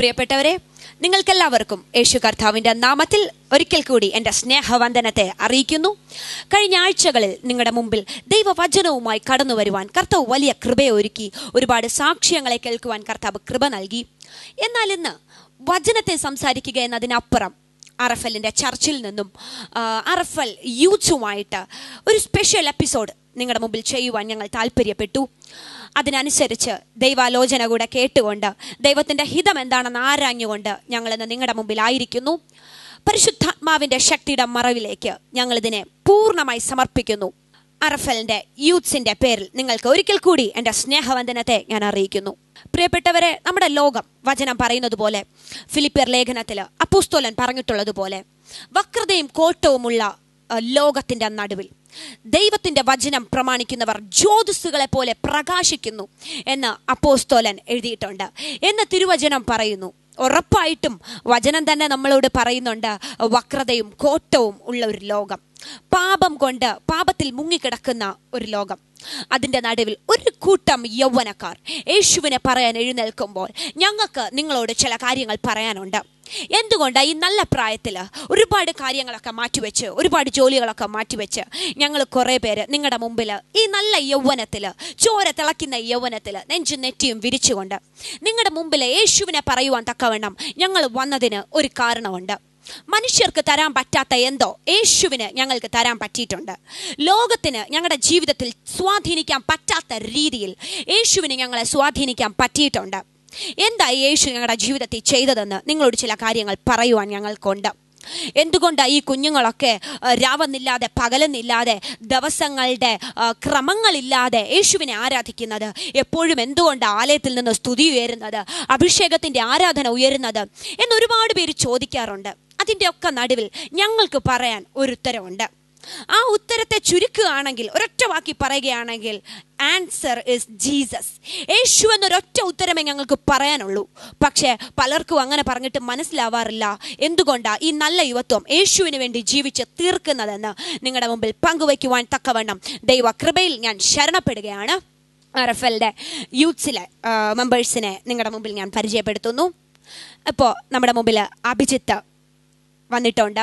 പ്രിയപ്പെട്ടവരെ നിങ്ങൾക്കെല്ലാവർക്കും യേശു കർത്താവിന്റെ നാമത്തിൽ ഒരിക്കൽ കൂടി എൻ്റെ സ്നേഹവന്ദനത്തെ അറിയിക്കുന്നു കഴിഞ്ഞ ആഴ്ചകളിൽ നിങ്ങളുടെ മുമ്പിൽ ദൈവവചനവുമായി കടന്നു വരുവാൻ കർത്താവ് വലിയ കൃപയൊരുക്കി ഒരുപാട് സാക്ഷ്യങ്ങളെ കേൾക്കുവാൻ കർത്താവ് കൃപ നൽകി എന്നാൽ ഇന്ന് വചനത്തെ സംസാരിക്കുക എന്നതിനപ്പുറം അറഫലിൻ്റെ ചർച്ചിൽ നിന്നും ആ, അറഫൽ യൂത്സുമായിട്ട് ഒരു സ്പെഷ്യൽ എപ്പിസോഡ് നിങ്ങളുടെ മുമ്പിൽ ചെയ്യുവാൻ ഞങ്ങൾ താല്പര്യപ്പെട്ടു അതിനനുസരിച്ച് ദൈവാലോചന കൂടെ കേട്ടുകൊണ്ട് ദൈവത്തിൻ്റെ ഹിതം എന്താണെന്ന് ആരാഞ്ഞുകൊണ്ട് ഞങ്ങളിന്ന് നിങ്ങളുടെ മുമ്പിലായിരിക്കുന്നു പരിശുദ്ധാത്മാവിൻ്റെ ശക്തിയുടെ മറവിലേക്ക് ഞങ്ങളിതിനെ പൂർണ്ണമായി സമർപ്പിക്കുന്നു അറഫലിന്റെ യൂത്ത്സിന്റെ പേരിൽ നിങ്ങൾക്ക് ഒരിക്കൽ കൂടി എൻ്റെ സ്നേഹവന്ദനത്തെ ഞാൻ അറിയിക്കുന്നു പ്രിയപ്പെട്ടവരെ നമ്മുടെ ലോകം വചനം പറയുന്നത് പോലെ ഫിലിപ്പിയർ ലേഖനത്തിൽ അപ്പൂസ്തോലൻ പറഞ്ഞിട്ടുള്ളതുപോലെ വക്രതയും കോട്ടവുമുള്ള അഹ്, ലോകത്തിന്റെ നടുവിൽ ദൈവത്തിന്റെ വചനം പ്രമാണിക്കുന്നവർ ജ്യോതിസുകളെ പോലെ പ്രകാശിക്കുന്നു എന്ന് അപ്പോസ്തോലൻ എഴുതിയിട്ടുണ്ട് എന്ന് തിരുവചനം പറയുന്നു ഉറപ്പായിട്ടും വചനം തന്നെ നമ്മളോട് പറയുന്നുണ്ട് വക്രതയും കോട്ടവും ഉള്ള ഒരു ലോകം പാപം കൊണ്ട് പാപത്തിൽ മുങ്ങിക്കിടക്കുന്ന ഒരു ലോകം അതിൻ്റെ നടുവിൽ ഒരു കൂട്ടം യൗവനക്കാർ യേശുവിനെ പറയാൻ എഴുന്നേൽക്കുമ്പോൾ ഞങ്ങൾക്ക് നിങ്ങളോട് ചില കാര്യങ്ങൾ പറയാനുണ്ട് എന്തുകൊണ്ടാണ് ഈ നല്ല പ്രായത്തിൽ ഒരുപാട് കാര്യങ്ങളൊക്കെ മാറ്റിവെച്ച് ഒരുപാട് ജോലികളൊക്കെ മാറ്റിവെച്ച് ഞങ്ങൾ കുറേ പേര് നിങ്ങളുടെ മുമ്പിൽ ഈ നല്ല യൗവനത്തിൽ ചോര തിളയ്ക്കുന്ന ഈ യൗവനത്തിൽ നെഞ്ചും നെറ്റിയും വിരിച്ചുകൊണ്ട് നിങ്ങളുടെ മുമ്പിൽ യേശുവിനെ പറയുവാൻ തക്കവണ്ണം ഞങ്ങൾ വന്നതിന് ഒരു കാരണമുണ്ട് മനുഷ്യർക്ക് തരാൻ പറ്റാത്ത എന്തോ യേശുവിന് ഞങ്ങൾക്ക് തരാൻ പറ്റിയിട്ടുണ്ട് ലോകത്തിന് ഞങ്ങളുടെ ജീവിതത്തിൽ സ്വാധീനിക്കാൻ പറ്റാത്ത രീതിയിൽ യേശുവിന് ഞങ്ങളെ സ്വാധീനിക്കാൻ പറ്റിയിട്ടുണ്ട് എന്താ യേശു ഞങ്ങളുടെ ജീവിതത്തിൽ ചെയ്തതെന്ന് നിങ്ങളോട് ചില കാര്യങ്ങൾ പറയുവാൻ ഞങ്ങൾക്കുണ്ട് എന്തുകൊണ്ടാണ് ഈ കുഞ്ഞുങ്ങളൊക്കെ ആ, രാവെന്നില്ലാതെ പകലെന്നില്ലാതെ ദിവസങ്ങളുടെ ആ, ക്രമങ്ങളില്ലാതെ യേശുവിനെ ആരാധിക്കുന്നത് എപ്പോഴും എന്തുകൊണ്ട് ആലയത്തിൽ നിന്ന് സ്തുതി ഉയരുന്നത് അഭിഷേകത്തിന്റെ ആരാധന ഉയരുന്നത് എന്ന് ഒരുപാട് പേര് ചോദിക്കാറുണ്ട് അതിൻ്റെ ഒക്കെ നടുവിൽ ഞങ്ങൾക്ക് പറയാൻ ഒരു ഉത്തരവുണ്ട് ആ ഉത്തരത്തെ ചുരുക്കുകയാണെങ്കിൽ ഒരൊറ്റ വാക്കി പറയുകയാണെങ്കിൽ ആൻസർ ഇസ് ജീസസ് യേശു എന്നൊരൊറ്റ ഉത്തരമേ ഞങ്ങൾക്ക് പറയാനുള്ളൂ പക്ഷേ പലർക്കും അങ്ങനെ പറഞ്ഞിട്ട് മനസ്സിലാവാറില്ല എന്തുകൊണ്ടാണ് ഈ നല്ല യുവത്വം യേശുവിന് വേണ്ടി ജീവിച്ച് തീർക്കുന്നതെന്ന് നിങ്ങളുടെ മുമ്പിൽ പങ്കുവയ്ക്കുവാൻ തക്കവണ്ണം ദൈവ കൃപയിൽ ഞാൻ ശരണപ്പെടുകയാണ് ആർ എഫ് എല്ലിൻ്റെ യൂത്ത്സിലെ മെമ്പേഴ്സിനെ നിങ്ങളുടെ മുമ്പിൽ ഞാൻ പരിചയപ്പെടുത്തുന്നു ഇപ്പോൾ നമ്മുടെ മുമ്പിൽ അഭിജിത്ത് വന്നിട്ടുണ്ട്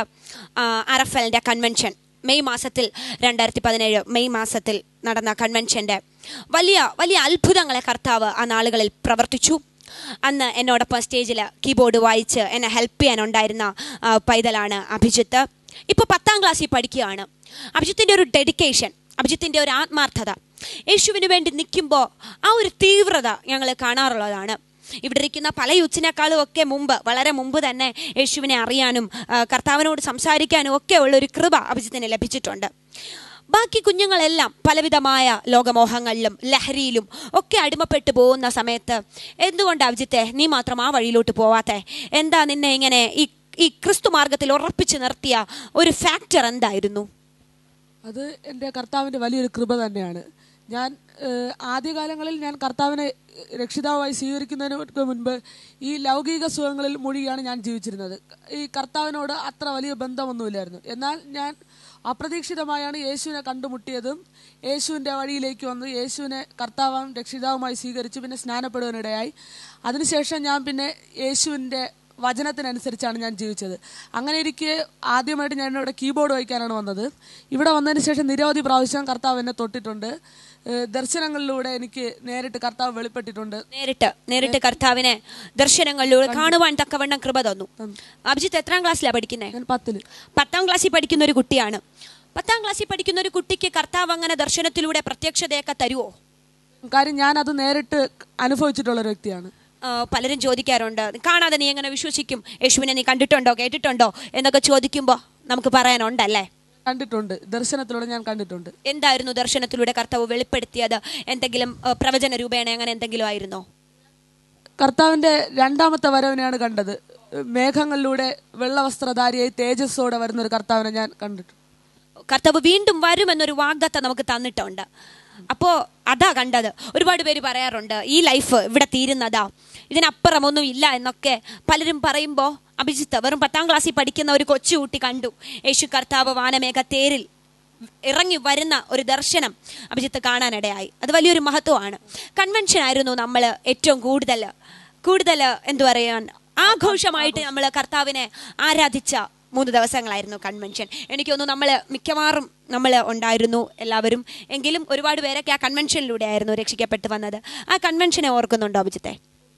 ആർ എഫ് എല്ലിൻ്റെ കൺവെൻഷൻ മെയ് മാസത്തിൽ രണ്ടായിരത്തി പതിനേഴ് മെയ് മാസത്തിൽ നടന്ന കൺവെൻഷൻ്റെ വലിയ വലിയ അത്ഭുതങ്ങളെ കർത്താവ് ആ നാളുകളിൽ പ്രവർത്തിച്ചു അന്ന് എന്നോടൊപ്പം സ്റ്റേജിൽ കീബോർഡ് വായിച്ച് എന്നെ ഹെൽപ്പ് ചെയ്യാനുണ്ടായിരുന്ന ആ, പൈതലാണ് അഭിജിത്ത് ഇപ്പോൾ പത്താം ക്ലാസ്സിൽ പഠിക്കുകയാണ് അഭിജിത്തിൻ്റെ ഒരു ഡെഡിക്കേഷൻ അഭിജിത്തിൻ്റെ ഒരു ആത്മാർത്ഥത യേശുവിന് വേണ്ടി നിൽക്കുമ്പോൾ ആ ഒരു തീവ്രത ഞങ്ങൾ കാണാറുള്ളതാണ് ഇവിടെ ഇരിക്കുന്ന പല യൂത്സിനേക്കാളും ഒക്കെ മുമ്പ് വളരെ മുമ്പ് തന്നെ യേശുവിനെ അറിയാനും ആ, കർത്താവിനോട് സംസാരിക്കാനും ഒക്കെ ഉള്ള ഒരു കൃപ അഭിജിത്തിന് ലഭിച്ചിട്ടുണ്ട് ബാക്കി കുഞ്ഞുങ്ങളെല്ലാം പലവിധമായ ലോകമോഹങ്ങളിലും ലഹരിയിലും ഒക്കെ അടിമപ്പെട്ടു പോകുന്ന സമയത്ത് എന്തുകൊണ്ട് അഭിജിത്തെ നീ മാത്രം ആ വഴിയിലോട്ട് പോവാത്തെ എന്താ നിന്നെ ഇങ്ങനെ ഈ ഈ ക്രിസ്തു മാർഗത്തിൽ ഉറപ്പിച്ചു നിർത്തിയ ഒരു ഫാക്ടർ എന്തായിരുന്നു അത് എൻ്റെ കർത്താവിൻ്റെ വലിയൊരു കൃപ തന്നെയാണ് ഞാൻ ഏഹ്, ആദ്യകാലങ്ങളിൽ ഞാൻ കർത്താവിനെ രക്ഷിതാവായി സ്വീകരിക്കുന്നതിന് മുൻപ് ഈ ലൗകിക സുഖങ്ങളിൽ മുഴുകിയാണ് ഞാൻ ജീവിച്ചിരുന്നത് ഈ കർത്താവിനോട് അത്ര വലിയ ബന്ധമൊന്നുമില്ലായിരുന്നു എന്നാൽ ഞാൻ അപ്രതീക്ഷിതമായാണ് യേശുവിനെ കണ്ടുമുട്ടിയതും യേശുവിൻ്റെ വഴിയിലേക്ക് വന്ന് യേശുവിനെ കർത്താവും രക്ഷിതാവുമായി സ്വീകരിച്ചു പിന്നെ സ്നാനപ്പെടുവാനിടയായി അതിനുശേഷം ഞാൻ പിന്നെ യേശുവിൻ്റെ വചനത്തിനനുസരിച്ചാണ് ഞാൻ ജീവിച്ചത് അങ്ങനെ ഇരിക്കെ ആദ്യമായിട്ട് ഞാൻ ഇവിടെ കീബോർഡ് വായിക്കാനാണ് വന്നത് ഇവിടെ വന്നതിന് ശേഷം നിരവധി പ്രാവശ്യം കർത്താവ് എന്നെ തൊട്ടിട്ടുണ്ട് ഏഹ് ദർശനങ്ങളിലൂടെ എനിക്ക് നേരിട്ട് കർത്താവ് വെളിപ്പെട്ടിട്ടുണ്ട് നേരിട്ട് നേരിട്ട് കർത്താവിനെ ദർശനങ്ങളിലൂടെ കാണുവാൻ തക്കവണ്ണം കൃപ തന്നു അഭിജിത്ത് എത്രാം ക്ലാസ്സിലാണ് പഠിക്കുന്നത് ഞാൻ പത്തില് പത്താം ക്ലാസ്സിൽ പഠിക്കുന്ന ഒരു കുട്ടിയാണ് പത്താം ക്ലാസ്സിൽ പഠിക്കുന്ന ഒരു കുട്ടിക്ക് കർത്താവ് അങ്ങനെ ദർശനത്തിലൂടെ പ്രത്യക്ഷതയൊക്കെ തരുമോ കാര്യം ഞാൻ അത് നേരിട്ട് അനുഭവിച്ചിട്ടുള്ള ഒരു വ്യക്തിയാണ് ആ, പലരും ചോദിക്കാറുണ്ട് കാണാതെ നീ എങ്ങനെ വിശ്വസിക്കും യേശുവിനെ നീ കണ്ടിട്ടുണ്ടോ കേട്ടിട്ടുണ്ടോ എന്നൊക്കെ ചോദിക്കുമ്പോൾ നമുക്ക് പറയാനുണ്ടല്ലേ കണ്ടിട്ടുണ്ട് ദർശനത്തിലൂടെ ഞാൻ കണ്ടിട്ടുണ്ട് എന്തായിരുന്നു ദർശനത്തിലൂടെ കർത്താവ് വെളിപ്പെടുത്തിയത് എന്തെങ്കിലും ആ, പ്രവചന രൂപേണ അങ്ങനെ എന്തെങ്കിലും ആയിരുന്നോ കർത്താവിന്റെ രണ്ടാമത്തെ വരവിനെയാണ് കണ്ടത് മേഘങ്ങളിലൂടെ വെള്ളവസ്ത്രധാരിയായി തേജസ്സോടെ വരുന്ന ഒരു കർത്താവിനെ ഞാൻ കണ്ടിട്ടുണ്ട് കർത്താവ് വീണ്ടും വരുമെന്നൊരു വാഗ്ദത്തം നമുക്ക് തന്നിട്ടുണ്ട് അപ്പോൾ അതാ കണ്ടത് ഒരുപാട് പേര് പറയാറുണ്ട് ഈ ലൈഫ് ഇവിടെ തീരുന്നതാ ഇതിനപ്പുറമൊന്നും ഇല്ല എന്നൊക്കെ പലരും പറയുമ്പോൾ അഭിജിത്ത് വെറും പത്താം ക്ലാസ്സിൽ പഠിക്കുന്ന ഒരു കൊച്ചുകുട്ടി കണ്ടു യേശു കർത്താവ് വാനമേഘ തേരിൽ ഇറങ്ങി വരുന്ന ഒരു ദർശനം അഭിജിത്ത് കാണാനിടയായി അത് വലിയൊരു മഹത്വമാണ് കൺവെൻഷൻ ആയിരുന്നു നമ്മൾ ഏറ്റവും കൂടുതൽ കൂടുതൽ എന്തു പറയാൻ ആഘോഷമായിട്ട് നമ്മൾ കർത്താവിനെ ആരാധിച്ച മൂന്ന് ദിവസങ്ങളായിരുന്നു കൺവെൻഷൻ എനിക്ക് തോന്നുന്നു നമ്മൾ മിക്കവാറും നമ്മൾ ഉണ്ടായിരുന്നു എല്ലാവരും എങ്കിലും ഒരുപാട് പേരൊക്കെ ആ കൺവെൻഷനിലൂടെ ആയിരുന്നു രക്ഷിക്കപ്പെട്ട് വന്നത് ആ കൺവെൻഷനെ ഓർക്കുന്നുണ്ടോ അഭിജിത്തെ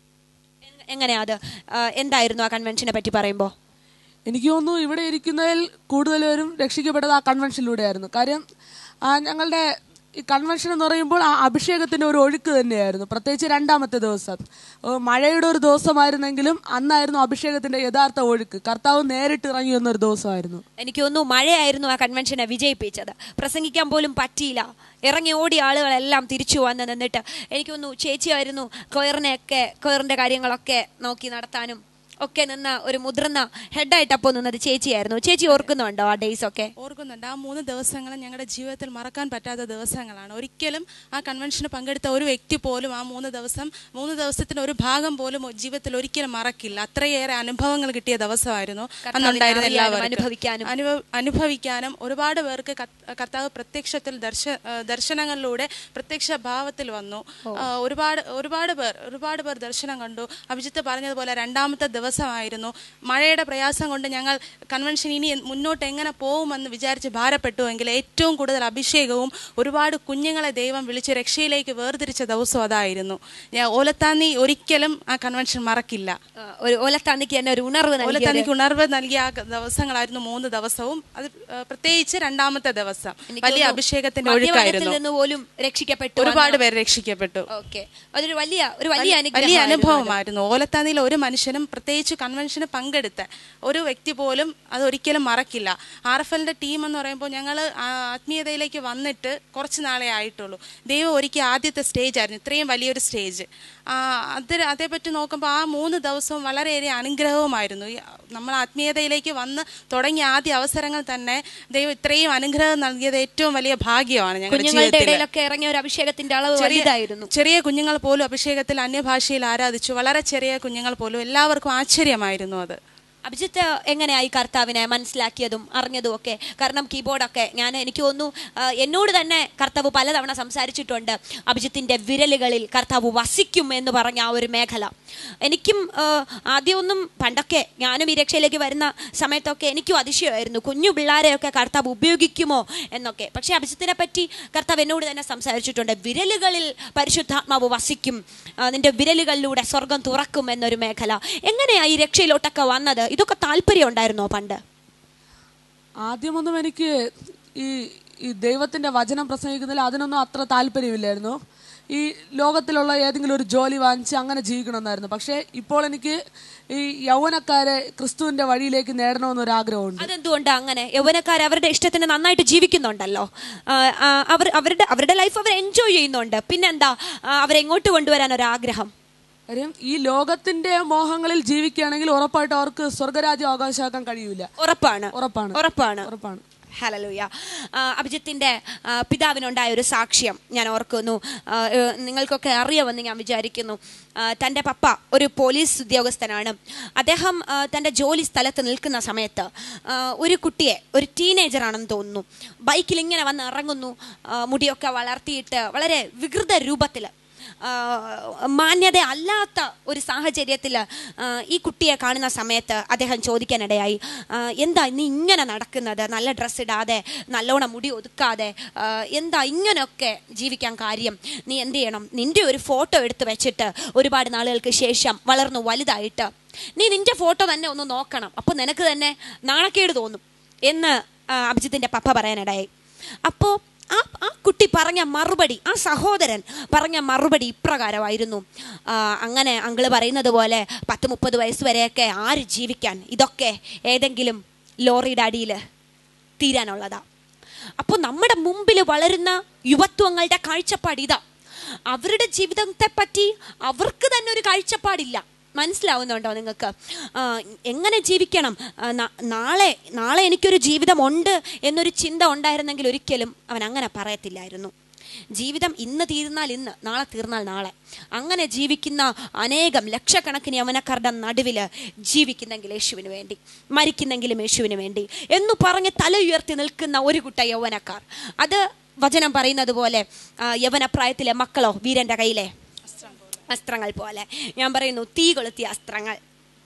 എ- എങ്ങനെയാ അത് ആ, എന്തായിരുന്നു ആ കൺവെൻഷനെ പറ്റി പറയുമ്പോൾ എനിക്ക് തോന്നുന്നു ഇവിടെ ഇരിക്കുന്നതിൽ കൂടുതൽ പേരും രക്ഷിക്കപ്പെട്ടത് ആ കൺവെൻഷനിലൂടെയായിരുന്നു കാര്യം ആ ഞങ്ങളുടെ ഈ കൺവെൻഷൻ എന്ന് പറയുമ്പോൾ ആ അഭിഷേകത്തിന്റെ ഒരു ഒഴുക്ക് തന്നെയായിരുന്നു പ്രത്യേകിച്ച് രണ്ടാമത്തെ ദിവസം ഓ, മഴയുടെ ഒരു ദിവസമായിരുന്നെങ്കിലും അന്നായിരുന്നു അഭിഷേകത്തിന്റെ യഥാർത്ഥ ഒഴുക്ക് കർത്താവ് നേരിട്ട് ഇറങ്ങി വന്ന ഒരു ദിവസമായിരുന്നു എനിക്ക് തോന്നുന്നു മഴയായിരുന്നു ആ കൺവെൻഷനെ വിജയിപ്പിച്ചത് പ്രസംഗിക്കാൻ പോലും പറ്റിയില്ല ഇറങ്ങി ഓടിയ ആളുകളെല്ലാം തിരിച്ചു വന്ന് നിന്നിട്ട് എനിക്ക് തോന്നുന്നു ചേച്ചിയായിരുന്നു കൊയറിനെയൊക്കെ കൊയറിന്റെ കാര്യങ്ങളൊക്കെ നോക്കി നടത്താനും ഒക്കെ നിന്ന ഒരു മുതിർന്ന ഹെഡായിട്ട് അപ്പോൾ നിന്നത് ചേച്ചിയായിരുന്നു ചേച്ചി ഓർക്കുന്നുണ്ടോ ആ ഡേയ്സ് ഒക്കെ ഓർക്കുന്നുണ്ട് ആ മൂന്ന് ദിവസങ്ങൾ ഞങ്ങളുടെ ജീവിതത്തിൽ മറക്കാൻ പറ്റാത്ത ദിവസങ്ങളാണ് ഒരിക്കലും ആ കൺവെൻഷന് പങ്കെടുത്ത ഒരു വ്യക്തി പോലും ആ മൂന്ന് ദിവസം മൂന്ന് ദിവസത്തിന് ഒരു ഭാഗം പോലും ജീവിതത്തിൽ ഒരിക്കലും മറക്കില്ല അത്രയേറെ അനുഭവങ്ങൾ കിട്ടിയ ദിവസമായിരുന്നു അന്നുണ്ടായിരുന്ന അറിയാനും എല്ലാവർക്കും അനുഭവിക്കാനും. അനുഭവ- അനുഭവിക്കാനും ഒരുപാട് പേർക്ക് കത്ത്- കർത്താവ് പ്രത്യക്ഷത്തിൽ ദർശ ആ, ദർശനങ്ങളിലൂടെ പ്രത്യക്ഷ ഭാവത്തിൽ വന്നു ആ, ഒരുപാട് ഒരുപാട് പേർ ഒരുപാട് പേർ ദർശനം കണ്ടു അഭിജിത്ത് പറഞ്ഞതുപോലെ രണ്ടാമത്തെ ദിവസമായിരുന്നു മഴയുടെ പ്രയാസം കൊണ്ട് ഞങ്ങൾ കൺവെൻഷൻ ഇനി മുന്നോട്ട് എങ്ങനെ പോകുമെന്ന് വിചാരിച്ച് ഭാരപ്പെട്ടുവെങ്കിൽ ഏറ്റവും കൂടുതൽ അഭിഷേകവും ഒരുപാട് കുഞ്ഞുങ്ങളെ ദൈവം വിളിച്ച് രക്ഷയിലേക്ക് വേർതിരിച്ച ദിവസം അതായിരുന്നു ഞാൻ ഓലത്താന്നി ഒരിക്കലും ആ കൺവെൻഷൻ മറക്കില്ല ആ, ഒരു ഓലത്താന്നിക്ക് തന്നെ ഒരു ഉണർവ് നൽകിയ ഒരു- ഓലത്താനിക്ക് ഉണർവ് നൽകിയ ആ ദിവസങ്ങളായിരുന്നു മൂന്ന് ദിവസവും അത് ആ, പ്രത്യേകിച്ച് രണ്ടാമത്തെ ദിവസം എനിക്ക് വലിയ തോന്നുന്നു അഭിഷേകത്തിന്റെ മദ്യപാനത്തിൽ ഒഴുക്കായിരുന്നു നിന്ന് പോലും രക്ഷപ്പെട്ടു ഒരുപാട് പേര് രക്ഷിക്കപ്പെട്ടു ഓക്കെ അതൊരു വലിയ ഒരു വലിയ വലിയ അനുഗ്രഹമായിരുന്നു അത്. അനുഭവമായിരുന്നു ഓലത്താനിയിൽ ഒരു മനുഷ്യനും പ്രത്യേകിച്ച് കൺവെൻഷന് പങ്കെടുത്ത ഒരു വ്യക്തി പോലും അത് ഒരിക്കലും മറക്കില്ല ആർ എഫ് എല്ലിന്റെ ടീം എന്ന് പറയുമ്പോൾ ഞങ്ങൾ ആത്മീയതയിലേക്ക് വന്നിട്ട് കുറച്ച് നാളെ ആയിട്ടുള്ളൂ ദൈവം ഒരിക്കൽ ആദ്യത്തെ സ്റ്റേജ് ആയിരുന്നു ഇത്രയും വലിയൊരു സ്റ്റേജ് അത് അതേപ്പറ്റി നോക്കുമ്പോൾ ആ മൂന്ന് ദിവസവും വളരെയേറെ അനുഗ്രഹവുമായിരുന്നു ഈ നമ്മൾ ആത്മീയതയിലേക്ക് വന്ന് തുടങ്ങിയ ആദ്യ അവസരങ്ങൾ തന്നെ ദൈവം ഇത്രയും അനുഗ്രഹം നൽകിയത് ഏറ്റവും വലിയ ഭാഗ്യമാണ് ഞങ്ങളുടെ കുഞ്ഞുങ്ങളുടെ ജീവിതത്തിൽ ഇടയിലൊക്കെ ഇറങ്ങിയ ഒരു അഭിഷേകത്തിന്റെ അളവ് വലുതായിരുന്നു ചെറിയ കുഞ്ഞുങ്ങൾ പോലും അഭിഷേകത്തിൽ അന്യഭാഷയിൽ ആരാധിച്ചു വളരെ ചെറിയ കുഞ്ഞുങ്ങൾ പോലും എല്ലാവർക്കും ആശ്ചര്യമായിരുന്നു അത് അഭിജിത്ത് എങ്ങനെയായി കർത്താവിനെ മനസ്സിലാക്കിയതും അറിഞ്ഞതും ഒക്കെ കാരണം കീബോർഡൊക്കെ ഞാൻ എനിക്ക് തോന്നുന്നു ആ, എന്നോട് തന്നെ കർത്താവ് പലതവണ സംസാരിച്ചിട്ടുണ്ട് അഭിജിത്തിന്റെ വിരലുകളിൽ കർത്താവ് വസിക്കും എന്ന് പറഞ്ഞ ആ ഒരു മേഖല എനിക്കും ആ, ആദ്യമൊന്നും പണ്ടൊക്കെ ഞാനും ഈ രക്ഷയിലേക്ക് വരുന്ന സമയത്തൊക്കെ എനിക്കും അതിശയമായിരുന്നു കുഞ്ഞു പിള്ളേരെയൊക്കെ കർത്താവ് ഉപയോഗിക്കുമോ എന്നൊക്കെ പക്ഷെ അഭിജിത്തിനെ പറ്റി കർത്താവ് എന്നോട് തന്നെ സംസാരിച്ചിട്ടുണ്ട് വിരലുകളിൽ പരിശുദ്ധാത്മാവ് വസിക്കും ആ, നിന്റെ വിരലുകളിലൂടെ സ്വർഗം തുറക്കും എന്നൊരു മേഖല എങ്ങനെയാ ഈ രക്ഷയിലോട്ടൊക്കെ വന്നത് ഇതൊക്കെ താല്പര്യം ഉണ്ടായിരുന്നോ പണ്ട് ആദ്യമൊന്നും എനിക്ക് ഈ ഈ ദൈവത്തിന്റെ വചനം പ്രസംഗിക്കുന്നതിൽ അതിനൊന്നും അത്ര താല്പര്യമില്ലായിരുന്നു ഈ ലോകത്തിലുള്ള ഏതെങ്കിലും ഒരു ജോലി വാങ്ങിച്ച് അങ്ങനെ ജീവിക്കണമെന്നായിരുന്നു പക്ഷേ ഇപ്പോൾ എനിക്ക് ഈ യൗവനക്കാരെ ക്രിസ്തുവിന്റെ വഴിയിലേക്ക് നേടണമെന്നൊരു ആഗ്രഹമുണ്ട് അതെന്തുകൊണ്ട് അങ്ങനെ യൗവനക്കാർ അവരുടെ ഇഷ്ടത്തിന് നന്നായിട്ട് ജീവിക്കുന്നുണ്ടല്ലോ ആ, ആ, അവർ അവരുടെ അവരുടെ ലൈഫ് അവർ എൻജോയ് ചെയ്യുന്നുണ്ട് പിന്നെന്താ ആ, അവരെ എങ്ങോട്ട് കൊണ്ടുവരാൻ ഒരു ആഗ്രഹം കാര്യം ഈ ലോകത്തിന്റെ മോഹങ്ങളിൽ ജീവിക്കുകയാണെങ്കിൽ ഉറപ്പായിട്ട് അവർക്ക് സ്വർഗരാജ്യം അവകാശമാക്കാൻ കഴിയൂല ഉറപ്പാണ് ഉറപ്പാണ് ഉറപ്പാണ് ഉറപ്പാണ് ഹലലൂയ അഭിജിത്തിന്റെ ആ, പിതാവിനുണ്ടായ ഒരു സാക്ഷ്യം ഞാൻ ഓർക്കുന്നു ആ, ഏ, നിങ്ങൾക്കൊക്കെ അറിയാമെന്ന് ഞാൻ വിചാരിക്കുന്നു ആ, തൻ്റെ പപ്പ ഒരു പോലീസ് ഉദ്യോഗസ്ഥനാണ് അദ്ദേഹം ആ, തൻ്റെ ജോലി സ്ഥലത്ത് നിൽക്കുന്ന സമയത്ത് ആ, ഒരു കുട്ടിയെ ഒരു ടീനേജറാണെന്ന് തോന്നുന്നു ബൈക്കിൽ ഇങ്ങനെ വന്ന് ഇറങ്ങുന്നു ആ, മുടിയൊക്കെ വളർത്തിയിട്ട് വളരെ വികൃത രൂപത്തിൽ മാന്യത അല്ലാത്ത ഒരു സാഹചര്യത്തിൽ ഈ കുട്ടിയെ കാണുന്ന സമയത്ത് അദ്ദേഹം ചോദിക്കാനിടയായി ആ, എന്താ നീ ഇങ്ങനെ നടക്കുന്നത് നല്ല ഡ്രസ്സ് ഇടാതെ നല്ലോണം മുടി ഒതുക്കാതെ ആ, എന്താ ഇങ്ങനെയൊക്കെ ജീവിക്കാൻ കാര്യം നീ എന്ത് ചെയ്യണം നിന്റെ ഒരു ഫോട്ടോ എടുത്ത് വെച്ചിട്ട് ഒരുപാട് നാളുകൾക്ക് ശേഷം വളർന്നു വലുതായിട്ട് നീ നിന്റെ ഫോട്ടോ തന്നെ ഒന്ന് നോക്കണം അപ്പോൾ നിനക്ക് തന്നെ നാണക്കേട് തോന്നും എന്ന് ആ, അഭിജിത്തിന്റെ പപ്പ പറയാനിടയായി അപ്പോൾ ആ ആ കുട്ടി പറഞ്ഞ മറുപടി ആ സഹോദരൻ പറഞ്ഞ മറുപടി ഇപ്രകാരമായിരുന്നു ആ, അങ്ങനെ അങ്കിള് പറയുന്നത് പോലെ പത്ത് മുപ്പത് വയസ്സ് വരെയൊക്കെ ആര് ജീവിക്കാൻ ഇതൊക്കെ ഏതെങ്കിലും ലോറിയുടെ അടിയിൽ തീരാനുള്ളതാ അപ്പോൾ നമ്മുടെ മുമ്പിൽ വളരുന്ന യുവത്വങ്ങളുടെ കാഴ്ചപ്പാട് ഇതാ അവരുടെ ജീവിതത്തെ പറ്റി അവർക്ക് തന്നെ ഒരു കാഴ്ചപ്പാടില്ല മനസ്സിലാവുന്നുണ്ടോ നിങ്ങൾക്ക് ആ, എങ്ങനെ ജീവിക്കണം ആ, ന- നാളെ നാളെ എനിക്കൊരു ജീവിതമുണ്ട് എന്നൊരു ചിന്ത ഉണ്ടായിരുന്നെങ്കിൽ ഒരിക്കലും അവൻ അങ്ങനെ പറയത്തില്ലായിരുന്നു ജീവിതം ഇന്ന് തീർന്നാൽ ഇന്ന് നാളെ തീർന്നാൽ നാളെ അങ്ങനെ ജീവിക്കുന്ന അനേകം ലക്ഷക്കണക്കിന് യവനക്കാരുടെ നടുവിൽ ജീവിക്കുന്നെങ്കിൽ യേശുവിന് വേണ്ടി മരിക്കുന്നെങ്കിലും യേശുവിന് വേണ്ടി എന്ന് പറഞ്ഞ് തല ഉയർത്തി നിൽക്കുന്ന ഒരു കൂട്ട യൗവനക്കാർ അത് വചനം പറയുന്നത് പോലെ ആ, യൗവനപ്രായത്തിലെ മക്കളോ വീരന്റെ കയ്യിലെ അസ്ത്രങ്ങൾ പോലെ ഞാൻ പറയുന്നു തീ കൊളുത്തിയ അസ്ത്രങ്ങൾ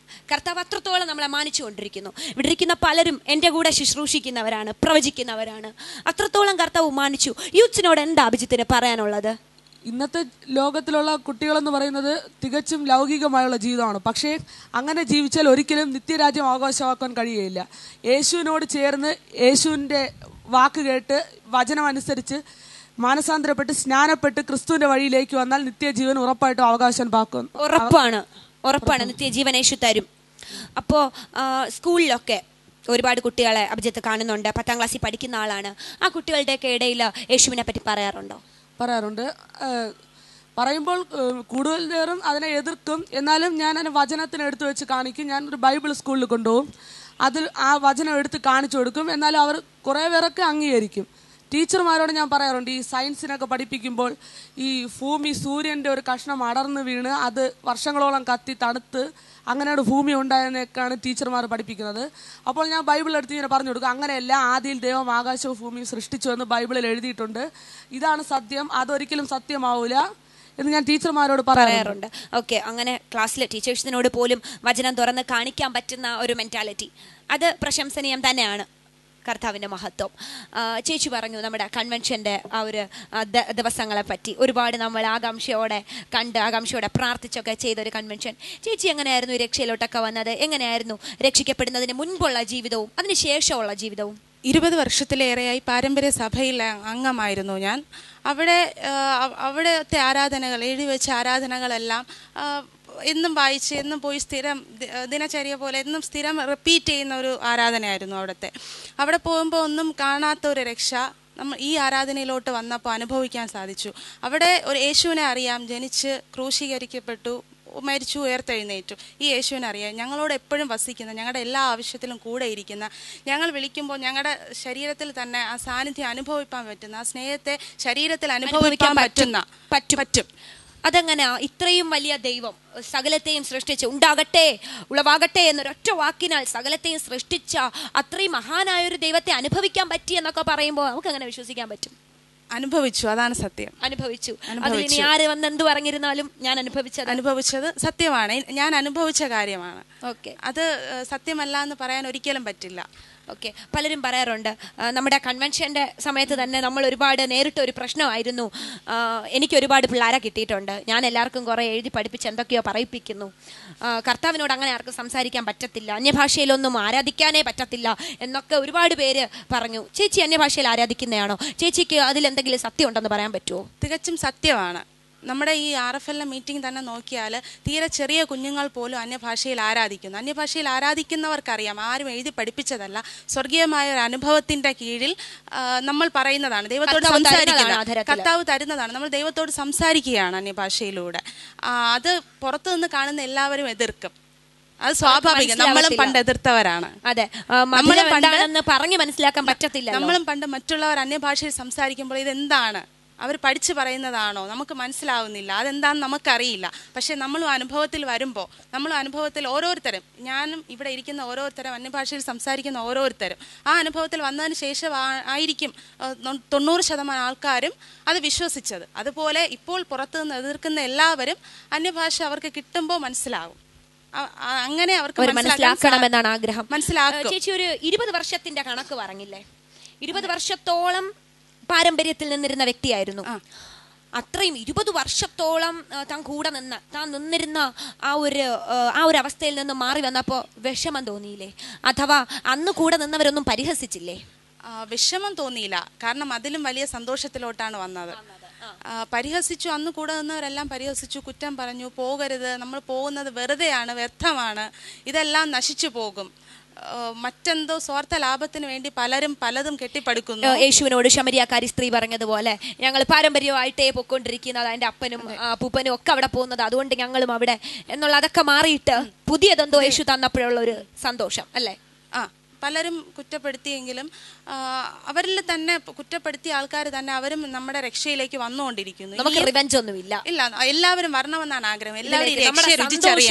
കർത്താവ് അത്രത്തോളം നമ്മളെ മാനിച്ചുകൊണ്ടിരിക്കുന്നു ഇവിടെ ഇരിക്കുന്ന പലരും എൻ്റെ കൂടെ ശുശ്രൂഷിക്കുന്നവരാണ് പ്രവചിക്കുന്നവരാണ് അത്രത്തോളം കർത്താവ് മാനിച്ചു യൂത്ത്സിനോട് എന്താ അഭിജിത്തിന് പറയാനുള്ളത് ഇന്നത്തെ ലോകത്തിലുള്ള കുട്ടികളെന്ന് പറയുന്നത് തികച്ചും ലൗകികമായുള്ള ജീവിതമാണ് പക്ഷേ അങ്ങനെ ജീവിച്ചാൽ ഒരിക്കലും നിത്യരാജ്യം അവകാശമാക്കാൻ കഴിയുകയില്ല യേശുവിനോട് ചേർന്ന് യേശുവിൻ്റെ വാക്ക് കേട്ട് വചനം അനുസരിച്ച് മാനസാന്തരപ്പെട്ട് സ്നാനപ്പെട്ട് ക്രിസ്തുവിന്റെ വഴിയിലേക്ക് വന്നാൽ നിത്യജീവൻ ഉറപ്പായിട്ടും അവകാശം പാക്കും ഉറപ്പാണ് ഉറപ്പാണ് നിത്യജീവൻ യേശു തരും അപ്പോൾ സ്കൂളിലൊക്കെ ഒരുപാട് കുട്ടികളെ അഭിജിത്ത് കാണുന്നുണ്ട് പത്താം ക്ലാസ്സിൽ പഠിക്കുന്ന ആളാണ് ആ കുട്ടികളുടെയൊക്കെ ഇടയിൽ യേശുവിനെ പറ്റി പറയാറുണ്ടോ പറയാറുണ്ട് ഏഹ് പറയുമ്പോൾ ഏഹ് കൂടുതൽ നേരം അതിനെ എതിർക്കും എന്നാലും ഞാൻ അതിനെ വചനത്തിന് എടുത്തു വെച്ച് കാണിക്കും ഞാൻ ഒരു ബൈബിൾ സ്കൂളിൽ കൊണ്ടുപോകും അതിൽ ആ വചനം എടുത്ത് കാണിച്ചു കൊടുക്കും എന്നാലും അവർ കുറേ പേരൊക്കെ അംഗീകരിക്കും ടീച്ചർമാരോട് ഞാൻ പറയാറുണ്ട് ഈ സയൻസിനൊക്കെ പഠിപ്പിക്കുമ്പോൾ ഈ ഭൂമി സൂര്യൻ്റെ ഒരു കഷ്ണം അടർന്ന് വീണ് അത് വർഷങ്ങളോളം കത്തി തണുത്ത് അങ്ങനെ ഒരു ഭൂമി ഉണ്ടായെന്നൊക്കെയാണ് ടീച്ചർമാർ പഠിപ്പിക്കുന്നത് അപ്പോൾ ഞാൻ ബൈബിൾ എടുത്ത് ഇങ്ങനെ പറഞ്ഞു കൊടുക്കും അങ്ങനെയല്ല ആദ്യയിൽ ദൈവം ആകാശവും ഭൂമിയും സൃഷ്ടിച്ചു എന്ന് ബൈബിളിൽ എഴുതിയിട്ടുണ്ട് ഇതാണ് സത്യം അതൊരിക്കലും സത്യമാവൂല എന്ന് ഞാൻ ടീച്ചർമാരോട് പറയാറുണ്ട് പറയാറുണ്ട് ഓക്കെ അങ്ങനെ ക്ലാസ്സിലെ ടീച്ചേഴ്സിനോട് പോലും വചനം തുറന്ന് കാണിക്കാൻ പറ്റുന്ന ഒരു മെന്റാലിറ്റി അത് പ്രശംസനീയം തന്നെയാണ് കർത്താവിൻ്റെ മഹത്വം ആ, ചേച്ചി പറഞ്ഞു നമ്മുടെ കൺവെൻഷൻ്റെ ആ ഒരു ആ, ദ- ദിവസങ്ങളെ പറ്റി ഒരുപാട് നമ്മൾ ആകാംക്ഷയോടെ കണ്ട് ആകാംക്ഷയോടെ പ്രാർത്ഥിച്ചൊക്കെ ചെയ്ത ഒരു കൺവെൻഷൻ ചേച്ചി എങ്ങനെയായിരുന്നു ഈ രക്ഷയിലോട്ടൊക്കെ വന്നത് എങ്ങനെയായിരുന്നു രക്ഷിക്കപ്പെടുന്നതിന് മുൻപുള്ള ജീവിതവും അതിന് ശേഷമുള്ള ജീവിതവും ഇരുപത് വർഷത്തിലേറെയായി പാരമ്പര്യ സഭയിൽ അംഗമായിരുന്നു ഞാൻ അവിടെ ആ, അവ- അവിടുത്തെ ആരാധനകൾ എഴുതി വെച്ച ആരാധനകളെല്ലാം ആ, എന്നും വായിച്ച് എന്നും പോയി സ്ഥിരം ദി- ദിനചര്യ പോലെ എന്നും സ്ഥിരം റിപ്പീറ്റ് ചെയ്യുന്ന ഒരു ആരാധനയായിരുന്നു അവിടുത്തെ അവിടെ പോകുമ്പോൾ ഒന്നും കാണാത്ത ഒരു രക്ഷ നമ്മൾ ഈ ആരാധനയിലോട്ട് വന്നപ്പോൾ അനുഭവിക്കാൻ സാധിച്ചു അവിടെ ഒരു യേശുവിനെ അറിയാം ജനിച്ച് ക്രൂശീകരിക്കപ്പെട്ടു മരിച്ചു ഉയർത്തെഴുന്നേറ്റു ഈ യേശുവിനെ അറിയാം ഞങ്ങളോട് എപ്പോഴും വസിക്കുന്ന ഞങ്ങളുടെ എല്ലാ ആവശ്യത്തിലും കൂടെ ഇരിക്കുന്ന ഞങ്ങൾ വിളിക്കുമ്പോൾ ഞങ്ങളുടെ ശരീരത്തിൽ തന്നെ ആ സാന്നിധ്യം അനുഭവിക്കാൻ പറ്റുന്ന ആ സ്നേഹത്തെ ശരീരത്തിൽ അനുഭവിക്കാൻ പറ്റുന്ന പറ്റും പറ്റും അതെങ്ങനെയാ ഇത്രയും വലിയ ദൈവം സകലത്തെയും സൃഷ്ടിച്ച് ഉണ്ടാകട്ടെ ഉളവാകട്ടെ എന്നൊരൊറ്റ വാക്കിനാൽ സകലത്തെയും സൃഷ്ടിച്ച അത്രയും മഹാനായ ഒരു ദൈവത്തെ അനുഭവിക്കാൻ പറ്റി എന്നൊക്കെ പറയുമ്പോൾ നമുക്ക് അങ്ങനെ വിശ്വസിക്കാൻ പറ്റും അനുഭവിച്ചു അതാണ് സത്യം അനുഭവിച്ചു അതിൽ അനുഭവിച്ചു. ഇനി ആര് വന്ന് എന്ത് പറഞ്ഞിരുന്നാലും ഞാൻ അനുഭവിച്ചത് അനുഭവിച്ചത് സത്യമാണ് ഞാൻ അനുഭവിച്ച കാര്യമാണ് ഓക്കെ അത് ഏഹ്, സത്യമല്ല എന്ന് പറയാൻ ഒരിക്കലും പറ്റില്ല ഓക്കെ പലരും പറയാറുണ്ട് ആ, നമ്മുടെ കൺവെൻഷന്റെ സമയത്ത് തന്നെ നമ്മൾ ഒരുപാട് നേരിട്ട ഒരു പ്രശ്നമായിരുന്നു ആ, എനിക്ക് ഒരുപാട് പിള്ളേരെ കിട്ടിയിട്ടുണ്ട് ഞാൻ എല്ലാവർക്കും കുറെ എഴുതി പഠിപ്പിച്ച് എന്തൊക്കെയോ പറയിപ്പിക്കുന്നു ആ, കർത്താവിനോട് അങ്ങനെ ആർക്കും സംസാരിക്കാൻ പറ്റത്തില്ല അന്യഭാഷയിലൊന്നും ആരാധിക്കാനേ പറ്റത്തില്ല എന്നൊക്കെ ഒരുപാട് പേര് പറഞ്ഞു ചേച്ചി അന്യഭാഷയിൽ ആരാധിക്കുന്നതാണോ ചേച്ചിക്ക് അതിൽ എന്തെങ്കിലും സത്യം ഉണ്ടെന്ന് പറയാൻ പറ്റുമോ തികച്ചും സത്യമാണ് നമ്മുടെ ഈ ആർ എഫ് എൽ മീറ്റിംഗ് തന്നെ നോക്കിയാൽ തീരെ ചെറിയ കുഞ്ഞുങ്ങൾ പോലും അന്യഭാഷയിൽ ആരാധിക്കുന്നു അന്യഭാഷയിൽ ആരാധിക്കുന്നവർക്കറിയാം ആരും എഴുതി പഠിപ്പിച്ചതല്ല സ്വർഗീയമായ ഒരു അനുഭവത്തിന്റെ കീഴിൽ ആ, നമ്മൾ പറയുന്നതാണ് ദൈവത്തോട് കർത്താവ് തരുന്നതാണ് സംസാരിക്കുന്നത് ആധാരത്തില്. കർത്താവ് തരുന്നതാണ് നമ്മൾ ദൈവത്തോട് സംസാരിക്കുകയാണ് അന്യഭാഷയിലൂടെ ആ, അത് പുറത്തു നിന്ന് കാണുന്ന എല്ലാവരും എതിർക്കും അത് സ്വാഭാവികം നമ്മളും മനസ്സിലാവത്തില്ല. പണ്ട് എതിർത്തവരാണ് അതെ ആ, നമ്മള് മധുരം പണ്ട് എന്താണെന്ന് പറഞ്ഞു മനസ്സിലാക്കാൻ പറ്റത്തില്ല നമ്മളും പണ്ട് മറ്റുള്ളവർ അന്യഭാഷയിൽ സംസാരിക്കുമ്പോൾ ഇതെന്താണ് അവർ പഠിച്ചു പറയുന്നതാണോ നമുക്ക് മനസ്സിലാവുന്നില്ല അതെന്താണെന്ന് നമുക്കറിയില്ല പക്ഷെ നമ്മളും അനുഭവത്തിൽ വരുമ്പോൾ നമ്മളും അനുഭവത്തിൽ ഓരോരുത്തരും ഞാനും ഇവിടെ ഇരിക്കുന്ന ഓരോരുത്തരും അന്യഭാഷയിൽ സംസാരിക്കുന്ന ഓരോരുത്തരും ആ അനുഭവത്തിൽ വന്നതിന് ശേഷം ആ- ആയിരിക്കും ഏഹ്, തൊ- തൊണ്ണൂറ് ശതമാനം ആൾക്കാരും അത് വിശ്വസിച്ചത് അതുപോലെ ഇപ്പോൾ പുറത്തുനിന്ന് എതിർക്കുന്ന എല്ലാവരും അന്യഭാഷ അവർക്ക് കിട്ടുമ്പോൾ മനസ്സിലാവും അ- അ- അങ്ങനെ അവർക്ക് അവർ മനസ്സിലാക്കാൻ സാ- മനസ്സിലാക്കണമെന്നാണ് ആഗ്രഹം മനസ്സിലാക്കും ഏഹ് ചേച്ചി ഒരു ഇരുപത് വർഷത്തിന്റെ കണക്ക് പറഞ്ഞില്ലേ ഇരുപത് വർഷത്തോളം പാരമ്പര്യത്തിൽ നിന്നിരുന്ന വ്യക്തിയായിരുന്നു അത്രയും ഇരുപത് വർഷത്തോളം ആ, താൻ കൂടെ നിന്ന് താൻ നിന്നിരുന്ന ആ ഒരു ആ, ആ ഒരു അവസ്ഥയിൽ നിന്ന് മാറി വന്നപ്പോൾ വിഷമം തോന്നിയില്ലേ അഥവാ അന്ന് കൂടെ നിന്നവരൊന്നും പരിഹസിച്ചില്ലേ ആ, വിഷമം തോന്നിയില്ല കാരണം അതിലും വലിയ സന്തോഷത്തിലോട്ടാണ് വന്നത് ആ, പരിഹസിച്ചു അന്ന് കൂടെ നിന്നവരെല്ലാം പരിഹസിച്ചു കുറ്റം പറഞ്ഞു പോകരുത് നമ്മൾ പോകുന്നത് വെറുതെയാണ് വ്യർത്ഥമാണ് ഇതെല്ലാം നശിച്ചു പോകും ആ, മറ്റെന്തോ സ്വാർത്ഥ ലാഭത്തിന് വേണ്ടി പലരും പലതും കെട്ടിപ്പടുക്കുന്നു ഏഹ് യേശുവിനോട് ശമരിയാക്കാരി സ്ത്രീ പറഞ്ഞതുപോലെ ഞങ്ങൾ പാരമ്പര്യമായിട്ടേ പൊയ്ക്കൊണ്ടിരിക്കുന്നത് അതിന്റെ അപ്പനും ആ, പൂപ്പനും ഒക്കെ അവിടെ പോകുന്നത് അതുകൊണ്ട് ഞങ്ങളും അവിടെ എന്നുള്ള അതൊക്കെ മാറിയിട്ട് പുതിയതെന്തോ യേശു തന്നപ്പോഴുള്ള ഒരു സന്തോഷം അല്ലേ ആ പലരും കുറ്റപ്പെടുത്തിയെങ്കിലും ആ, അവരിൽ തന്നെ കുറ്റപ്പെടുത്തിയ ആൾക്കാർ തന്നെ അവരും നമ്മുടെ രക്ഷയിലേക്ക് വന്നുകൊണ്ടിരിക്കുന്നു നമുക്ക് ഈ- റിവെഞ്ച് ഒന്നുമില്ല ഇല്ല എല്ലാവരും വരണമെന്നാണ് ആഗ്രഹം എല്ലാവരും ഈ നമ്മുടെ രക്ഷയെ രുചിച്ചറിയണം സന്തോഷം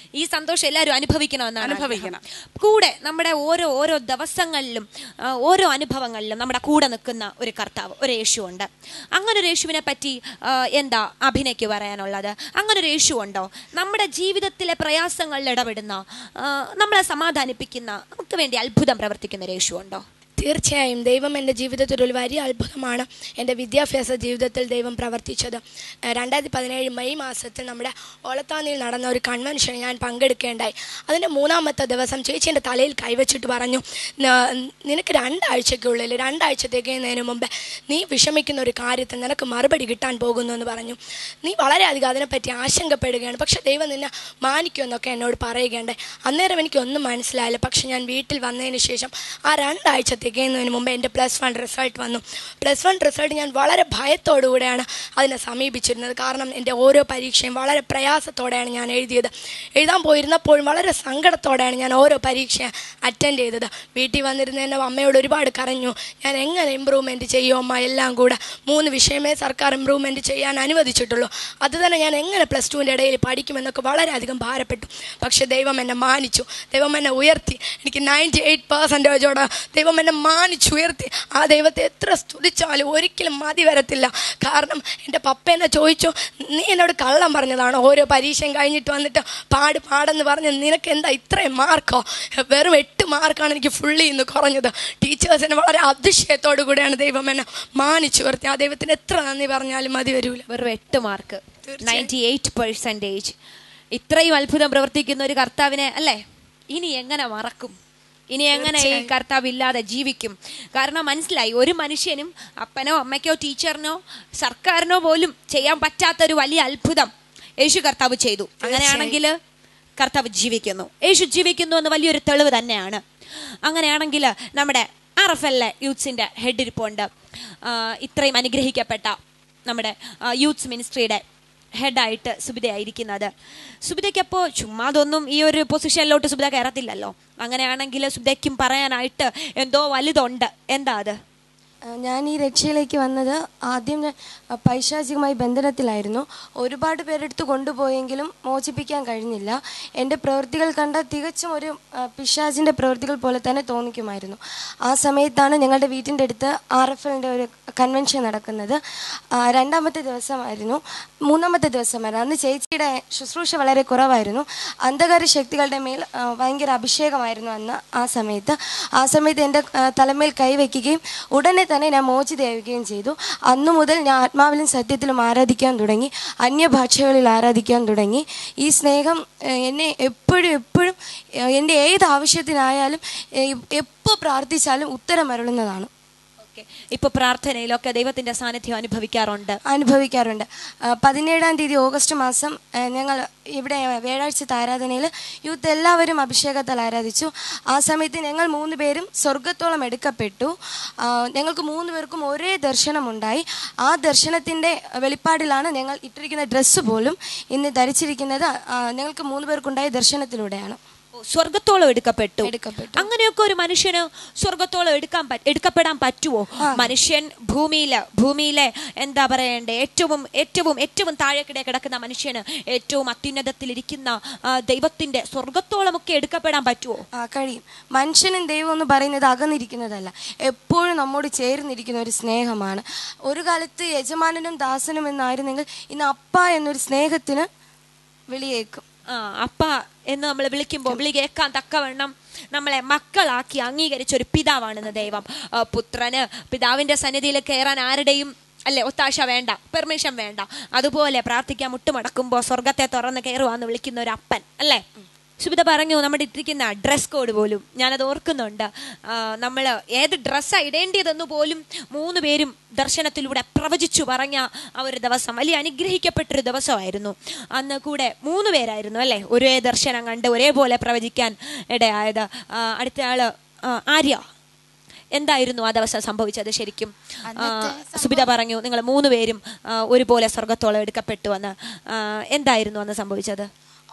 ഈ സന്തോഷം എല്ലാവരും അനുഭവിക്കണമെന്നാണ് അനുഭവിക്കണം. ആഗ്രഹം. കൂടെ നമ്മുടെ ഓരോ ഓരോ ദിവസങ്ങളിലും ആ, ഓരോ അനുഭവങ്ങളിലും നമ്മുടെ കൂടെ നിൽക്കുന്ന ഒരു കർത്താവ് ഒരു യേശു ഉണ്ട് അങ്ങനെ ഒരു യേശുവിനെ പറ്റി ആ, എന്താ അഭിനയ്ക്ക് പറയാനുള്ളത് അങ്ങനെ ഒരു യേശു ഉണ്ടോ നമ്മുടെ ജീവിതത്തിലെ പ്രയാസങ്ങളിൽ ഇടപെടുന്ന ആ, നമ്മളെ സമാധാനിപ്പിക്കുന്ന നമുക്ക് വേണ്ടി അത്ഭുതം പ്രവർത്തിക്കുന്ന ഒരു യേശു ഉണ്ടോ തീർച്ചയായും ദൈവം എൻ്റെ ജീവിതത്തിൽ ഒരു വലിയ അത്ഭുതമാണ് എൻ്റെ വിദ്യാഭ്യാസ ജീവിതത്തിൽ ദൈവം പ്രവർത്തിച്ചത് ഏഹ് രണ്ടായിരത്തി പതിനേഴ് മെയ് മാസത്തിൽ നമ്മുടെ ഓളത്താന്നിയിൽ നടന്ന ഒരു കൺവെൻഷൻ ഞാൻ പങ്കെടുക്കേണ്ടായി അതിൻ്റെ മൂന്നാമത്തെ ദിവസം ചേച്ചി എൻ്റെ തലയിൽ കൈവച്ചിട്ട് പറഞ്ഞു "ന- നിനക്ക് രണ്ടാഴ്ചയ്ക്കുള്ളിൽ രണ്ടാഴ്ചത്തേക്കുന്നതിന് മുമ്പ് നീ വിഷമിക്കുന്ന ഒരു കാര്യത്തിൽ നിനക്ക് മറുപടി കിട്ടാൻ പോകുന്നു എന്ന് പറഞ്ഞു നീ വളരെയധികം അതിനെപ്പറ്റി ആശങ്കപ്പെടുകയാണ് പക്ഷെ ദൈവം നിന്നെ മാനിക്കുമെന്നൊക്കെ എന്നോട് പറയുകയുണ്ടായി അന്നേരം എനിക്കൊന്നും മനസ്സിലായില്ല പക്ഷെ ഞാൻ വീട്ടിൽ വന്നതിന് ശേഷം ആ രണ്ടാഴ്ച തികയുന്നതിന് മുമ്പ് എൻ്റെ പ്ലസ് വൺ റിസൾട്ട് വന്നു പ്ലസ് വൺ റിസൾട്ട് ഞാൻ വളരെ ഭയത്തോടുകൂടെയാണ് അതിനെ സമീപിച്ചിരുന്നത് കാരണം എൻ്റെ ഓരോ പരീക്ഷയും വളരെ പ്രയാസത്തോടെയാണ് ഞാൻ എഴുതിയത് എഴുതാൻ പോയിരുന്നപ്പോൾ വളരെ സങ്കടത്തോടെയാണ് ഞാൻ ഓരോ പരീക്ഷ അറ്റൻഡ് ചെയ്തത് വീട്ടിൽ വന്നിരുന്ന എൻ്റെ അമ്മയോട് ഒരുപാട് കരഞ്ഞു ഞാൻ എങ്ങനെ ഇമ്പ്രൂവ്മെൻറ്റ് ചെയ്യും അമ്മ എല്ലാം കൂടെ മൂന്ന് വിഷയമേ സർക്കാർ ഇമ്പ്രൂവ്മെൻറ്റ് ചെയ്യാൻ അനുവദിച്ചിട്ടുള്ളൂ അത് തന്നെ ഞാൻ എങ്ങനെ പ്ലസ് ടുവിൻ്റെ ഇടയിൽ പഠിക്കുമെന്നൊക്കെ വളരെയധികം ഭാരപ്പെട്ടു പക്ഷേ ദൈവം എന്നെ മാനിച്ചു ദൈവം എന്നെ ഉയർത്തി എനിക്ക് നയൻറ്റി എയ്റ്റ് പെർസെൻറ്റേജോടെ ദൈവം എന്നെ മാനിച്ചുയർത്തി ആ ദൈവത്തെ എത്ര സ്തുതിച്ചാലും ഒരിക്കലും മതി വരത്തില്ല കാരണം എൻ്റെ പപ്പ എന്നെ ചോദിച്ചു നീ എന്നോട് കള്ളം പറഞ്ഞതാണോ ഓരോ പരീക്ഷയും കഴിഞ്ഞിട്ട് വന്നിട്ട് പാട് പാടെന്ന് പറഞ്ഞ് നിനക്ക് എന്താ ഇത്രയും മാർക്കോ വെറും എട്ട് മാർക്കാണ് എനിക്ക് ഫുള്ളി ഇന്ന് കുറഞ്ഞത് ടീച്ചേഴ്സിന് വളരെ അതിശയത്തോടു കൂടെയാണ് ദൈവം എന്നെ മാനിച്ചുയർത്തി ആ ദൈവത്തിന് എത്ര നന്ദി പറഞ്ഞാലും മതി വരൂല വെറും എട്ട് മാർക്ക് നയൻറ്റി എയ്റ്റ് പെർസെൻറ്റേജ് ഇത്രയും അത്ഭുതം പ്രവർത്തിക്കുന്ന ഒരു കർത്താവിനെ അല്ലേ ഇനി എങ്ങനെ മറക്കും ഇനി എങ്ങനെ ഈ കർത്താവ് ഇല്ലാതെ ജീവിക്കും കാരണം മനസ്സിലായി ഒരു മനുഷ്യനും അപ്പനോ അമ്മയ്ക്കോ ടീച്ചറിനോ സർക്കാരിനോ പോലും ചെയ്യാൻ പറ്റാത്ത ഒരു വലിയ അത്ഭുതം യേശു കർത്താവ് ചെയ്തു അങ്ങനെയാണെങ്കിൽ കർത്താവ് ജീവിക്കുന്നു യേശു ജീവിക്കുന്നു എന്ന് വലിയൊരു തെളിവ് തന്നെയാണ് അങ്ങനെയാണെങ്കിൽ നമ്മുടെ ആർ എഫ് എല്ലിലെ യൂത്ത്സിൻ്റെ ഹെഡ് ഇരിപ്പുണ്ട് ആ, ഇത്രയും അനുഗ്രഹിക്കപ്പെട്ട നമ്മുടെ ആ, യൂത്ത്സ് മിനിസ്ട്രിയുടെ ഹെഡായിട്ട് സുബിതയായിരിക്കുന്നത് സുബിതയ്ക്കപ്പോൾ ചുമ്മാതൊന്നും ഈ ഒരു പൊസിഷനിലോട്ട് സുബിത കയറത്തില്ലല്ലോ അങ്ങനെയാണെങ്കിൽ സുബിതയ്ക്കും പറയാനായിട്ട് എന്തോ വലുതുണ്ട് എന്താ അത് ആ, ഞാൻ ഈ രക്ഷയിലേക്ക് വന്നത് ആദ്യം ഞാൻ ആ, പൈശാചികമായി ബന്ധനത്തിലായിരുന്നു ഒരുപാട് പേരെടുത്ത് കൊണ്ടുപോയെങ്കിലും മോചിപ്പിക്കാൻ കഴിഞ്ഞില്ല എൻ്റെ പ്രവൃത്തികൾ കണ്ട തികച്ചും ഒരു ആ, പിശാചിൻ്റെ പ്രവൃത്തികൾ പോലെ തന്നെ തോന്നിക്കുമായിരുന്നു ആ സമയത്താണ് ഞങ്ങളുടെ വീട്ടിൻ്റെ അടുത്ത് ആർ എഫ് എല്ലിൻ്റെ ഒരു കൺവെൻഷൻ നടക്കുന്നത് ആ, രണ്ടാമത്തെ ദിവസമായിരുന്നു മൂന്നാമത്തെ ദിവസമായിരുന്നു അന്ന് ചേച്ചിയുടെ ശുശ്രൂഷ വളരെ കുറവായിരുന്നു അന്ധകാര ശക്തികളുടെ മേൽ ആ, ഭയങ്കര അഭിഷേകമായിരുന്നു അന്ന് ആ സമയത്ത് ആ സമയത്ത് എൻ്റെ ആ, തലമേൽ കൈവയ്ക്കുകയും ഉടനെ തന്നെ ഞാൻ മോചിതയാവുകയും ചെയ്തു അന്നു മുതൽ ഞാൻ ആത്മാവിലും സത്യത്തിലും ആരാധിക്കാൻ തുടങ്ങി അന്യഭാഷകളിൽ ആരാധിക്കാൻ തുടങ്ങി ഈ സ്നേഹം ആ, എന്നെ എപ്പോഴും എപ്പോഴും ആ, എൻ്റെ ഏത് ആവശ്യത്തിനായാലും എപ്പോൾ പ്രാർത്ഥിച്ചാലും ഉത്തരം അരുളുന്നതാണ് ഓക്കെ ഇപ്പൊ പ്രാർത്ഥനയിലൊക്കെ ദൈവത്തിന്റെ സാന്നിധ്യം അനുഭവിക്കാറുണ്ട് അനുഭവിക്കാറുണ്ട് ആ, പതിനേഴാം തീയതി ഓഗസ്റ്റ് മാസം ആ, ഞങ്ങൾ ഇവിടെ വ്യാഴാഴ്ചത്തെ ആരാധനയിൽ യൂത്ത് എല്ലാവരും അഭിഷേകത്താൽ ആരാധിച്ചു ആ സമയത്ത് ഞങ്ങൾ മൂന്ന് പേരും സ്വർഗത്തോളം എടുക്കപ്പെട്ടു ആ, ഞങ്ങൾക്ക് മൂന്ന് പേർക്കും ഒരേ ദർശനമുണ്ടായി ആ ദർശനത്തിൻ്റെ വെളിപ്പാടിലാണ് ഞങ്ങൾ ഇട്ടിരിക്കുന്ന ഡ്രസ്സ് പോലും ഇന്ന് ധരിച്ചിരിക്കുന്നത് ആ, ഞങ്ങൾക്ക് മൂന്ന് പേർക്കുണ്ടായ ദർശനത്തിലൂടെയാണ് ഓ, സ്വർഗത്തോളം എടുക്കപ്പെട്ടു എടുക്കപ്പെട്ടു. അങ്ങനെയൊക്കെ ഒരു മനുഷ്യന് സ്വർഗത്തോളം എടുക്കാൻ പറ്റ- എടുക്കപ്പെടാൻ പറ്റുമോ മനുഷ്യൻ ഭൂമിയില് ഭൂമിയിലെ എന്താ പറയണ്ടേ ഏറ്റവും ഏറ്റവും ഏറ്റവും താഴെക്കിടെ കിടക്കുന്ന മനുഷ്യന് ഏറ്റവും അത്യുന്നതത്തിലിരിക്കുന്ന ആ, ദൈവത്തിന്റെ സ്വർഗത്തോളമൊക്കെ എടുക്കപ്പെടാൻ പറ്റുമോ ആ കഴിയും മനുഷ്യനും ദൈവം എന്ന് പറയുന്നത് അകന്നിരിക്കുന്നതല്ല എപ്പോഴും നമ്മോട് ചേർന്നിരിക്കുന്ന ഒരു സ്നേഹമാണ് ഒരു കാലത്ത് യജമാനനും ദാസനും എന്നായിരുന്നെങ്കിൽ ഇന്ന് അപ്പ എന്നൊരു സ്നേഹത്തിന് വിളിയേക്കും ആ അപ്പ എന്ന് നമ്മൾ വിളിക്കുമ്പോൾ വിളി കേൾക്കാൻ തക്കവണ്ണം നമ്മളെ മക്കളാക്കി അംഗീകരിച്ച ഒരു പിതാവാണെന്ന് ദൈവം ആ, പുത്രന് പിതാവിന്റെ സന്നിധിയിൽ കയറാൻ ആരുടെയും അല്ലെ ഒത്താശ വേണ്ട പെർമിഷൻ വേണ്ട അതുപോലെ പ്രാർത്ഥിക്കാൻ മുട്ടുമടക്കുമ്പോൾ സ്വർഗത്തെ തുറന്ന് കയറുവാന്ന് വിളിക്കുന്ന ഒരു അപ്പൻ അല്ലേ സുബിത പറഞ്ഞു നമ്മുടെ ഇട്ടിരിക്കുന്ന ഡ്രസ് കോഡ് പോലും ഞാനത് ഓർക്കുന്നുണ്ട് നമ്മൾ ഏത് ഡ്രസ്സാണ് ഇടേണ്ടതെന്ന് പോലും മൂന്ന് പേരും ദർശനത്തിലൂടെ പ്രവചിച്ചു പറഞ്ഞ ആ ഒരു ദിവസം വലിയ അനുഗ്രഹിക്കപ്പെട്ടൊരു ദിവസമായിരുന്നു അന്ന് കൂടെ മൂന്ന് പേരായിരുന്നു അല്ലേ ഒരേ ദർശനം കണ്ട് ഒരേപോലെ പ്രവചിക്കാൻ ഇടയായത് ആ, അടുത്ത ആള് ആ, ആര്യ എന്തായിരുന്നു ആ ദിവസം സംഭവിച്ചത് ശരിക്കും ആ, സുബിത പറഞ്ഞു നിങ്ങൾ മൂന്ന് പേരും ആ, ഒരുപോലെ സ്വർഗത്തോളം എടുക്കപ്പെട്ടു എന്ന് ആ, എന്തായിരുന്നു അന്ന് സംഭവിച്ചത്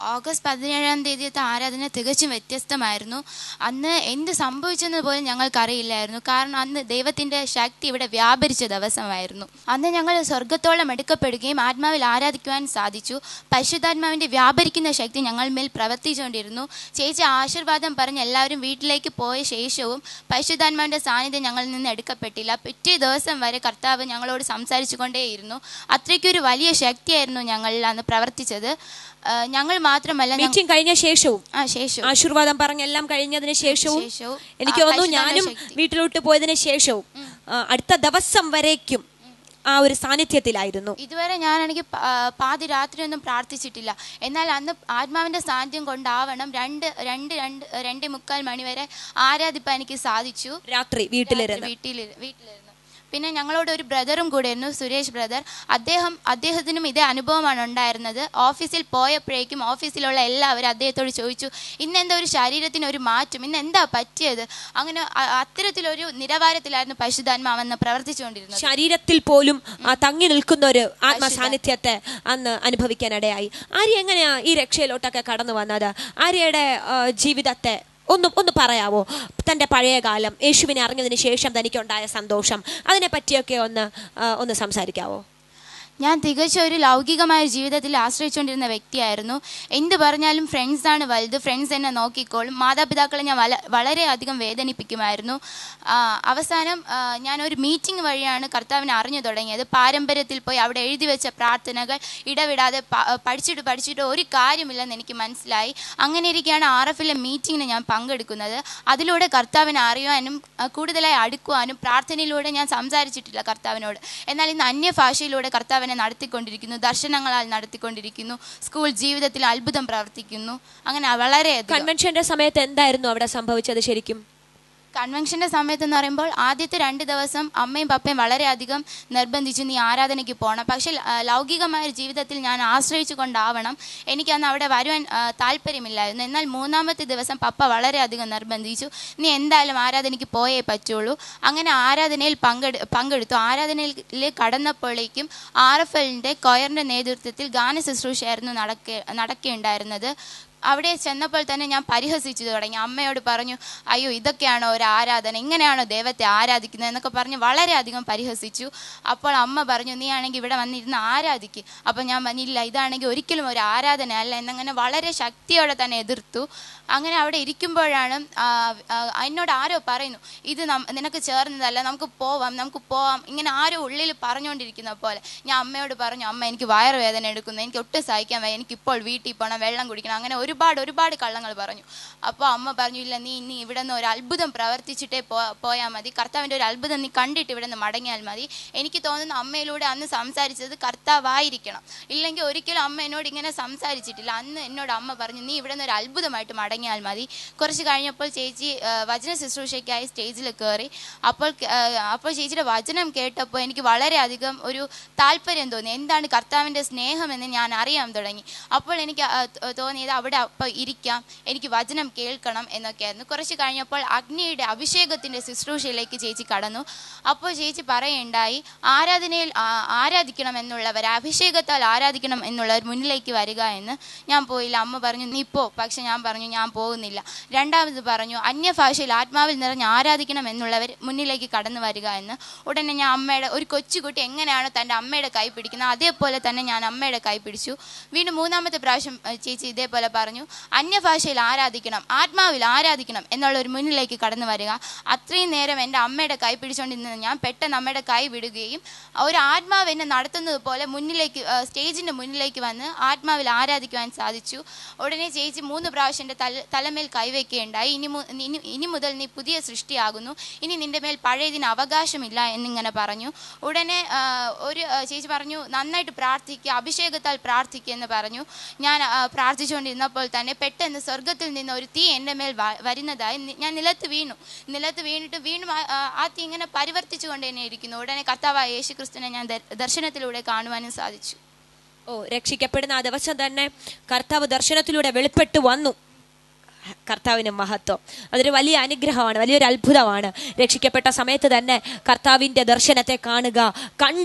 ഓഗസ്റ്റ് പതിനേഴാം തീയതിയത്തെ ആരാധന തികച്ചും വ്യത്യസ്തമായിരുന്നു അന്ന് എന്ത് സംഭവിച്ചെന്ന് പോലും ഞങ്ങൾക്കറിയില്ലായിരുന്നു കാരണം അന്ന് ദൈവത്തിൻ്റെ ശക്തി ഇവിടെ വ്യാപരിച്ച ദിവസമായിരുന്നു അന്ന് ഞങ്ങൾ സ്വർഗത്തോളം എടുക്കപ്പെടുകയും ആത്മാവിൽ ആരാധിക്കുവാൻ സാധിച്ചു പരിശുദ്ധാത്മാവിൻ്റെ വ്യാപരിക്കുന്ന ശക്തി ഞങ്ങൾ മേൽ പ്രവർത്തിച്ചുകൊണ്ടിരുന്നു ചേച്ചി ആശീർവാദം പറഞ്ഞ് എല്ലാവരും വീട്ടിലേക്ക് പോയ ശേഷവും പരിശുദ്ധാത്മാവിൻ്റെ സാന്നിധ്യം ഞങ്ങളിൽ നിന്ന് എടുക്കപ്പെട്ടില്ല പിറ്റേ ദിവസം വരെ കർത്താവ് ഞങ്ങളോട് സംസാരിച്ചു കൊണ്ടേയിരുന്നു അത്രയ്ക്കൊരു വലിയ ശക്തിയായിരുന്നു ഞങ്ങളിൽ അന്ന് പ്രവർത്തിച്ചത് ആ, ഞങ്ങൾ മാത്രമല്ല ഞങ്ങ- മീറ്റിംഗ് കഴിഞ്ഞ ശേഷവും ആ ശേഷം ആശീർവാദം പറഞ്ഞെല്ലാം കഴിഞ്ഞതിന് ശേഷവും ശേഷവും, എനിക്ക് ആ, തോന്നുന്നു പരിശുദ്ധാത്മ ഞാനും ശക്തി. വീട്ടിലോട്ട് പോയതിന് ശേഷവും ആ, അടുത്ത ദിവസം വരേക്കും ആ ഒരു സാന്നിധ്യത്തിലായിരുന്നു ഇതുവരെ ഞാനാണെങ്കിൽ പ- ആ, പാതി രാത്രിയൊന്നും പ്രാർത്ഥിച്ചിട്ടില്ല എന്നാൽ അന്ന് ആത്മാവിന്റെ സാന്നിധ്യം കൊണ്ടാവണം രണ്ട് രണ്ട് രണ്ട് രണ്ടേ മുക്കാൽ മണിവരെ ആരാധിപ്പാൻ എനിക്ക് സാധിച്ചു രാത്രി വീട്ടിലിരുന്ന് വീട്ടിൽ വീട്ടിലിരുന്നു പിന്നെ ഞങ്ങളോട് ഒരു ബ്രദറും കൂടെയായിരുന്നു സുരേഷ് ബ്രദർ അദ്ദേഹം അദ്ദേഹത്തിനും ഇതേ അനുഭവമാണ് ഉണ്ടായിരുന്നത് ഓഫീസിൽ പോയപ്പോഴേക്കും ഓഫീസിലുള്ള എല്ലാവരും അദ്ദേഹത്തോട് ചോദിച്ചു ഇന്ന് എന്താ ഒരു ശരീരത്തിന് ഒരു മാറ്റം ഇന്ന് എന്താ പറ്റിയത് അങ്ങനെ അ- അത്തരത്തിലൊരു നിലവാരത്തിലായിരുന്നു പരിശുദ്ധാത്മാവെന്ന് പ്രവർത്തിച്ചുകൊണ്ടിരുന്നത് ശരീരത്തിൽ പോലും ആ തങ്ങി നിൽക്കുന്ന ഒരു ആത്മ സാന്നിധ്യത്തെ അന്ന് അനുഭവിക്കാനിടയായി ആര്യ എങ്ങനെയാ ഈ രക്ഷയിലോട്ടൊക്കെ കടന്നു വന്നത് ആര്യയുടെ ആ, ജീവിതത്തെ ഒന്ന് ഒന്ന് പറയാവോ തന്റെ പഴയ കാലം യേശുവിനെ അറിഞ്ഞതിന് ശേഷം തനിക്കുണ്ടായ സന്തോഷം അതിനെ പറ്റിയൊക്കെ ഒന്ന് ആ, ഒന്ന് സംസാരിക്കാവോ ഞാൻ തികച്ചും ഒരു ലൗകികമായ ജീവിതത്തിൽ ആശ്രയിച്ചുകൊണ്ടിരുന്ന വ്യക്തിയായിരുന്നു എന്ത് പറഞ്ഞാലും ഫ്രണ്ട്സാണ് വലുത് ഫ്രണ്ട്സ് എന്നെ നോക്കിക്കോളും മാതാപിതാക്കളെ ഞാൻ വല വളരെയധികം വേദനിപ്പിക്കുമായിരുന്നു ആ, അവസാനം ആ, ഞാൻ ഒരു മീറ്റിംഗ് വഴിയാണ് കർത്താവിനെ അറിഞ്ഞു തുടങ്ങിയത് പാരമ്പര്യത്തിൽ പോയി അവിടെ എഴുതി വെച്ച പ്രാർത്ഥനകൾ ഇടവിടാതെ പ- പഠിച്ചിട്ട് പഠിച്ചിട്ട് ഒരു കാര്യമില്ലെന്ന് എനിക്ക് മനസ്സിലായി അങ്ങനെ ഇരിക്കുകയാണ് ആർ എഫിലെ മീറ്റിങ്ങിന് ഞാൻ പങ്കെടുക്കുന്നത് അതിലൂടെ കർത്താവിനെ അറിയുവാനും ആ, കൂടുതലായി അടുക്കുവാനും പ്രാർത്ഥനയിലൂടെ ഞാൻ സംസാരിച്ചിട്ടില്ല കർത്താവിനോട് എന്നാൽ ഇന്ന് അന്യഭാഷയിലൂടെ കർത്താവിനെ നടത്തിക്കൊണ്ടിരിക്കുന്നു ദർശനങ്ങളാൽ നടത്തിക്കൊണ്ടിരിക്കുന്നു സ്കൂൾ ജീവിതത്തിൽ അത്ഭുതം പ്രവർത്തിക്കുന്നു അങ്ങനെ വളരെയധികം കൺവെൻഷന്റെ സമയത്ത് എന്തായിരുന്നു അവിടെ സംഭവിച്ചത് ശരിക്കും കൺവെൻഷന്റെ സമയത്ത് എന്ന് പറയുമ്പോൾ ആദ്യത്തെ രണ്ട് ദിവസം അമ്മയും പപ്പയും വളരെയധികം നിർബന്ധിച്ചു നീ ആരാധനയ്ക്ക് പോകണം പക്ഷേ ആ, ലൗകികമായ ഒരു ജീവിതത്തിൽ ഞാൻ ആശ്രയിച്ചു കൊണ്ടാവണം എനിക്ക് അന്ന് അവിടെ വരുവാൻ ആ, താല്പര്യമില്ലായിരുന്നു എന്നാൽ മൂന്നാമത്തെ ദിവസം പപ്പ വളരെയധികം നിർബന്ധിച്ചു നീ എന്തായാലും ആരാധനയ്ക്ക് പോയേ പറ്റുള്ളൂ അങ്ങനെ ആരാധനയിൽ പങ്കെടു പങ്കെടുത്തു ആരാധനയിൽ കടന്നപ്പോഴേക്കും ആർ എഫ് എല്ലിൻ്റെ കൊയറിൻ്റെ നേതൃത്വത്തിൽ ഗാന ശുശ്രൂഷയായിരുന്നു നടക്ക നടക്കുകയുണ്ടായിരുന്നത് അവിടെ ചെന്നപ്പോൾ തന്നെ ഞാൻ പരിഹസിച്ചു തുടങ്ങി അമ്മയോട് പറഞ്ഞു അയ്യോ ഇതൊക്കെയാണോ ഒരു ആരാധന ഇങ്ങനെയാണോ ദൈവത്തെ ആരാധിക്കുന്നത് എന്നൊക്കെ പറഞ്ഞ് വളരെയധികം പരിഹസിച്ചു അപ്പോൾ അമ്മ പറഞ്ഞു നീ ആണെങ്കിൽ ഇവിടെ വന്നിരുന്ന് ആരാധിക്ക് അപ്പോൾ ഞാൻ പറഞ്ഞില്ല ഇതാണെങ്കിൽ ഒരിക്കലും ഒരു ആരാധന അല്ല എന്നങ്ങനെ വളരെ ശക്തിയോടെ തന്നെ എതിർത്തു അങ്ങനെ അവിടെ ഇരിക്കുമ്പോഴാണ് ആ, ആ, എന്നോട് ആരോ പറയുന്നു ഇത് നം- നിനക്ക് ചേർന്നതല്ല നമുക്ക് പോവാം നമുക്ക് പോവാം ഇങ്ങനെ ആരോ ഉള്ളിൽ പറഞ്ഞുകൊണ്ടിരിക്കുന്ന പോലെ ഞാൻ അമ്മയോട് പറഞ്ഞു അമ്മ എനിക്ക് വയറുവേദന എടുക്കുന്നു എനിക്ക് ഒട്ടും സഹിക്കാൻ വയ്യ എനിക്കിപ്പോൾ വീട്ടിൽ പോകണം വെള്ളം കുടിക്കണം അങ്ങനെ ഒരുപാട് ഒരുപാട് കള്ളങ്ങൾ പറഞ്ഞു അപ്പോൾ അമ്മ പറഞ്ഞു ഇല്ല നീ ഇനി ഇവിടെ നിന്ന് ഒരു അത്ഭുതം പ്രവർത്തിച്ചിട്ടേ പോ പോയാൽ മതി കർത്താവിൻ്റെ ഒരു അത്ഭുതം നീ കണ്ടിട്ട് ഇവിടെ നിന്ന് മടങ്ങിയാൽ മതി എനിക്ക് തോന്നുന്നു അമ്മയിലൂടെ അന്ന് സംസാരിച്ചത് കർത്താവായിരിക്കണം ഇല്ലെങ്കിൽ ഒരിക്കലും അമ്മ എന്നോട് ഇങ്ങനെ സംസാരിച്ചിട്ടില്ല അന്ന് എന്നോട് അമ്മ പറഞ്ഞു നീ ഇവിടെ നിന്ന് ഒരു അത്ഭുതമായിട്ട് മടങ്ങിയാൽ മതി കുറച്ച് കഴിഞ്ഞപ്പോൾ ചേച്ചി ആ, വചന ശുശ്രൂഷയ്ക്കായി സ്റ്റേജിൽ കയറി അപ്പോൾ ആ, അപ്പോൾ ചേച്ചിയുടെ വചനം കേട്ടപ്പോൾ എനിക്ക് വളരെയധികം ഒരു താല്പര്യം തോന്നി എന്താണ് കർത്താവിൻ്റെ സ്നേഹമെന്ന് ഞാൻ അറിയാൻ തുടങ്ങി അപ്പോൾ എനിക്ക് ആ, തോ- തോന്നിയത് അവിടെ അപ്പോൾ ഇരിക്കാം എനിക്ക് വചനം കേൾക്കണം എന്നൊക്കെയായിരുന്നു കുറച്ച് കഴിഞ്ഞപ്പോൾ അഗ്നിയുടെ അഭിഷേകത്തിൻ്റെ ശുശ്രൂഷയിലേക്ക് ചേച്ചി കടന്നു അപ്പോൾ ചേച്ചി പറയുണ്ടായി ആരാധനയിൽ ആ- ആരാധിക്കണം എന്നുള്ളവർ അഭിഷേകത്താൽ ആരാധിക്കണം എന്നുള്ളവർ മുന്നിലേക്ക് വരിക എന്ന് ഞാൻ പോയില്ല അമ്മ പറഞ്ഞു നീ പോ പക്ഷെ ഞാൻ പറഞ്ഞു ഞാൻ പോകുന്നില്ല രണ്ടാമത് പറഞ്ഞു അന്യഭാഷയിൽ ആത്മാവിൽ നിറഞ്ഞ് ആരാധിക്കണം എന്നുള്ളവർ മുന്നിലേക്ക് കടന്നു വരിക എന്ന് ഉടനെ ഞാൻ അമ്മയുടെ ഒരു കൊച്ചുകുട്ടി എങ്ങനെയാണ് തൻ്റെ അമ്മയുടെ കൈ പിടിക്കുന്നത് അതേപോലെ തന്നെ ഞാൻ അമ്മയുടെ കൈ പിടിച്ചു വീണ്ടും മൂന്നാമത്തെ പ്രാവശ്യം ഏഹ്, ചേച്ചി ഇതേപോലെ പറഞ്ഞു അന്യഭാഷയിൽ ആരാധിക്കണം ആത്മാവിൽ ആരാധിക്കണം എന്നുള്ള ഒരു മുന്നിലേക്ക് കടന്നു വരിക അത്രയും നേരം എൻ്റെ അമ്മയുടെ കൈ പിടിച്ചുകൊണ്ടിരുന്ന ഞാൻ പെട്ടെന്ന് അമ്മയുടെ കൈ വിടുകയും ഒരു ആത്മാവ് എന്നെ നടത്തുന്നത് പോലെ മുന്നിലേക്ക് ഏഹ്, സ്റ്റേജിൻ്റെ മുന്നിലേക്ക് വന്ന് ആത്മാവിൽ ആരാധിക്കുവാൻ സാധിച്ചു ഉടനെ ചേച്ചി മൂന്ന് പ്രാവശ്യം എൻ്റെ തല തലമേൽ കൈവയ്ക്കുകയുണ്ടായി ഇനി മു- ഇനി ഇനി മുതൽ നീ പുതിയ സൃഷ്ടിയാകുന്നു ഇനി നിന്റെ മേൽ പഴയതിന് അവകാശമില്ല എന്നിങ്ങനെ പറഞ്ഞു ഉടനെ ആ, ഒരു ആ, ചേച്ചി പറഞ്ഞു നന്നായിട്ട് പ്രാർത്ഥിക്കുക അഭിഷേകത്താൽ പ്രാർത്ഥിക്കുക എന്ന് പറഞ്ഞു ഞാൻ ആ, പ്രാർത്ഥിച്ചുകൊണ്ടിരുന്നപ്പോൾ തന്നെ പെട്ടെന്ന് സ്വർഗത്തിൽ നിന്ന് ഒരു തീ എൻ്റെ മേൽ വ- വരുന്നതായി നി- ഞാൻ നിലത്ത് വീണു നിലത്ത് വീണിട്ട് വീണ്ടും ആ- ആ- ആ തീ ഇങ്ങനെ പരിവർത്തിച്ചു കൊണ്ട് തന്നെ ഇരിക്കുന്നു ഉടനെ കർത്താവായ യേശു ക്രിസ്തുവിനെ ഞാൻ ദർ- ദർശനത്തിലൂടെ കാണുവാനും സാധിച്ചു ഓ രക്ഷിക്കപ്പെടുന്ന ആ ദിവസം തന്നെ കർത്താവ് ദർശനത്തിലൂടെ വെളിപ്പെട്ട് വന്നു കർത്താവിന് മഹത്വം അതൊരു വലിയ അനുഗ്രഹമാണ് വലിയൊരു അത്ഭുതമാണ് രക്ഷിക്കപ്പെട്ട സമയത്ത് തന്നെ കർത്താവിൻ്റെ ദർശനത്തെ കാണുക കണ്ട്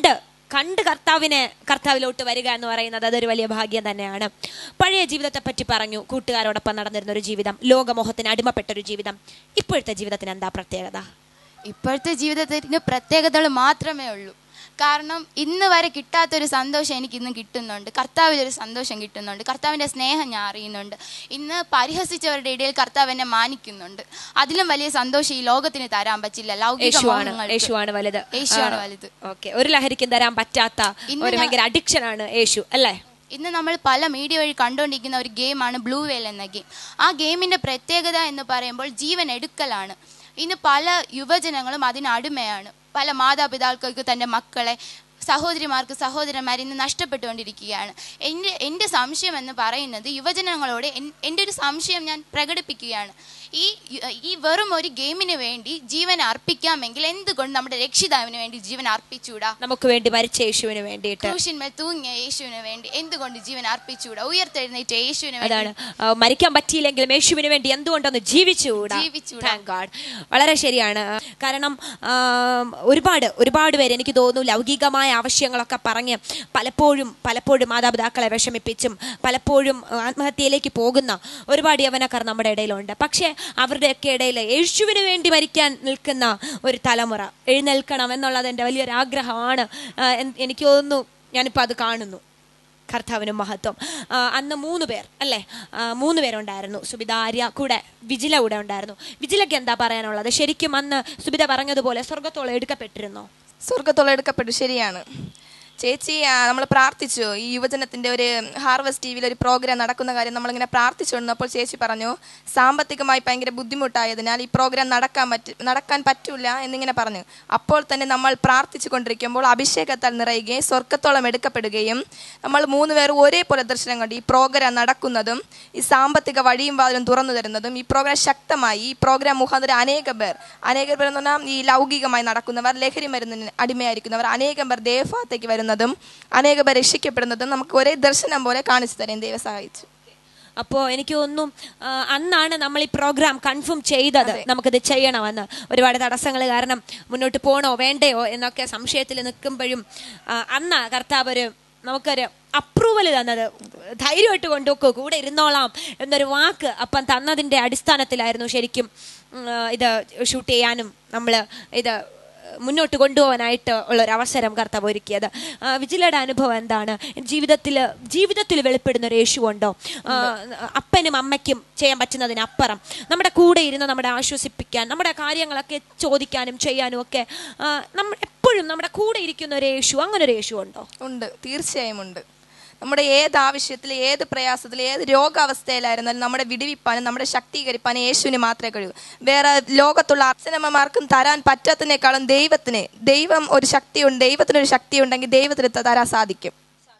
കണ്ട് കർത്താവിനെ കർത്താവിലോട്ട് വരിക എന്ന് പറയുന്നത് അതൊരു വലിയ ഭാഗ്യം തന്നെയാണ് പഴയ ജീവിതത്തെ പറ്റി പറഞ്ഞു കൂട്ടുകാരോടൊപ്പം നടന്നിരുന്ന ഒരു ജീവിതം ലോകമോഹത്തിന് അടിമപ്പെട്ട ഒരു ജീവിതം ഇപ്പോഴത്തെ ജീവിതത്തിന് എന്താ പ്രത്യേകത ഇപ്പോഴത്തെ ജീവിതത്തിന് പ്രത്യേകതകൾ മാത്രമേ ഉള്ളൂ കാരണം ഇന്ന് വരെ കിട്ടാത്തൊരു സന്തോഷം എനിക്ക് ഇന്ന് കിട്ടുന്നുണ്ട് കർത്താവിലൊരു സന്തോഷം കിട്ടുന്നുണ്ട് കർത്താവിൻ്റെ സ്നേഹം ഞാൻ അറിയുന്നുണ്ട് ഇന്ന് പരിഹസിച്ചവരുടെ ഇടയിൽ കർത്താവ് എന്നെ മാനിക്കുന്നുണ്ട് അതിലും വലിയ സന്തോഷം ഈ ലോകത്തിന് തരാൻ പറ്റില്ല ലൗകിക യേശുവാണ് മോഹങ്ങൾക്ക്. യേശുവാണ് വലുത് യേശുവാണ് വലുത് ഓക്കെ ഒരു ലഹരിക്കും തരാൻ പറ്റാത്ത ഇന്ന് ഒരു ഞാൻ- ഭയങ്കര അഡിക്ഷൻ ആണ് യേശു അല്ലേ ഇന്ന് നമ്മൾ പല മീഡിയ വഴി കണ്ടുകൊണ്ടിരിക്കുന്ന ഒരു ഗെയിമാണ് ബ്ലൂ വെയിൽ എന്ന ഗെയിം ആ ഗെയിമിൻ്റെ പ്രത്യേകത എന്ന് പറയുമ്പോൾ ജീവൻ എടുക്കലാണ് ഇന്ന് പല യുവജനങ്ങളും അതിന് അടിമയാണ് പല മാതാപിതാക്കൾക്ക് തൻ്റെ മക്കളെ സഹോദരിമാർക്ക് സഹോദരന്മാർ ഇന്ന് നഷ്ടപ്പെട്ടുകൊണ്ടിരിക്കുകയാണ് എൻ്റെ എൻ്റെ സംശയം എന്ന് പറയുന്നത് യുവജനങ്ങളോട് എൻ- എൻ്റെ ഒരു സംശയം ഞാൻ പ്രകടിപ്പിക്കുകയാണ് ഈ ഈ വെറും ഒരു ഗെയിമിന് വേണ്ടി ജീവൻ അർപ്പിക്കാമെങ്കിൽ എന്തുകൊണ്ട് നമ്മുടെ രക്ഷിതാവിന് വേണ്ടി ജീവൻ അർപ്പിച്ചൂടാ നമുക്ക് വേണ്ടി മരിച്ച യേശുവിന് വേണ്ടിയിട്ട് ക്രൂശിന്മേൽ തൂങ്ങിയ യേശുവിന് വേണ്ടി എന്തുകൊണ്ട് ജീവൻ അർപ്പിച്ചുകൂടാ ഉയർത്തെഴുന്നേറ്റ യേശുവിന് വേണ്ടി അതാണ് ആ, മരിക്കാൻ പറ്റിയില്ലെങ്കിലും യേശുവിന് വേണ്ടി എന്തുകൊണ്ടൊന്ന് ജീവിച്ചുകൂടാ ജീവിച്ചുകൂടാ. Thank God. വളരെ ശരിയാണ് കാരണം ആ, ഒരുപാട് ഒരുപാട് പേര് എനിക്ക് തോന്നുന്നു ലൗകികമായ ആവശ്യങ്ങളൊക്കെ പറഞ്ഞ് പലപ്പോഴും പലപ്പോഴും മാതാപിതാക്കളെ വിഷമിപ്പിച്ചും പലപ്പോഴും ആത്മഹത്യയിലേക്ക് പോകുന്ന ഒരുപാട് യവനക്കാർ നമ്മുടെ ഇടയിലുണ്ട് പക്ഷേ അവരുടെയൊക്കെ ഇടയിൽ യേശുവിന് വേണ്ടി മരിക്കാൻ നിൽക്കുന്ന ഒരു തലമുറ എഴുന്നേൽക്കണം എന്നുള്ളത് എൻ്റെ വലിയൊരു ആഗ്രഹമാണ് ആ, എൻ- എനിക്ക് തോന്നുന്നു ഞാനിപ്പോൾ അത് കാണുന്നു കർത്താവിന് മഹത്വം ആ, അന്ന് മൂന്ന് പേർ അല്ലേ ആ, മൂന്ന് പേരുണ്ടായിരുന്നു സുബിത ആര്യ കൂടെ വിജില കൂടെ ഉണ്ടായിരുന്നു വിജിലയ്ക്ക് എന്താ പറയാനുള്ളത് ശരിക്കും അന്ന് സുബിത പറഞ്ഞതുപോലെ സ്വർഗത്തോളം എടുക്കപ്പെട്ടിരുന്നോ സ്വർഗത്തോളം എടുക്കപ്പെട്ടു ശരിയാണ് ചേച്ചി നമ്മൾ പ്രാർത്ഥിച്ചു ഈ യുവജനത്തിന്റെ ഒരു ഹാർവസ്റ്റ് ടി വിയിൽ ഒരു പ്രോഗ്രാം നടക്കുന്ന കാര്യം നമ്മളിങ്ങനെ പ്രാർത്ഥിച്ചു വന്നപ്പോൾ ചേച്ചി പറഞ്ഞു സാമ്പത്തികമായി ഭയങ്കര ബുദ്ധിമുട്ടായതിനാൽ ഈ പ്രോഗ്രാം നടക്കാൻ പറ്റ നടക്കാൻ പറ്റൂല എന്നിങ്ങനെ പറഞ്ഞു അപ്പോൾ തന്നെ നമ്മൾ പ്രാർത്ഥിച്ചു കൊണ്ടിരിക്കുമ്പോൾ അഭിഷേകത്താൽ നിറയുകയും സ്വർഗത്തോളം എടുക്കപ്പെടുകയും നമ്മൾ മൂന്ന് പേർ ഒരേപോലെ ദർശനം കണ്ടു ഈ പ്രോഗ്രാം നടക്കുന്നതും ഈ സാമ്പത്തിക വഴിയും വാതിലും തുറന്നു തരുന്നതും ഈ പ്രോഗ്രാം ശക്തമായി ഈ പ്രോഗ്രാം മുഖാന്തരം അനേകം പേർ അനേകം പേർ എന്ന് പറഞ്ഞാൽ ഈ ലൗകികമായി നടക്കുന്നവർ ലഹരി മരുന്നിന് അടിമയായിരിക്കുന്നവർ അനേകം പേർ ദേവഭാഗത്തേക്ക് വരുന്നതും അനേകം പേർ രക്ഷിക്കപ്പെടുന്നതും നമുക്ക് ഒരേ ദർശനം പോലെ കാണിച്ചു തരാൻ ദൈവം സഹായിച്ചു അപ്പോൾ എനിക്ക് തോന്നുന്നു ആ, അന്നാണ് നമ്മൾ ഈ പ്രോഗ്രാം കൺഫേം ചെയ്തത് നമുക്കിത് ചെയ്യണമെന്ന് ഒരുപാട് തടസ്സങ്ങൾ കാരണം മുന്നോട്ട് പോകണോ വേണ്ടയോ എന്നൊക്കെ സംശയത്തിൽ നിൽക്കുമ്പോഴും ആ, അന്ന് കർത്താവ് ഒരു നമുക്കൊരു അപ്രൂവൽ തന്നത് ധൈര്യമായിട്ട് കൊണ്ടുപോക്കോ കൂടെ ഇരുന്നോളാം എന്നൊരു വാക്ക് അപ്പം തന്നതിൻ്റെ അടിസ്ഥാനത്തിലായിരുന്നു ശരിക്കും ഉം, ആ, ഇത് ഷൂട്ട് ചെയ്യാനും നമ്മൾ ഇത് മുന്നോട്ട് കൊണ്ടുപോകാനായിട്ട് ഉള്ള ഒരു അവസരം കർത്താവ് ഒരുക്കിയത് ആ, വിജിലയുടെ അനുഭവം എന്താണ് ജീവിതത്തിൽ ജീവിതത്തിൽ വെളിപ്പെടുന്ന ഒരു യേശു ഉണ്ടോ ആ, അപ്പനും അമ്മയ്ക്കും ചെയ്യാൻ പറ്റുന്നതിനപ്പുറം നമ്മുടെ കൂടെ ഇരുന്ന് നമ്മുടെ ആശ്വസിപ്പിക്കാൻ നമ്മുടെ കാര്യങ്ങളൊക്കെ ചോദിക്കാനും ചെയ്യാനും ഒക്കെ ആ, നമ്മ എപ്പോഴും നമ്മുടെ കൂടെ ഇരിക്കുന്ന ഒരു യേശു അങ്ങനെ ഒരു യേശു ഉണ്ടോ ഉണ്ട് തീർച്ചയായും ഉണ്ട് നമ്മുടെ ഏത് ആവശ്യത്തിൽ ഏത് പ്രയാസത്തിൽ ഏത് രോഗാവസ്ഥയിലായിരുന്നാലും നമ്മുടെ വിടിവിപ്പാനും നമ്മുടെ ശക്തീകരിപ്പാനും യേശുവിന് മാത്രമേ കഴിയൂ വേറെ ലോകത്തുള്ള അച്ഛനമ്മമാർക്കും തരാൻ പറ്റാത്തതിനേക്കാളും ദൈവത്തിന് ദൈവം ഒരു ശക്തിയുണ്ട് ദൈവത്തിനൊരു ശക്തി ഉണ്ടെങ്കിൽ ദൈവത്തിന് തരാൻ സാധിക്കും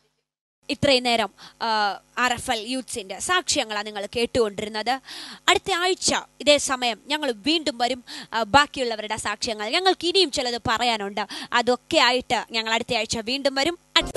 ഇത്രയും നേരം ആർ എഫ് എൽ യൂത്ത്സിന്റെ സാക്ഷ്യങ്ങളാണ് നിങ്ങൾ കേട്ടുകൊണ്ടിരുന്നത് അടുത്ത ആഴ്ച ഇതേ സമയം ഞങ്ങൾ വീണ്ടും വരും ആ, ബാക്കിയുള്ളവരുടെ സാക്ഷ്യങ്ങൾ ഞങ്ങൾക്ക് ഇനിയും ചിലത് പറയാനുണ്ട് അതൊക്കെ ആയിട്ട് ഞങ്ങൾ അടുത്ത ആഴ്ച വീണ്ടും വരും അടുത്ത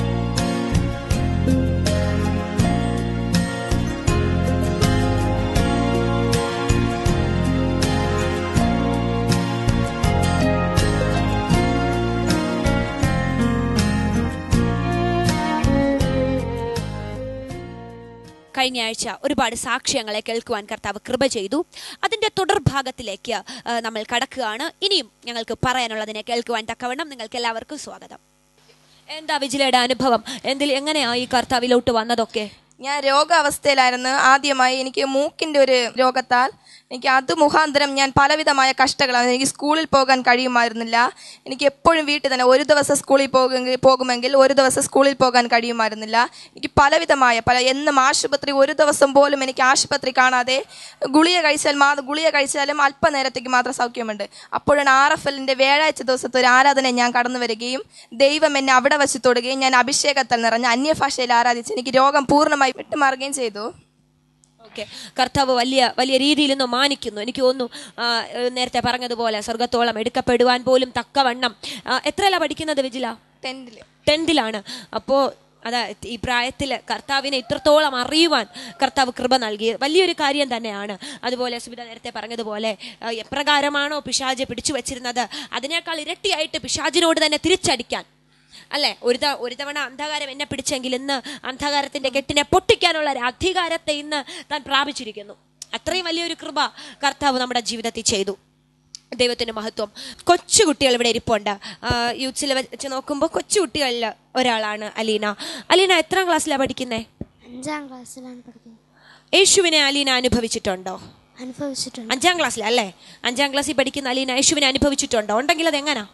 കഴിഞ്ഞ ആഴ്ച ഒരുപാട് സാക്ഷ്യങ്ങളെ കേൾക്കുവാൻ കർത്താവ് കൃപ ചെയ്തു അതിന്റെ തുടർഭാഗത്തിലേക്ക് ആ, നമ്മൾ കടക്കുകയാണ് ഇനിയും ഞങ്ങൾക്ക് പറയാനുള്ളതിനെ കേൾക്കുവാൻ തക്കവണ്ണം നിങ്ങൾക്ക് എല്ലാവർക്കും സ്വാഗതം എന്താ വിജിലയുടെ അനുഭവം എന്തിൽ എങ്ങനെയാ ഈ കർത്താവിലോട്ട് വന്നതൊക്കെ ഞാൻ രോഗാവസ്ഥയിലായിരുന്നു ആദ്യമായി എനിക്ക് മൂക്കിന്റെ ഒരു രോഗത്താൽ എനിക്ക് അത് മുഖാന്തരം ഞാൻ പലവിധമായ കഷ്ടങ്ങളാണ് എനിക്ക് സ്കൂളിൽ പോകാൻ കഴിയുമായിരുന്നില്ല എനിക്ക് എപ്പോഴും വീട്ടിൽ തന്നെ ഒരു ദിവസം സ്കൂളിൽ പോകുമെങ്കിൽ പോകുമെങ്കിൽ ഒരു ദിവസം സ്കൂളിൽ പോകാൻ കഴിയുമായിരുന്നില്ല എനിക്ക് പലവിധമായ പല എന്നും ആശുപത്രി ഒരു ദിവസം പോലും എനിക്ക് ആശുപത്രി കാണാതെ ഗുളിക കഴിച്ചാൽ മാ ഗുളിക കഴിച്ചാലും അല്പനേരത്തേക്ക് മാത്രം സൗഖ്യമുണ്ട് അപ്പോഴാണ് ആർ എഫ് എല്ലിന്റെ വ്യാഴാഴ്ച ദിവസത്തെ ഒരു ആരാധന ഞാൻ കടന്നു വരികയും ദൈവം എന്നെ അവിടെ വച്ച് തൊടുകയും ഞാൻ അഭിഷേകത്താൽ നിറഞ്ഞ അന്യഭാഷയിൽ ആരാധിച്ച് എനിക്ക് രോഗം പൂർണ്ണമായി വിട്ടുമാറുകയും ചെയ്തു ഓക്കെ കർത്താവ് വലിയ വലിയ രീതിയിൽ നിന്ന് മാനിക്കുന്നു എനിക്ക് തോന്നുന്നു ആ, ഏഹ് നേരത്തെ പറഞ്ഞതുപോലെ സ്വർഗത്തോളം എടുക്കപ്പെടുവാൻ പോലും തക്കവണ്ണം ആ, എത്രയല്ല പഠിക്കുന്നത് വിജില ടെൻറ്റില് ടെൻത്തിലാണ് അപ്പോൾ അതാ ഈ പ്രായത്തിൽ കർത്താവിനെ ഇത്രത്തോളം അറിയുവാൻ കർത്താവ് കൃപ നൽകി വലിയൊരു കാര്യം തന്നെയാണ് അതുപോലെ സുബിത നേരത്തെ പറഞ്ഞതുപോലെ ആ, എപ്രകാരമാണോ പിശാജ് പിടിച്ചു വച്ചിരുന്നത് അതിനേക്കാൾ ഇരട്ടിയായിട്ട് പിശാജിനോട് തന്നെ തിരിച്ചടിക്കാൻ അല്ലെ ഒരു ത- ഒരു തവണ അന്ധകാരം എന്നെ പിടിച്ചെങ്കിൽ ഇന്ന് അന്ധകാരത്തിന്റെ കെട്ടിനെ പൊട്ടിക്കാനുള്ള ഒരു അധികാരത്തെ ഇന്ന് താൻ പ്രാപിച്ചിരിക്കുന്നു അത്രയും വലിയൊരു കൃപ കർത്താവ് നമ്മുടെ ജീവിതത്തിൽ ചെയ്തു ദൈവത്തിന്റെ മഹത്വം കൊച്ചു കുട്ടികൾ ഇവിടെ ഇരിപ്പുണ്ട് യൂത്ത്സിൽ വെച്ച് നോക്കുമ്പോൾ കൊച്ചു കുട്ടികളിൽ ഒരാളാണ് അലീന അലീന എത്രാം ക്ലാസ്സിലാണ് പഠിക്കുന്നേ അഞ്ചാം ക്ലാസ്സിലാണ് പഠിക്കുന്നത് യേശുവിനെ അലീന അനുഭവിച്ചിട്ടുണ്ടോ അനുഭവിച്ചിട്ടുണ്ട് അഞ്ചാം ക്ലാസ്സിൽ അല്ലേ അഞ്ചാം ക്ലാസ്സിൽ പഠിക്കുന്ന അലീന യേശുവിനെ അനുഭവിച്ചിട്ടുണ്ടോ ഉണ്ടെങ്കിൽ അത് എങ്ങനാ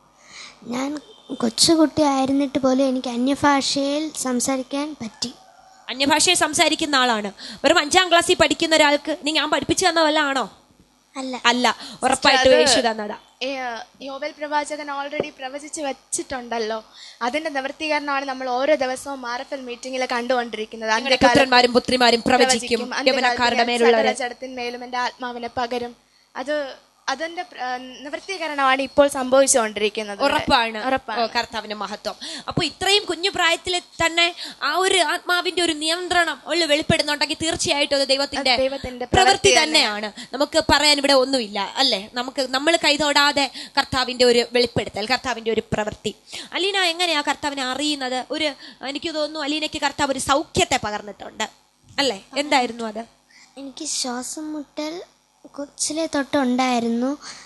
ഞാൻ കൊച്ചുകുട്ടി ആയിരുന്നിട്ട് പോലും എനിക്ക് അന്യഭാഷയിൽ സംസാരിക്കാൻ പറ്റി അന്യഭാഷയെ സംസാരിക്കുന്ന ആളാണ് വെറും അഞ്ചാം ക്ലാസ്സിൽ പഠിക്കുന്ന ഒരാൾക്ക് നീ ഞാൻ പഠിപ്പിച്ചു തന്ന വല്ല ആണോ അല്ല അല്ല ഉറപ്പായിട്ടും യേശു തന്നതാ യോബൽ പ്രവാചകൻ ഓൾറെഡി പ്രവചിച്ച് വെച്ചിട്ടുണ്ടല്ലോ അതിന്റെ നിവൃത്തീകരണമാണ് നമ്മൾ ഓരോ ദിവസവും മാറഫൽ മീറ്റിംഗിൽ കണ്ടുകൊണ്ടിരിക്കുന്നത് നിങ്ങളുടെ പുത്രന്മാരും പുത്രിമാരും പ്രവചിക്കും യവനക്കാരുടെ മേലുള്ളവരെ ജഡത്തിന്മേലും എന്റെ ആത്മാവിനെ പകരും അത് അതിന്റെ പ്ര- നിവൃത്തീകരണമാണ് ഇപ്പോൾ സംഭവിച്ചുകൊണ്ടിരിക്കുന്നത് ഉറപ്പാണ് ഉറപ്പാണ് ഓ, കർത്താവിന്റെ മഹത്വം അപ്പൊ ഇത്രയും കുഞ്ഞു പ്രായത്തിൽ തന്നെ ആ ഒരു ആത്മാവിന്റെ ഒരു നിയന്ത്രണം ഉള്ള വെളിപ്പെടുന്നുണ്ടെങ്കിൽ തീർച്ചയായിട്ടും അത് ദൈവത്തിന്റെ അത് ദൈവത്തിന്റെ പ്രവൃത്തി പ്രവൃത്തി തന്നെയാണ് നമുക്ക് പറയാൻ ഇവിടെ ഒന്നുമില്ല അല്ലെ നമുക്ക് നമ്മൾ കൈതൊടാതെ കർത്താവിന്റെ ഒരു വെളിപ്പെടുത്തൽ കർത്താവിന്റെ ഒരു പ്രവൃത്തി അലീന എങ്ങനെയാ കർത്താവിനെ അറിയുന്നത് ഒരു എനിക്ക് തോന്നുന്നു അലീനയ്ക്ക് കർത്താവ് ഒരു സൗഖ്യത്തെ പകർന്നിട്ടുണ്ട് അല്ലേ എന്തായിരുന്നു അത് എനിക്ക് ശ്വാസം മുട്ടൽ കൊച്ചിലെ തൊട്ടുണ്ടായിരുന്നു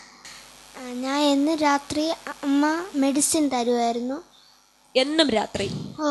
ആ, ഞാൻ എന്ന് രാത്രി അമ്മ മെഡിസിൻ തരുമായിരുന്നു എന്നും രാത്രി ഓ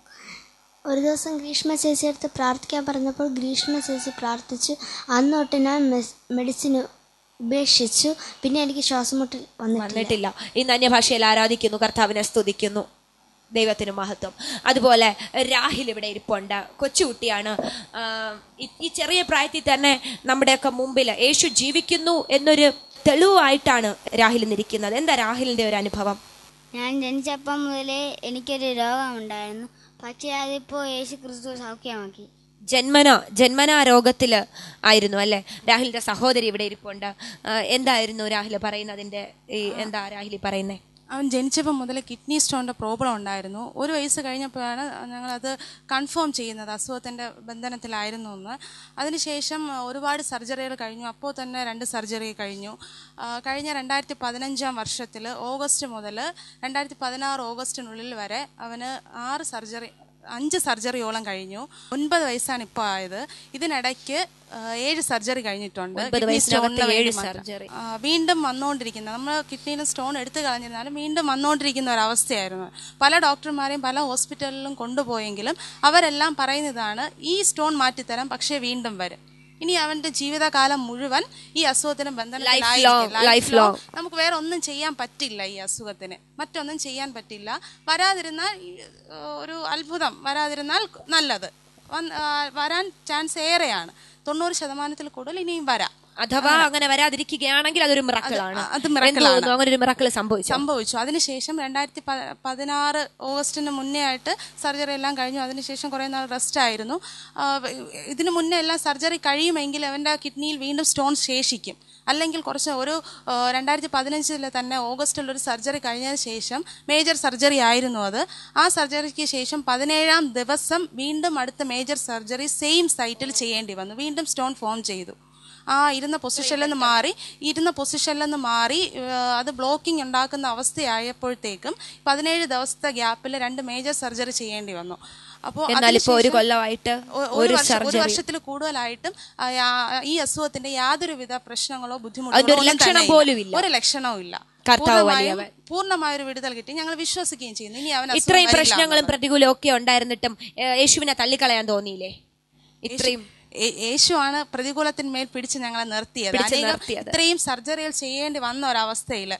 ഒരു ദിവസം ഗ്രീഷ്മ ചേച്ചി അടുത്ത് പ്രാർത്ഥിക്കാൻ പറഞ്ഞപ്പോൾ ഗ്രീഷ്മ ചേച്ചി പ്രാർത്ഥിച്ചു അന്ന് തൊട്ട് ഞാൻ മെഡിസിൻ ഉപേക്ഷിച്ചു പിന്നെ എനിക്ക് ശ്വാസം മുട്ടൽ വന്നിട്ടില്ല വന്നിട്ടില്ല ഇന്ന് അന്യഭാഷയിൽ ആരാധിക്കുന്നു കർത്താവിനെ സ്തുതിക്കുന്നു ദൈവത്തിന് മഹത്വം അതുപോലെ രാഹിൽ ഇവിടെ ഇരിപ്പുണ്ട് കൊച്ചുകുട്ടിയാണ് ആ, ഈ- ഈ ചെറിയ പ്രായത്തിൽ തന്നെ നമ്മുടെയൊക്കെ മുമ്പിൽ യേശു ജീവിക്കുന്നു എന്നൊരു തെളിവായിട്ടാണ് രാഹിൽ നിൽക്കുന്നത് എന്താ രാഹിലിന്റെ ഒരു അനുഭവം ഞാൻ ജനിച്ചപ്പം മുതലേ എനിക്കൊരു രോഗമുണ്ടായിരുന്നു പക്ഷേ അതിപ്പോൾ യേശു ക്രിസ്തു സൗഖ്യമാക്കി ജന്മന ജന്മനാ രോഗത്തില് ആയിരുന്നു അല്ലെ രാഹിലിന്റെ സഹോദരി ഇവിടെ ഇരിപ്പുണ്ട് ആ, എന്തായിരുന്നു രാഹിൽ പറയുന്നതിന്റെ ഈ എന്താ രാഹിലി പറയുന്നേ അവൻ ജനിച്ചപ്പോൾ മുതൽ കിഡ്നി സ്റ്റോണിൻ്റെ പ്രോബ്ലം ഉണ്ടായിരുന്നു ഒരു വയസ്സ് കഴിഞ്ഞപ്പോഴാണ് ഞങ്ങളത് കൺഫേം ചെയ്യുന്നത് അസുഖത്തിൻ്റെ ബന്ധനത്തിലായിരുന്നു എന്ന് അതിനുശേഷം ഒരുപാട് സർജറികൾ കഴിഞ്ഞു അപ്പോൾ തന്നെ രണ്ട് സർജറി കഴിഞ്ഞു ആ, കഴിഞ്ഞ രണ്ടായിരത്തി പതിനഞ്ചാം വർഷത്തിൽ ഓഗസ്റ്റ് മുതൽ രണ്ടായിരത്തി പതിനാറ് ഓഗസ്റ്റിനുള്ളിൽ വരെ അവന് ആറ് സർജറി അഞ്ച് സർജറിയോളം കഴിഞ്ഞു ഒൻപത് വയസ്സാണ് ഇപ്പോൾ ആയത് ഇതിനിടയ്ക്ക് ആ, ഏഴ് സർജറി കഴിഞ്ഞിട്ടുണ്ട് ഒൻപത് കിഡ്നി വയസ്സിനകത്ത് സ്റ്റോണിന് വേണ്ടി ഏഴ് മാത്രം. സർജറി. ആ, വീണ്ടും വന്നുകൊണ്ടിരിക്കുന്ന നമ്മൾ കിഡ്നിയിൽ സ്റ്റോൺ എടുത്തു കളഞ്ഞിരുന്നാലും വീണ്ടും വന്നുകൊണ്ടിരിക്കുന്ന ഒരവസ്ഥയായിരുന്നു പല ഡോക്ടർമാരെയും പല ഹോസ്പിറ്റലിലും കൊണ്ടുപോയെങ്കിലും അവരെല്ലാം പറയുന്നതാണ് ഈ സ്റ്റോൺ മാറ്റിത്തരാം പക്ഷേ വീണ്ടും വരും ഇനി അവന്റെ ജീവിതകാലം മുഴുവൻ ഈ അസുഖത്തിന് ബന്ധനത്തിലായിരിക്കും. Lifelong, Lifelong. lifelong. നമുക്ക് വേറെ ഒന്നും ചെയ്യാൻ പറ്റില്ല ഈ അസുഖത്തിന് മറ്റൊന്നും ചെയ്യാൻ പറ്റില്ല വരാതിരുന്നാൽ ഈ, ഏഹ്, ഒരു അത്ഭുതം വരാതിരുന്നാൽ നല്ലത് വന്ന്- ആ, വരാൻ ചാൻസ് ഏറെയാണ് തൊണ്ണൂറ് ശതമാനത്തിൽ കൂടുതൽ ഇനിയും വരാം അഥവാ അങ്ങനെ വരാതിരിക്കുകയാണെങ്കിൽ അതൊരു മിറക്കിളാണ് അത് അത് miracle ആണ്. അങ്ങനെ ഒരു മിറക്കിൾ സംഭവിച്ചു സംഭവിച്ചു അതിനുശേഷം രണ്ടായിരത്തി പ- പതിനാറ് ഓഗസ്റ്റിന് മുന്നേ ആയിട്ട് സർജറി എല്ലാം കഴിഞ്ഞു അതിനുശേഷം കുറേ നാൾ റെസ്റ്റ് ആയിരുന്നു ആ, വ- ഇതിനു മുന്നേ എല്ലാം സർജറി കഴിയുമെങ്കിൽ അവൻ്റെ കിഡ്നിയിൽ വീണ്ടും സ്റ്റോൺ ശേഷിക്കും അല്ലെങ്കിൽ കുറച്ച് ഒരു ആ, രണ്ടായിരത്തി പതിനഞ്ചിൽ തന്നെ ഓഗസ്റ്റിൽ ഒരു സർജറി കഴിഞ്ഞതിന് ശേഷം മേജർ സർജറി ആയിരുന്നു അത് ആ സർജറിക്ക് ശേഷം പതിനേഴാം ദിവസം വീണ്ടും അടുത്ത മേജർ സർജറി സെയിം സൈറ്റിൽ ചെയ്യേണ്ടി വന്നു വീണ്ടും സ്റ്റോൺ ഫോം ചെയ്തു ആ ഇരുന്ന പൊസിഷനിൽ നിന്ന് മാറി ഇരുന്ന പൊസിഷനിൽ നിന്ന് മാറി ഏഹ്, അത് ബ്ലോക്കിംഗ് ഉണ്ടാക്കുന്ന അവസ്ഥയായപ്പോഴത്തേക്കും പതിനേഴ് ദിവസത്തെ ഗ്യാപ്പിൽ രണ്ട് മേജർ സർജറി ചെയ്യേണ്ടി വന്നു അപ്പോൾ എന്നാൽ ഇപ്പോ ഒരു കൊല്ലമായിട്ട് ഒരു ഒരു സർജറി വർഷത്തിൽ കൂടുതലായിട്ടും ആ, ആ, ഈ അസുഖത്തിന്റെ യാതൊരുവിധ പ്രശ്നങ്ങളോ അതിന്റെ ബുദ്ധിമുട്ടുകളോ ഒരു ഒന്നും ലക്ഷണം തന്നെയില്ല. പോലും ഇല്ല. ഒരു ലക്ഷണവും ഇല്ല കർത്താവ് പൂർണ്ണമായും- വലിയവൻ. പൂർണ്ണമായ ഒരു വിടുതൽ കിട്ടി ഞങ്ങൾ വിശ്വസിക്കുകയും ചെയ്യുന്നു ഇനി അവൻ അസുഖം ഇത്രയും വരില്ല പ്രശ്നങ്ങളും എന്നുള്ളത്. പ്രതികൂലവും ഒക്കെ ഉണ്ടായിരുന്നിട്ടും ഏ, യേശുവിനെ തള്ളിക്കളയാൻ തോന്നിയില്ലേ ഇത്രയും യേ- യേശുവാണ് പ്രതികൂലത്തിന്മേൽ പിടിച്ച് ഞങ്ങളെ നിർത്തിയത് പിടിച്ച് അനേകം നിർത്തിയത്. ഇത്രയും സർജറികൾ ചെയ്യേണ്ടി വന്ന ഒരവസ്ഥയിൽ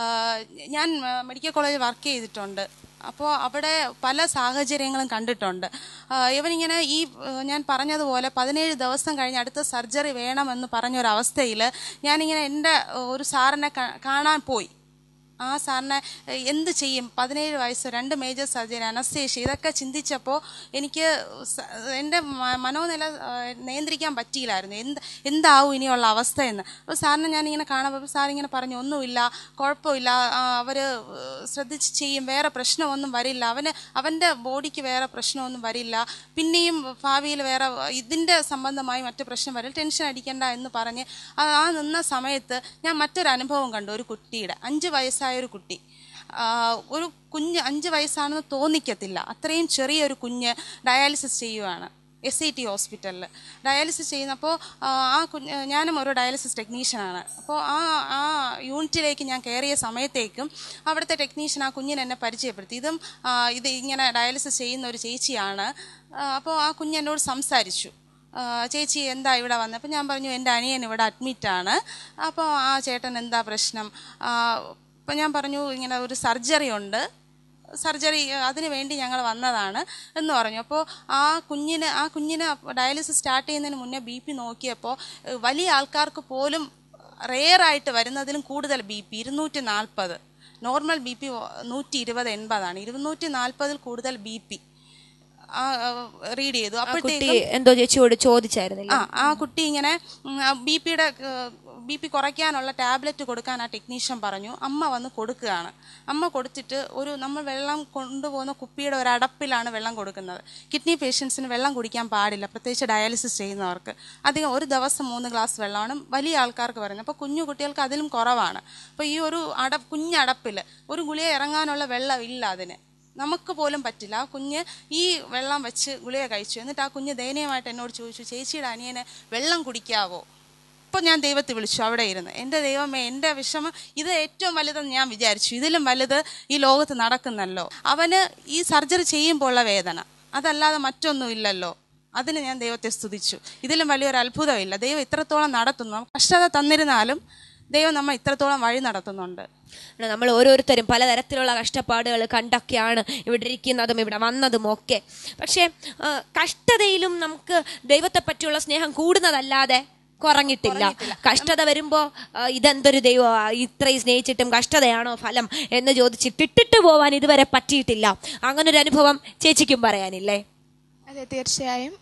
ഞാൻ ആ, മെഡിക്കൽ കോളേജിൽ വർക്ക് ചെയ്തിട്ടുണ്ട് അപ്പോൾ അവിടെ പല സാഹചര്യങ്ങളും കണ്ടിട്ടുണ്ട് ആ, ഇവനിങ്ങനെ ഈ ആ, ഞാൻ പറഞ്ഞതുപോലെ പതിനേഴ് ദിവസം കഴിഞ്ഞ് അടുത്ത സർജറി വേണമെന്ന് പറഞ്ഞൊരവസ്ഥയിൽ ഞാനിങ്ങനെ എൻ്റെ ആ, ഒരു സാറിനെ കാ- കാണാൻ പോയി ആ സാറിനെ എഹ്, എന്ത് ചെയ്യും പതിനേഴ് വയസ്സ് രണ്ട് മേജർ സർജറി അനസ്തേഷ്യ ഇതൊക്കെ ചിന്തിച്ചപ്പോൾ എനിക്ക് സ- എൻ്റെ മ- മനോനില ഏഹ്, നിയന്ത്രിക്കാൻ പറ്റിയില്ലായിരുന്നു എന്ത് എന്താവും ഇനിയുള്ള അവസ്ഥ എന്ന് അപ്പോൾ സാറിനെ ഞാനിങ്ങനെ കാണുമ്പോൾ സാർ ഇങ്ങനെ പറഞ്ഞു ഒന്നുമില്ല കുഴപ്പമില്ല അവർ ശ്രദ്ധിച്ച് ചെയ്യും വേറെ പ്രശ്നമൊന്നും വരില്ല അവന് അവൻ്റെ ബോഡിക്ക് വേറെ പ്രശ്നമൊന്നും വരില്ല പിന്നെയും ഭാവിയിൽ വേറെ ഇതിൻ്റെ സംബന്ധമായി മറ്റു പ്രശ്നം വരില്ല ടെൻഷൻ അടിക്കേണ്ട എന്ന് പറഞ്ഞ് ആ ആ നിന്ന സമയത്ത് ഞാൻ മറ്റൊരു അനുഭവം കണ്ടു ഒരു കുട്ടിയുടെ അഞ്ച് വയസ്സായ ഒരു കുട്ടി ആ, ഒരു കുഞ്ഞ് അഞ്ച് വയസ്സാണെന്ന് തോന്നിക്കത്തില്ല അത്രയും ചെറിയൊരു കുഞ്ഞ് ഡയാലിസിസ് ചെയ്യുവാണ് എസ് ഐ ടി ഹോസ്പിറ്റലിൽ ഡയാലിസിസ് ചെയ്യുന്നപ്പോൾ ആ കുഞ്ഞ് ഞാനും ഒരു ഡയാലിസിസ് ടെക്നീഷ്യനാണ് അപ്പോൾ ആ ആ യൂണിറ്റിലേക്ക് ഞാൻ കയറിയ സമയത്തേക്കും അവിടുത്തെ ടെക്നീഷ്യൻ ആ കുഞ്ഞിനെ എന്നെ പരിചയപ്പെടുത്തി ഇതും ആ, ഇത് ഇങ്ങനെ ഡയാലിസിസ് ചെയ്യുന്ന ഒരു ചേച്ചിയാണ് അപ്പോൾ ആ കുഞ്ഞ് എന്നോട് സംസാരിച്ചു ആ, ചേച്ചി എന്താ ഇവിടെ വന്നത് അപ്പോൾ ഞാൻ പറഞ്ഞു എൻ്റെ അനിയൻ ഇവിടെ അഡ്മിറ്റാണ് അപ്പോൾ ആ ചേട്ടൻ എന്താ പ്രശ്നം അപ്പം ഞാൻ പറഞ്ഞു ഇങ്ങനെ ഒരു സർജറി ഉണ്ട് സർജറി അതിന് വേണ്ടി ഞങ്ങൾ വന്നതാണ് എന്ന് പറഞ്ഞു അപ്പോൾ ആ കുഞ്ഞിന് ആ കുഞ്ഞിന് ഡയാലിസിസ് സ്റ്റാർട്ട് ചെയ്യുന്നതിന് മുന്നേ ബി പി നോക്കിയപ്പോൾ ഏഹ്, വലിയ ആൾക്കാർക്ക് പോലും റെയറായിട്ട് വരുന്നതിലും കൂടുതൽ ബി പി ഇരുന്നൂറ്റി നാൽപ്പത് നോർമൽ ബി പി നൂറ്റി ഇരുപത് എൺപതാണ് ഇരുന്നൂറ്റി നാൽപ്പതിൽ കൂടുതൽ ബി പി റീഡ് ചെയ്തു ആ കുട്ടി അപ്പോഴത്തേക്കും എന്തോ ചേച്ചിയോട് ചോദിച്ചായിരുന്നില്ല ആ ആ കുട്ടി ഇങ്ങനെ ബി പിയുടെ ബി പി കുറയ്ക്കാനുള്ള ടാബ്ലറ്റ് കൊടുക്കാൻ ആ ടെക്നീഷ്യൻ പറഞ്ഞു അമ്മ വന്ന് കൊടുക്കുകയാണ് അമ്മ കൊടുത്തിട്ട് ഒരു നമ്മൾ വെള്ളം കൊണ്ടുപോകുന്ന കുപ്പിയുടെ ഒരു അടപ്പിലാണ് വെള്ളം കൊടുക്കുന്നത് കിഡ്നി പേഷ്യൻസിന് വെള്ളം കുടിക്കാൻ പാടില്ല പ്രത്യേകിച്ച് ഡയാലിസിസ് ചെയ്യുന്നവർക്ക് അധികം ഒരു ദിവസം മൂന്ന് ഗ്ലാസ് വെള്ളമാണ് വലിയ ആൾക്കാർക്ക് പറയുന്നത് അപ്പോൾ കുഞ്ഞു കുട്ടികൾക്ക് അതിലും കുറവാണ് അപ്പോൾ ഈ ഒരു അട കുഞ്ഞടപ്പിൽ ഒരു ഗുളിക ഇറങ്ങാനുള്ള വെള്ളം ഇല്ല അതിന് നമുക്ക് പോലും പറ്റില്ല ആ കുഞ്ഞ് ഈ വെള്ളം വെച്ച് ഗുളിക കഴിച്ചു എന്നിട്ട് ആ കുഞ്ഞ് ദയനീയമായിട്ട് എന്നോട് ചോദിച്ചു ചേച്ചിയുടെ അനിയന് വെള്ളം കുടിക്കാവോ അപ്പോൾ ഞാൻ ദൈവത്തെ വിളിച്ചു അവിടെ ഇരുന്ന് എൻ്റെ ദൈവമേ എൻ്റെ വിഷമം ഇത് ഏറ്റവും വലുതെന്ന് ഞാൻ വിചാരിച്ചു ഇതിലും വലുത് ഈ ലോകത്ത് നടക്കുന്നല്ലോ അവന് ഈ സർജറി ചെയ്യുമ്പോൾ ഉള്ള വേദന അതല്ലാതെ മറ്റൊന്നും ഇല്ലല്ലോ അതിന് ഞാൻ ദൈവത്തെ സ്തുതിച്ചു ഇതിലും വലിയൊരു അത്ഭുതമില്ല ദൈവം ഇത്രത്തോളം നടത്തുന്നു കഷ്ടത തന്നിരുന്നാലും ദൈവം നമ്മ ഇത്രത്തോളം വഴി നടത്തുന്നുണ്ട് ആണ് നമ്മൾ ഓരോരുത്തരും പലതരത്തിലുള്ള കഷ്ടപ്പാടുകൾ കണ്ടൊക്കെയാണ് ഇവിടെ ഇരിക്കുന്നതും ഇവിടെ വന്നതും ഒക്കെ പക്ഷേ ആ, കഷ്ടതയിലും നമുക്ക് ദൈവത്തെ പറ്റിയുള്ള സ്നേഹം കൂടുന്നതല്ലാതെ കുറഞ്ഞിട്ടില്ല കഷ്ടത വരുമ്പോ ആ, ഇതെന്തൊരു ദൈവം ഇത്രയും സ്നേഹിച്ചിട്ടും കഷ്ടതയാണോ ഫലം എന്ന് ചോദിച്ചിട്ട് ഇട്ടിട്ട് പോവാൻ ഇതുവരെ പറ്റിയിട്ടില്ല അങ്ങനെ ഒരു അനുഭവം ചേച്ചിക്കും പറയാനില്ലേ അതെ തീർച്ചയായും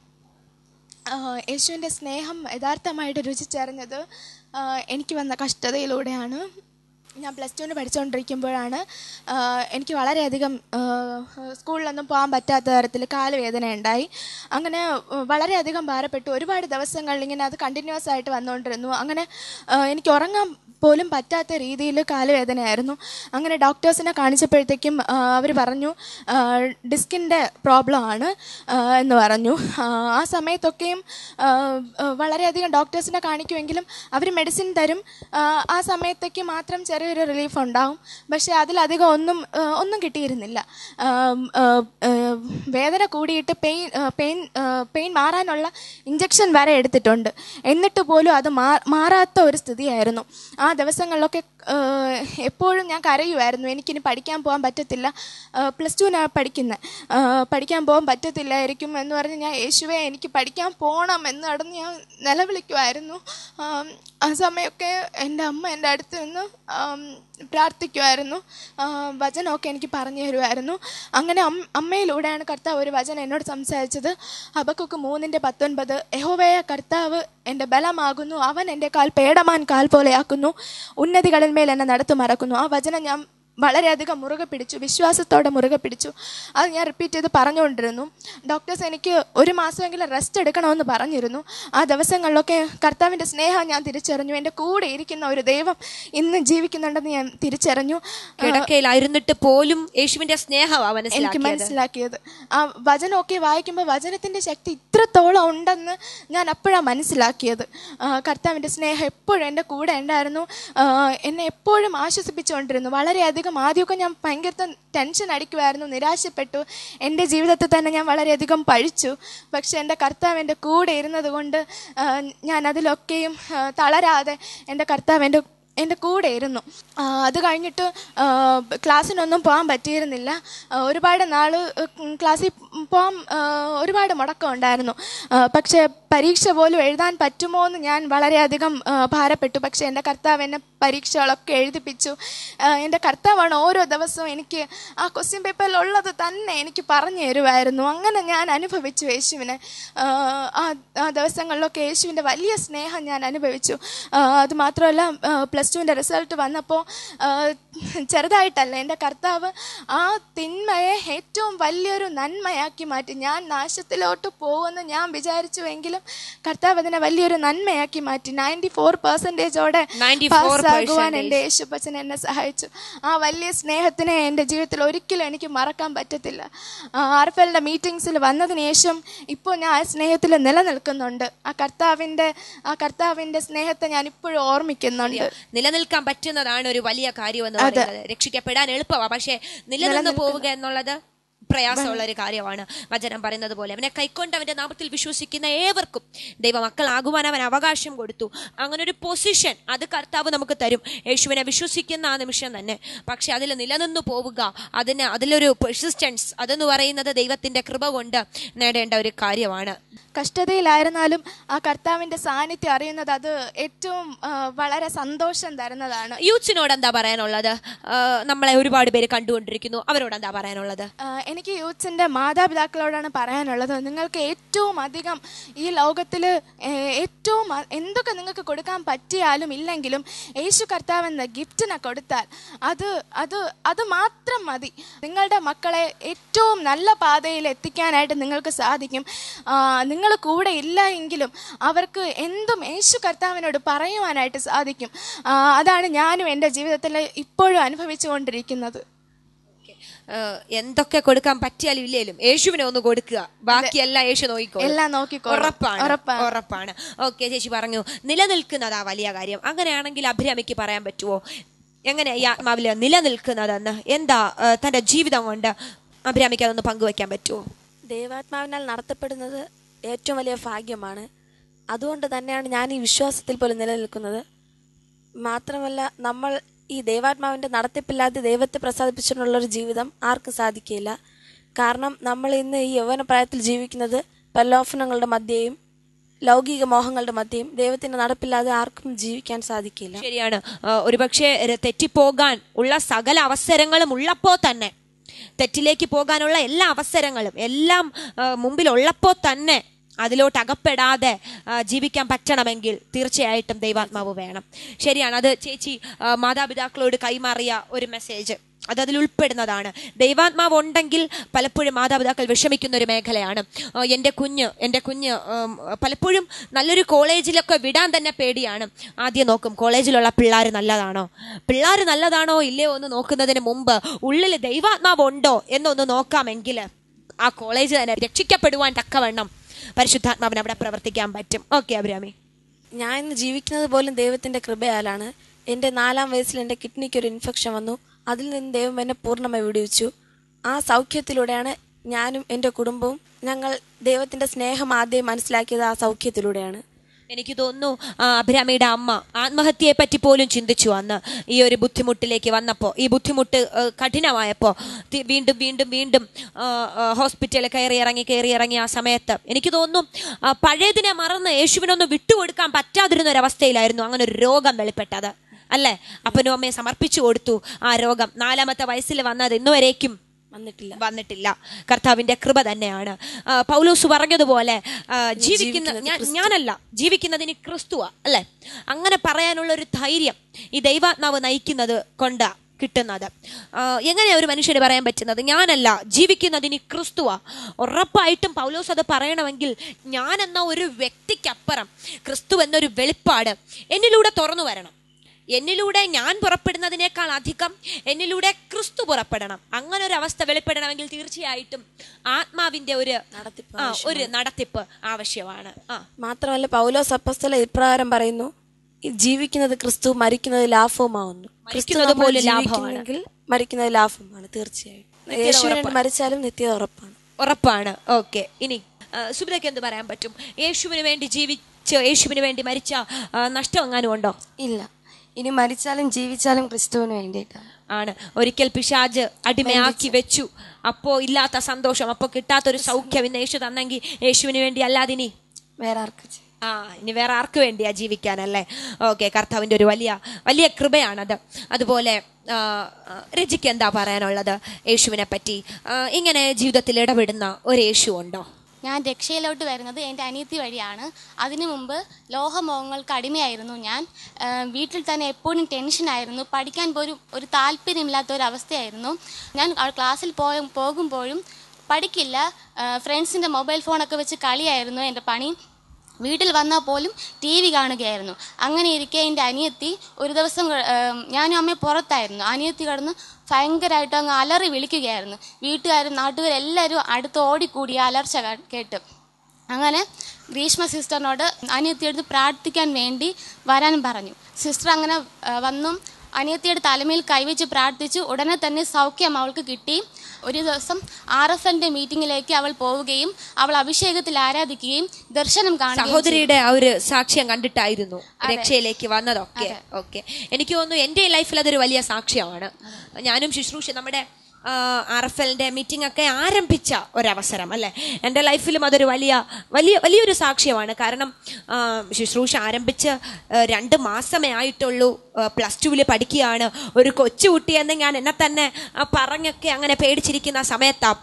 ആ, യേശുവിൻ്റെ സ്നേഹം യഥാർത്ഥമായിട്ട് രുചിച്ചറിഞ്ഞത് ആ, എനിക്ക് വന്ന കഷ്ടതയിലൂടെയാണ് ഞാൻ പ്ലസ് ടുവിന് പഠിച്ചുകൊണ്ടിരിക്കുമ്പോഴാണ് ആ, എനിക്ക് വളരെയധികം ആ, സ്കൂളിലൊന്നും പോകാൻ പറ്റാത്ത തരത്തിൽ കാലുവേദന ഉണ്ടായി അങ്ങനെ ആ, വളരെയധികം ഭാരപ്പെട്ടു ഒരുപാട് ദിവസങ്ങളിൽ ഇങ്ങനെ അത് കണ്ടിന്യൂസ് ആയിട്ട് വന്നുകൊണ്ടിരുന്നു അങ്ങനെ ആ, എനിക്ക് ഉറങ്ങാൻ പോലും പറ്റാത്ത രീതിയിൽ കാലുവേദനയായിരുന്നു അങ്ങനെ ഡോക്ടേഴ്സിനെ കാണിച്ചപ്പോഴത്തേക്കും അവർ പറഞ്ഞു ഡിസ്കിൻ്റെ പ്രോബ്ലം ആണ് ആ, എന്ന് പറഞ്ഞു ആ, ആ സമയത്തൊക്കെയും ആ, ആ, വളരെയധികം ഡോക്ടേഴ്സിനെ കാണിക്കുമെങ്കിലും അവർ മെഡിസിൻ തരും ആ, ആ സമയത്തേക്ക് മാത്രം ചെറിയൊരു റിലീഫ് ഉണ്ടാവും പക്ഷേ അതിലധികം ഒന്നും ആ, ഒന്നും കിട്ടിയിരുന്നില്ല ആ, ആ, ആ, വേദന കൂടിയിട്ട് പെയിൻ പെയിൻ പെയിൻ മാറാനുള്ള ഇഞ്ചക്ഷൻ വരെ എടുത്തിട്ടുണ്ട് എന്നിട്ട് പോലും അത് മാ മാറാത്ത ഒരു സ്ഥിതിയായിരുന്നു ആ ദിവസങ്ങളിലൊക്കെ ആ, എപ്പോഴും ഞാൻ കരയുമായിരുന്നു എനിക്കിനി പഠിക്കാൻ പോകാൻ പറ്റത്തില്ല പ്ലസ് ടുവിനാണ് പഠിക്കുന്നത് പഠിക്കാൻ പോകാൻ പറ്റത്തില്ലായിരിക്കും എന്ന് പറഞ്ഞ് ഞാൻ യേശുവെ എനിക്ക് പഠിക്കാൻ പോകണം എന്ന് നടന്ന് ഞാൻ നിലവിളിക്കുമായിരുന്നു ആം, ആ സമയമൊക്കെ എൻ്റെ അമ്മ എൻ്റെ അടുത്ത് നിന്ന് ആം, പ്രാർത്ഥിക്കുമായിരുന്നു ആ, വചനമൊക്കെ എനിക്ക് പറഞ്ഞു തരുമായിരുന്നു അങ്ങനെ അം- അമ്മയിലൂടെയാണ് കർത്താവ് ഒരു വചനം എന്നോട് സംസാരിച്ചത് ഹബക്കുക്ക് മൂന്നിൻ്റെ പത്തൊൻപത് യഹോവയ കർത്താവ് എൻ്റെ ബലമാകുന്നു അവൻ എൻ്റെ കാൽ പേടമാൻ കാൽ പോലെയാക്കുന്നു ഉന്നതികളിൽ മേൽ എന്നെ നടത്തു മറക്കുന്നു ആ വചനം ഞാൻ വളരെയധികം മുറുകെ പിടിച്ചു വിശ്വാസത്തോടെ മുറുകെ പിടിച്ചു അത് ഞാൻ റിപ്പീറ്റ് ചെയ്ത് പറഞ്ഞുകൊണ്ടിരുന്നു ഡോക്ടേഴ്സ് എനിക്ക് ഒരു മാസമെങ്കിലും റെസ്റ്റ് എടുക്കണമെന്ന് പറഞ്ഞിരുന്നു ആ ദിവസങ്ങളിലൊക്കെ കർത്താവിൻ്റെ സ്നേഹം ഞാൻ തിരിച്ചറിഞ്ഞു എൻ്റെ കൂടെ ഇരിക്കുന്ന ഒരു ദൈവം ഇന്ന് ജീവിക്കുന്നുണ്ടെന്ന് ഞാൻ തിരിച്ചറിഞ്ഞു ആ, കിടക്കയിലായിരുന്നിട്ട് പോലും യേശുവിന്റെ സ്നേഹമാ എനിക്ക് മനസ്സിലാക്കിയത് മനസ്സിലാക്കിയത് ആ വചനമൊക്കെ വായിക്കുമ്പോൾ വചനത്തിൻ്റെ ശക്തി ഇത്രത്തോളം ഉണ്ടെന്ന് ഞാൻ അപ്പോഴാണ് മനസ്സിലാക്കിയത് ആ, കർത്താവിൻ്റെ സ്നേഹം എപ്പോഴും എൻ്റെ കൂടെ ഉണ്ടായിരുന്നു ആ, എന്നെ എപ്പോഴും ആശ്വസിപ്പിച്ചുകൊണ്ടിരുന്നു വളരെയധികം ആദ്യമൊക്കെ ഞാൻ ഭയങ്കര ടെൻഷൻ അടിക്കുമായിരുന്നു നിരാശപ്പെട്ടു എൻ്റെ ജീവിതത്തിൽ തന്നെ ഞാൻ വളരെയധികം പഴിച്ചു പക്ഷെ എൻ്റെ കർത്താവ് എൻ്റെ കൂടെ ഇരുന്നത് കൊണ്ട് ആ, ഞാൻ അതിലൊക്കെയും ആ, തളരാതെ എൻ്റെ കർത്താവ് എൻ്റെ എൻ്റെ കൂടെ ഇരുന്നു ആ, അത് കഴിഞ്ഞിട്ട് ആ, ക്ലാസ്സിനൊന്നും പോകാൻ പറ്റിയിരുന്നില്ല ആ, ഒരുപാട് നാൾ ക്ലാസ്സിൽ പോകാൻ ആ, ഒരുപാട് മുടക്കം ഉണ്ടായിരുന്നു ആ, പക്ഷേ പരീക്ഷ പോലും എഴുതാൻ പറ്റുമോ എന്ന് ഞാൻ വളരെയധികം ആ, ഭാരപ്പെട്ടു പക്ഷേ എൻ്റെ കർത്താവ് എന്നെ പരീക്ഷകളൊക്കെ എഴുതിപ്പിച്ചു ആ, എൻ്റെ കർത്താവാണ് ഓരോ ദിവസവും എനിക്ക് ആ ക്വസ്റ്റ്യൻ പേപ്പറിൽ ഉള്ളത് തന്നെ എനിക്ക് പറഞ്ഞു തരുമായിരുന്നു അങ്ങനെ ഞാൻ അനുഭവിച്ചു യേശുവിനെ ആ, ആ ആ ദിവസങ്ങളിലൊക്കെ യേശുവിൻ്റെ വലിയ സ്നേഹം ഞാൻ അനുഭവിച്ചു ആ, അത് മാത്രമല്ല പ്ലസ് പ്ലസ് ടുവിൻ്റെ റിസൾട്ട് വന്നപ്പോൾ ചെറുതായിട്ടല്ല എൻ്റെ കർത്താവ് ആ തിന്മയെ ഏറ്റവും വലിയൊരു നന്മയാക്കി മാറ്റി ഞാൻ നാശത്തിലോട്ട് പോകുമെന്ന് ഞാൻ വിചാരിച്ചുവെങ്കിലും കർത്താവ് അതിനെ വലിയൊരു നന്മയാക്കി മാറ്റി നയൻറ്റി ഫോർ പെർസെൻറ്റേജോടെ 94% പാസ്സാകുവാൻ എൻ്റെ യേശുപ്പച്ചൻ എന്നെ സഹായിച്ചു ആ വലിയ സ്നേഹത്തിനെ എൻ്റെ ജീവിതത്തിൽ ഒരിക്കലും എനിക്ക് മറക്കാൻ പറ്റത്തില്ല ആർഫലിൻ്റെ മീറ്റിങ്സിൽ വന്നതിന് ശേഷം ഇപ്പോൾ ഞാൻ ആ സ്നേഹത്തിൽ നിലനിൽക്കുന്നുണ്ട് ആ കർത്താവിൻ്റെ ആ കർത്താവിൻ്റെ സ്നേഹത്തെ ഞാൻ ഇപ്പോഴും ഓർമ്മിക്കുന്നുണ്ട് നിലനിൽക്കാൻ പറ്റുന്നതാണ് ഒരു വലിയ കാര്യം എന്ന് പറയുന്നത് രക്ഷിക്കപ്പെടാൻ എളുപ്പമാണ് പക്ഷേ നിലനിന്ന് പോവുക എന്നുള്ളത് പ്രയാസമുള്ള ഒരു കാര്യമാണ് വചനം പറയുന്നത് പോലെ അവനെ കൈക്കൊണ്ട് അവന്റെ നാമത്തിൽ വിശ്വസിക്കുന്ന ഏവർക്കും ദൈവമക്കളാകുവാൻ അവൻ അവകാശം കൊടുത്തു അങ്ങനെ ഒരു പൊസിഷൻ അത് കർത്താവ് നമുക്ക് തരും യേശുവിനെ വിശ്വസിക്കുന്ന ആ നിമിഷം തന്നെ പക്ഷെ അതിൽ നിലനിന്ന് പോവുക അതിന് അതിലൊരു പെർസിസ്റ്റൻസ് അതെന്ന് പറയുന്നത് ദൈവത്തിന്റെ കൃപ കൊണ്ട് നേടേണ്ട ഒരു കാര്യമാണ് കഷ്ടതയിലായിരുന്നാലും ആ കർത്താവിൻ്റെ സാന്നിധ്യം അറിയുന്നത് അത് ഏറ്റവും ആ, വളരെ സന്തോഷം തരുന്നതാണ് യൂത്ത്സിനോട് എന്താ പറയാനുള്ളത് ആ, നമ്മളെ ഒരുപാട് പേര് കണ്ടുകൊണ്ടിരിക്കുന്നു അവരോട് എന്താ പറയാനുള്ളത് ആ, എനിക്ക് യൂത്ത്സിൻ്റെ മാതാപിതാക്കളോടാണ് പറയാനുള്ളത് നിങ്ങൾക്ക് ഏറ്റവും അധികം ഈ ലോകത്തിൽ ഏറ്റവും അ- എന്തൊക്കെ നിങ്ങൾക്ക് കൊടുക്കാൻ പറ്റിയാലും ഇല്ലെങ്കിലും യേശു കർത്താവ് എന്ന ഗിഫ്റ്റിനെ കൊടുത്താൽ അത് അത് അത് മാത്രം മതി നിങ്ങളുടെ മക്കളെ ഏറ്റവും നല്ല പാതയിൽ എത്തിക്കാനായിട്ട് നിങ്ങൾക്ക് സാധിക്കും നിങ്ങൾ കൂടെ ഇല്ല എങ്കിലും അവർക്ക് എന്തും യേശു കർത്താവിനോട് പറയുവാനായിട്ട് സാധിക്കും ആ, അതാണ് ഞാനും എൻ്റെ ജീവിതത്തിൽ ഇപ്പോഴും അനുഭവിച്ചുകൊണ്ടിരിക്കുന്നത് ഏഹ് എന്തൊക്കെ കൊടുക്കാൻ പറ്റിയാലും ഇല്ലേലും യേശുവിനെ ഒന്ന് കൊടുക്കുക ബാക്കിയെല്ലാം യേശു നോക്കിക്കോളും എല്ലാം നോക്കിക്കോളും. ഉറപ്പാണ് ഉറപ്പാണ്. ഉറപ്പാണ് ഓക്കെ ചേച്ചി പറഞ്ഞു നിലനിൽക്കുന്നതാ വലിയ കാര്യം അങ്ങനെയാണെങ്കിൽ അഭിരാമിക്ക് പറയാൻ പറ്റുമോ എങ്ങനെ ഈ ആത്മാവില് നിലനിൽക്കുന്നതെന്ന് എന്താ ഏഹ് തന്റെ ജീവിതം കൊണ്ട് അഭിരാമിക്ക് അതൊന്ന് പങ്കുവെക്കാൻ പറ്റുമോ ദൈവാത്മാവിനാൽ നടത്തപ്പെടുന്നത് ഏറ്റവും വലിയ ഭാഗ്യമാണ് അതുകൊണ്ട് തന്നെയാണ് ഞാൻ ഈ വിശ്വാസത്തിൽ പോലും നിലനിൽക്കുന്നത് മാത്രമല്ല നമ്മൾ ഈ ദൈവാത്മാവിൻ്റെ നടത്തിപ്പില്ലാതെ ദൈവത്തെ പ്രസാദിപ്പിച്ചിട്ടുള്ള ഒരു ജീവിതം ആർക്കും സാധിക്കില്ല കാരണം നമ്മൾ ഇന്ന് ഈ യൗവന പ്രായത്തിൽ ജീവിക്കുന്നത് പ്രലോഭനങ്ങളുടെ മധ്യയും ലൗകിക മോഹങ്ങളുടെ മധ്യയും ദൈവത്തിന്റെ നടപ്പില്ലാതെ ആർക്കും ജീവിക്കാൻ സാധിക്കില്ല ശരിയാണ് ഏഹ് ഒരുപക്ഷെ ര- തെറ്റിപ്പോകാൻ ഉള്ള സകല അവസരങ്ങളും ഉള്ളപ്പോ തന്നെ തെറ്റിലേക്ക് പോകാനുള്ള എല്ലാ അവസരങ്ങളും എല്ലാം ഏഹ് മുമ്പിലുള്ളപ്പോ തന്നെ അതിലോട്ട് അകപ്പെടാതെ ആ, ജീവിക്കാൻ പറ്റണമെങ്കിൽ തീർച്ചയായിട്ടും ദൈവാത്മാവ് വേണം ശരിയാണ് അത് ചേച്ചി ആ, മാതാപിതാക്കളോട് കൈമാറിയ ഒരു മെസ്സേജ് അത് അതിൽ ഉൾപ്പെടുന്നതാണ് ദൈവാത്മാവ് ഉണ്ടെങ്കിൽ പലപ്പോഴും മാതാപിതാക്കൾ വിഷമിക്കുന്ന ഒരു മേഖലയാണ് ആ, എൻ്റെ കുഞ്ഞ് എൻ്റെ കുഞ്ഞ് ഉം, പലപ്പോഴും നല്ലൊരു കോളേജിലൊക്കെ വിടാൻ തന്നെ പേടിയാണ് ആദ്യം നോക്കും കോളേജിലുള്ള പിള്ളേർ നല്ലതാണോ പിള്ളേർ നല്ലതാണോ ഇല്ലയോ എന്ന് നോക്കുന്നതിന് മുമ്പ് ഉള്ളിൽ ദൈവാത്മാവ് ഉണ്ടോ എന്നൊന്ന് നോക്കാമെങ്കിൽ ആ കോളേജ് തന്നെ രക്ഷിക്കപ്പെടുവാൻ തക്കവണ്ണം പരിശുദ്ധാത്മാവിന് അവിടെ പ്രവർത്തിക്കാൻ പറ്റും ഓക്കെ അഭിരാമി ഞാൻ ഇന്ന് ജീവിക്കുന്നത് പോലും ദൈവത്തിന്റെ കൃപയാലാണ് എൻ്റെ നാലാം വയസ്സിൽ എൻ്റെ കിഡ്നിക്ക് ഒരു ഇൻഫെക്ഷൻ വന്നു അതിൽ നിന്ന് ദൈവം എന്നെ പൂർണ്ണമായി വിടുവിച്ചു ആ സൗഖ്യത്തിലൂടെയാണ് ഞാനും എൻ്റെ കുടുംബവും ഞങ്ങൾ ദൈവത്തിന്റെ സ്നേഹം ആദ്യം മനസ്സിലാക്കിയത് ആ സൗഖ്യത്തിലൂടെയാണ് എനിക്ക് തോന്നുന്നു ആ, അഭിരാമിയുടെ അമ്മ ആത്മഹത്യയെ പറ്റി പോലും ചിന്തിച്ചു അന്ന് ഈ ഒരു ബുദ്ധിമുട്ടിലേക്ക് വന്നപ്പോൾ ഈ ബുദ്ധിമുട്ട് ആ, കഠിനമായപ്പോൾ തി- വീണ്ടും വീണ്ടും വീണ്ടും ആ, ആ, ഹോസ്പിറ്റലിൽ കയറി ഇറങ്ങി കയറി ഇറങ്ങി ആ സമയത്ത് എനിക്ക് തോന്നുന്നു ആ, പഴയതിനെ മറന്ന് യേശുവിനൊന്ന് വിട്ടുകൊടുക്കാൻ പറ്റാതിരുന്ന ഒരു അവസ്ഥയിലായിരുന്നു അങ്ങനെ ഒരു രോഗം വെളിപ്പെട്ടത് അല്ലേ അപ്പനും അമ്മയെ സമർപ്പിച്ചു കൊടുത്തു ആ രോഗം നാലാമത്തെ വയസ്സിൽ വന്നത് ഇന്നുവരേക്കും വന്നിട്ടില്ല വന്നിട്ടില്ല കർത്താവിന്റെ കൃപ തന്നെയാണ് ആ, പൗലോസ് പറഞ്ഞതുപോലെ ആ, ജീവിക്കുന്ന ഞാൻ ഞാനല്ല ജീവിക്കുന്നതിന് ക്രിസ്തുവ അല്ലെ അങ്ങനെ പറയാനുള്ള ഒരു ധൈര്യം ഈ ദൈവാത്മാവ് നയിക്കുന്നത് കൊണ്ടാ കിട്ടുന്നത് ആ, എങ്ങനെയാ ഒരു മനുഷ്യന് പറയാൻ പറ്റുന്നത് ഞാനല്ല ജീവിക്കുന്നതിന് ക്രിസ്തുവ ഉറപ്പായിട്ടും പൗലോസ് അത് പറയണമെങ്കിൽ ഞാൻ എന്ന ഒരു വ്യക്തിക്കപ്പുറം ക്രിസ്തു എന്നൊരു വെളിപ്പാട് എന്നിലൂടെ തുറന്നു വരണം എന്നിലൂടെ ഞാൻ പുറപ്പെടുന്നതിനേക്കാൾ അധികം എന്നിലൂടെ ക്രിസ്തു പുറപ്പെടണം അങ്ങനെ ഒരു അവസ്ഥ വെളിപ്പെടണമെങ്കിൽ തീർച്ചയായിട്ടും ആത്മാവിന്റെ ഒരു നടത്തിപ്പ് ആ, ഒരു നടത്തിപ്പ് ആവശ്യമാണ് ആ മാത്രമല്ല പൗലോസ് അപ്പസ്തല ഇപ്രകാരം പറയുന്നു "ഈ ജീവിക്കുന്നത് ക്രിസ്തു മരിക്കുന്നത് ലാഭവുമാവുന്നു ക്രിസ്തു മരിക്കുന്നത് നമ്മൾ പോലും ലാഭമാണ്. ജീവിക്കുന്നെങ്കിൽ മരിക്കുന്നത് ലാഭമാണ് തീർച്ചയായും യേശുവിന് വേണ്ടി മരിച്ചാലും നിത്യത ഉറപ്പാണ് ഉറപ്പാണ് ഓക്കെ ഇനി ആ, സുബിതയ്ക്ക് എന്ത് പറയാൻ പറ്റും യേശുവിന് വേണ്ടി ജീവിച്ച് യേശുവിന് വേണ്ടി മരിച്ച ആ, നഷ്ടം എങ്ങാനും ഉണ്ടോ ഇല്ല ഇനി മരിച്ചാലും ജീവിച്ചാലും ക്രിസ്തുവിന് വേണ്ടിയിട്ടാണ് ആണ് ഒരിക്കൽ പിശാജ് അടിമയാക്കി വെച്ചു അപ്പോ ഇല്ലാത്ത സന്തോഷം അപ്പോ കിട്ടാത്തൊരു സൗഖ്യം ഇന്ന് യേശു തന്നെങ്കിൽ യേശുവിന് വേണ്ടി അല്ലാതെ ഇനി വേറെ ആർക്ക് ചെയ്യും ആ ഇനി വേറെ ആർക്ക് വേണ്ടിയാ ജീവിക്കാനല്ലേ ഓക്കെ കർത്താവിന്റെ ഒരു വലിയ വലിയ കൃപയാണത് അതുപോലെ ആ, ആ, രജിക്ക് എന്താ പറയാനുള്ളത് യേശുവിനെ പറ്റി ആ, ഇങ്ങനെ ജീവിതത്തിൽ ഇടപെടുന്ന ഒരു യേശു ഉണ്ടോ ഞാൻ രക്ഷയിലോട്ട് വരുന്നത് എൻ്റെ അനിയത്തി വഴിയാണ് അതിനു മുമ്പ് ലോഹമോഹങ്ങൾക്ക് അടിമയായിരുന്നു ഞാൻ ആ, വീട്ടിൽ തന്നെ എപ്പോഴും ടെൻഷനായിരുന്നു പഠിക്കാൻ പോലും ഒരു താല്പര്യമില്ലാത്ത ഒരു അവസ്ഥയായിരുന്നു ഞാൻ ആ ക്ലാസ്സിൽ പോയ പോകുമ്പോഴും പഠിക്കില്ല ഫ്രണ്ട്സിൻ്റെ മൊബൈൽ ഫോണൊക്കെ വെച്ച് കളിയായിരുന്നു എൻ്റെ പണി വീട്ടിൽ വന്നാൽ പോലും ടി വി കാണുകയായിരുന്നു അങ്ങനെ ഇരിക്കെ എൻ്റെ അനിയത്തി ഒരു ദിവസം ക- ഏം, ഞാനും അമ്മയും പുറത്തായിരുന്നു അനിയത്തി കിടന്ന് ഭയങ്കരമായിട്ട് അങ്ങ് അലറി വിളിക്കുകയായിരുന്നു വീട്ടുകാരും നാട്ടുകാരും എല്ലാവരും അടുത്ത് ഓടിക്കൂടി ആ അലർച്ച ക- കേട്ട് അങ്ങനെ ഗ്രീഷ്മ സിസ്റ്ററിനോട് അനിയത്തിയെടുത്ത് പ്രാർത്ഥിക്കാൻ വേണ്ടി വരാൻ പറഞ്ഞു സിസ്റ്റർ അങ്ങനെ ആ, വന്നും അനിയത്തിയുടെ തലമേൽ കൈവച്ച് പ്രാർത്ഥിച്ചു ഉടനെ തന്നെ സൗഖ്യം അവൾക്ക് കിട്ടി ഒരു ദിവസം ആർ എഫ് എന്റെ മീറ്റിംഗിലേക്ക് അവൾ പോവുകയും അവൾ അഭിഷേകത്തിൽ ആരാധിക്കുകയും ദർശനം കാണുകയും ചെയ്തു. സഹോദരിയുടെ ആ ഒരു സാക്ഷ്യം കണ്ടിട്ടായിരുന്നു രക്ഷയിലേക്ക് വന്നതൊക്കെ ഓക്കെ എനിക്ക് തോന്നുന്നു എൻ്റെ ലൈഫിൽ അതൊരു വലിയ സാക്ഷ്യമാണ് ഞാനും ശുശ്രൂഷ നമ്മുടെ ആർ എഫ് എല്ലിന്റെ മീറ്റിംഗ് ഒക്കെ ആരംഭിച്ച ഒരവസരം അല്ലെ എൻ്റെ ലൈഫിലും അതൊരു വലിയ വലിയ വലിയൊരു സാക്ഷ്യമാണ് കാരണം ആ, ശുശ്രൂഷ ആരംഭിച്ച് ആ, രണ്ട് മാസമേ ആയിട്ടുള്ളൂ പ്ലസ് ടുവിൽ പഠിക്കുകയാണ് ഒരു കൊച്ചു കുട്ടിയെന്ന് ഞാൻ എന്നെ തന്നെ ആ, പറഞ്ഞൊക്കെ അങ്ങനെ പേടിച്ചിരിക്കുന്ന സമയത്താണ്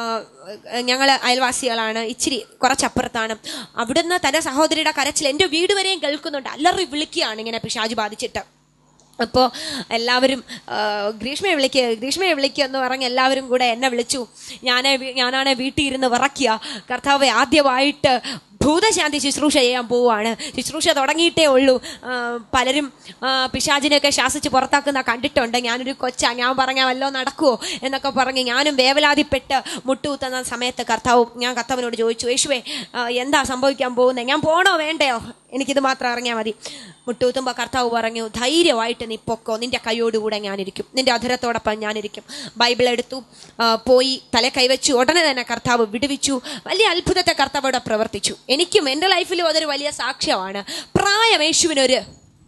ഞങ്ങൾ അയൽവാസികളാണ് ഇച്ചിരി കുറച്ചപ്പുറത്താണ് അവിടുന്ന് തന്റെ സഹോദരിയുടെ കരച്ചിൽ എൻ്റെ വീട് വരെയും കേൾക്കുന്നുണ്ട് അല്ലറി വിളിക്കുകയാണ് ഇങ്ങനെ പിശാജ് ബാധിച്ചിട്ട് അപ്പോൾ എല്ലാവരും ആ, ഗ്രീഷ്മയെ വിളിക്കുക ഗ്രീഷ്മയെ വിളിക്കുക എന്ന് പറഞ്ഞ് എല്ലാവരും കൂടെ എന്നെ വിളിച്ചു ഞാനേ വീ- ഞാനാണെ വീട്ടിൽ ഇരുന്ന് വിറയ്ക്കുക കർത്താവ് ആദ്യമായിട്ട് ഭൂതശാന്തി ശുശ്രൂഷ ചെയ്യാൻ പോവുകയാണ് ശുശ്രൂഷ തുടങ്ങിയിട്ടേ ഉള്ളൂ ആ, പലരും ആ, പിശാചിനെയൊക്കെ ശാസിച്ച് പുറത്താക്കുന്ന കണ്ടിട്ടുണ്ട് ഞാനൊരു കൊച്ചാ ഞാൻ പറഞ്ഞാൽ വല്ലോ നടക്കുവോ എന്നൊക്കെ പറഞ്ഞ് ഞാനും വേവലാതിപ്പെട്ട് മുട്ടുകുത്തുന്ന സമയത്ത് കർത്താവ് ഞാൻ കർത്താവിനോട് ചോദിച്ചു യേശുവേ ആ, എന്താ സംഭവിക്കാൻ പോകുന്നത് ഞാൻ പോണോ വേണ്ടയോ എനിക്കിത് മാത്രം അറിഞ്ഞാൽ മതി മുട്ടുകുത്തുമ്പോൾ കർത്താവ് പറഞ്ഞു ധൈര്യമായിട്ട് നീ പൊക്കോ നിന്റെ കൈയോടുകൂടെ ഞാനിരിക്കും നിന്റെ അധരത്തോടൊപ്പം ഞാനിരിക്കും ബൈബിൾ എടുത്തു ആ, പോയി തല കൈവച്ചു ഉടനെ തന്നെ കർത്താവ് വിടുവിച്ചു വലിയ അത്ഭുതത്തെ കർത്താവ് അവിടെ പ്രവർത്തിച്ചു എനിക്കും എൻ്റെ ലൈഫിലും അതൊരു വലിയ സാക്ഷ്യമാണ് പ്രായം യേശുവിനൊരു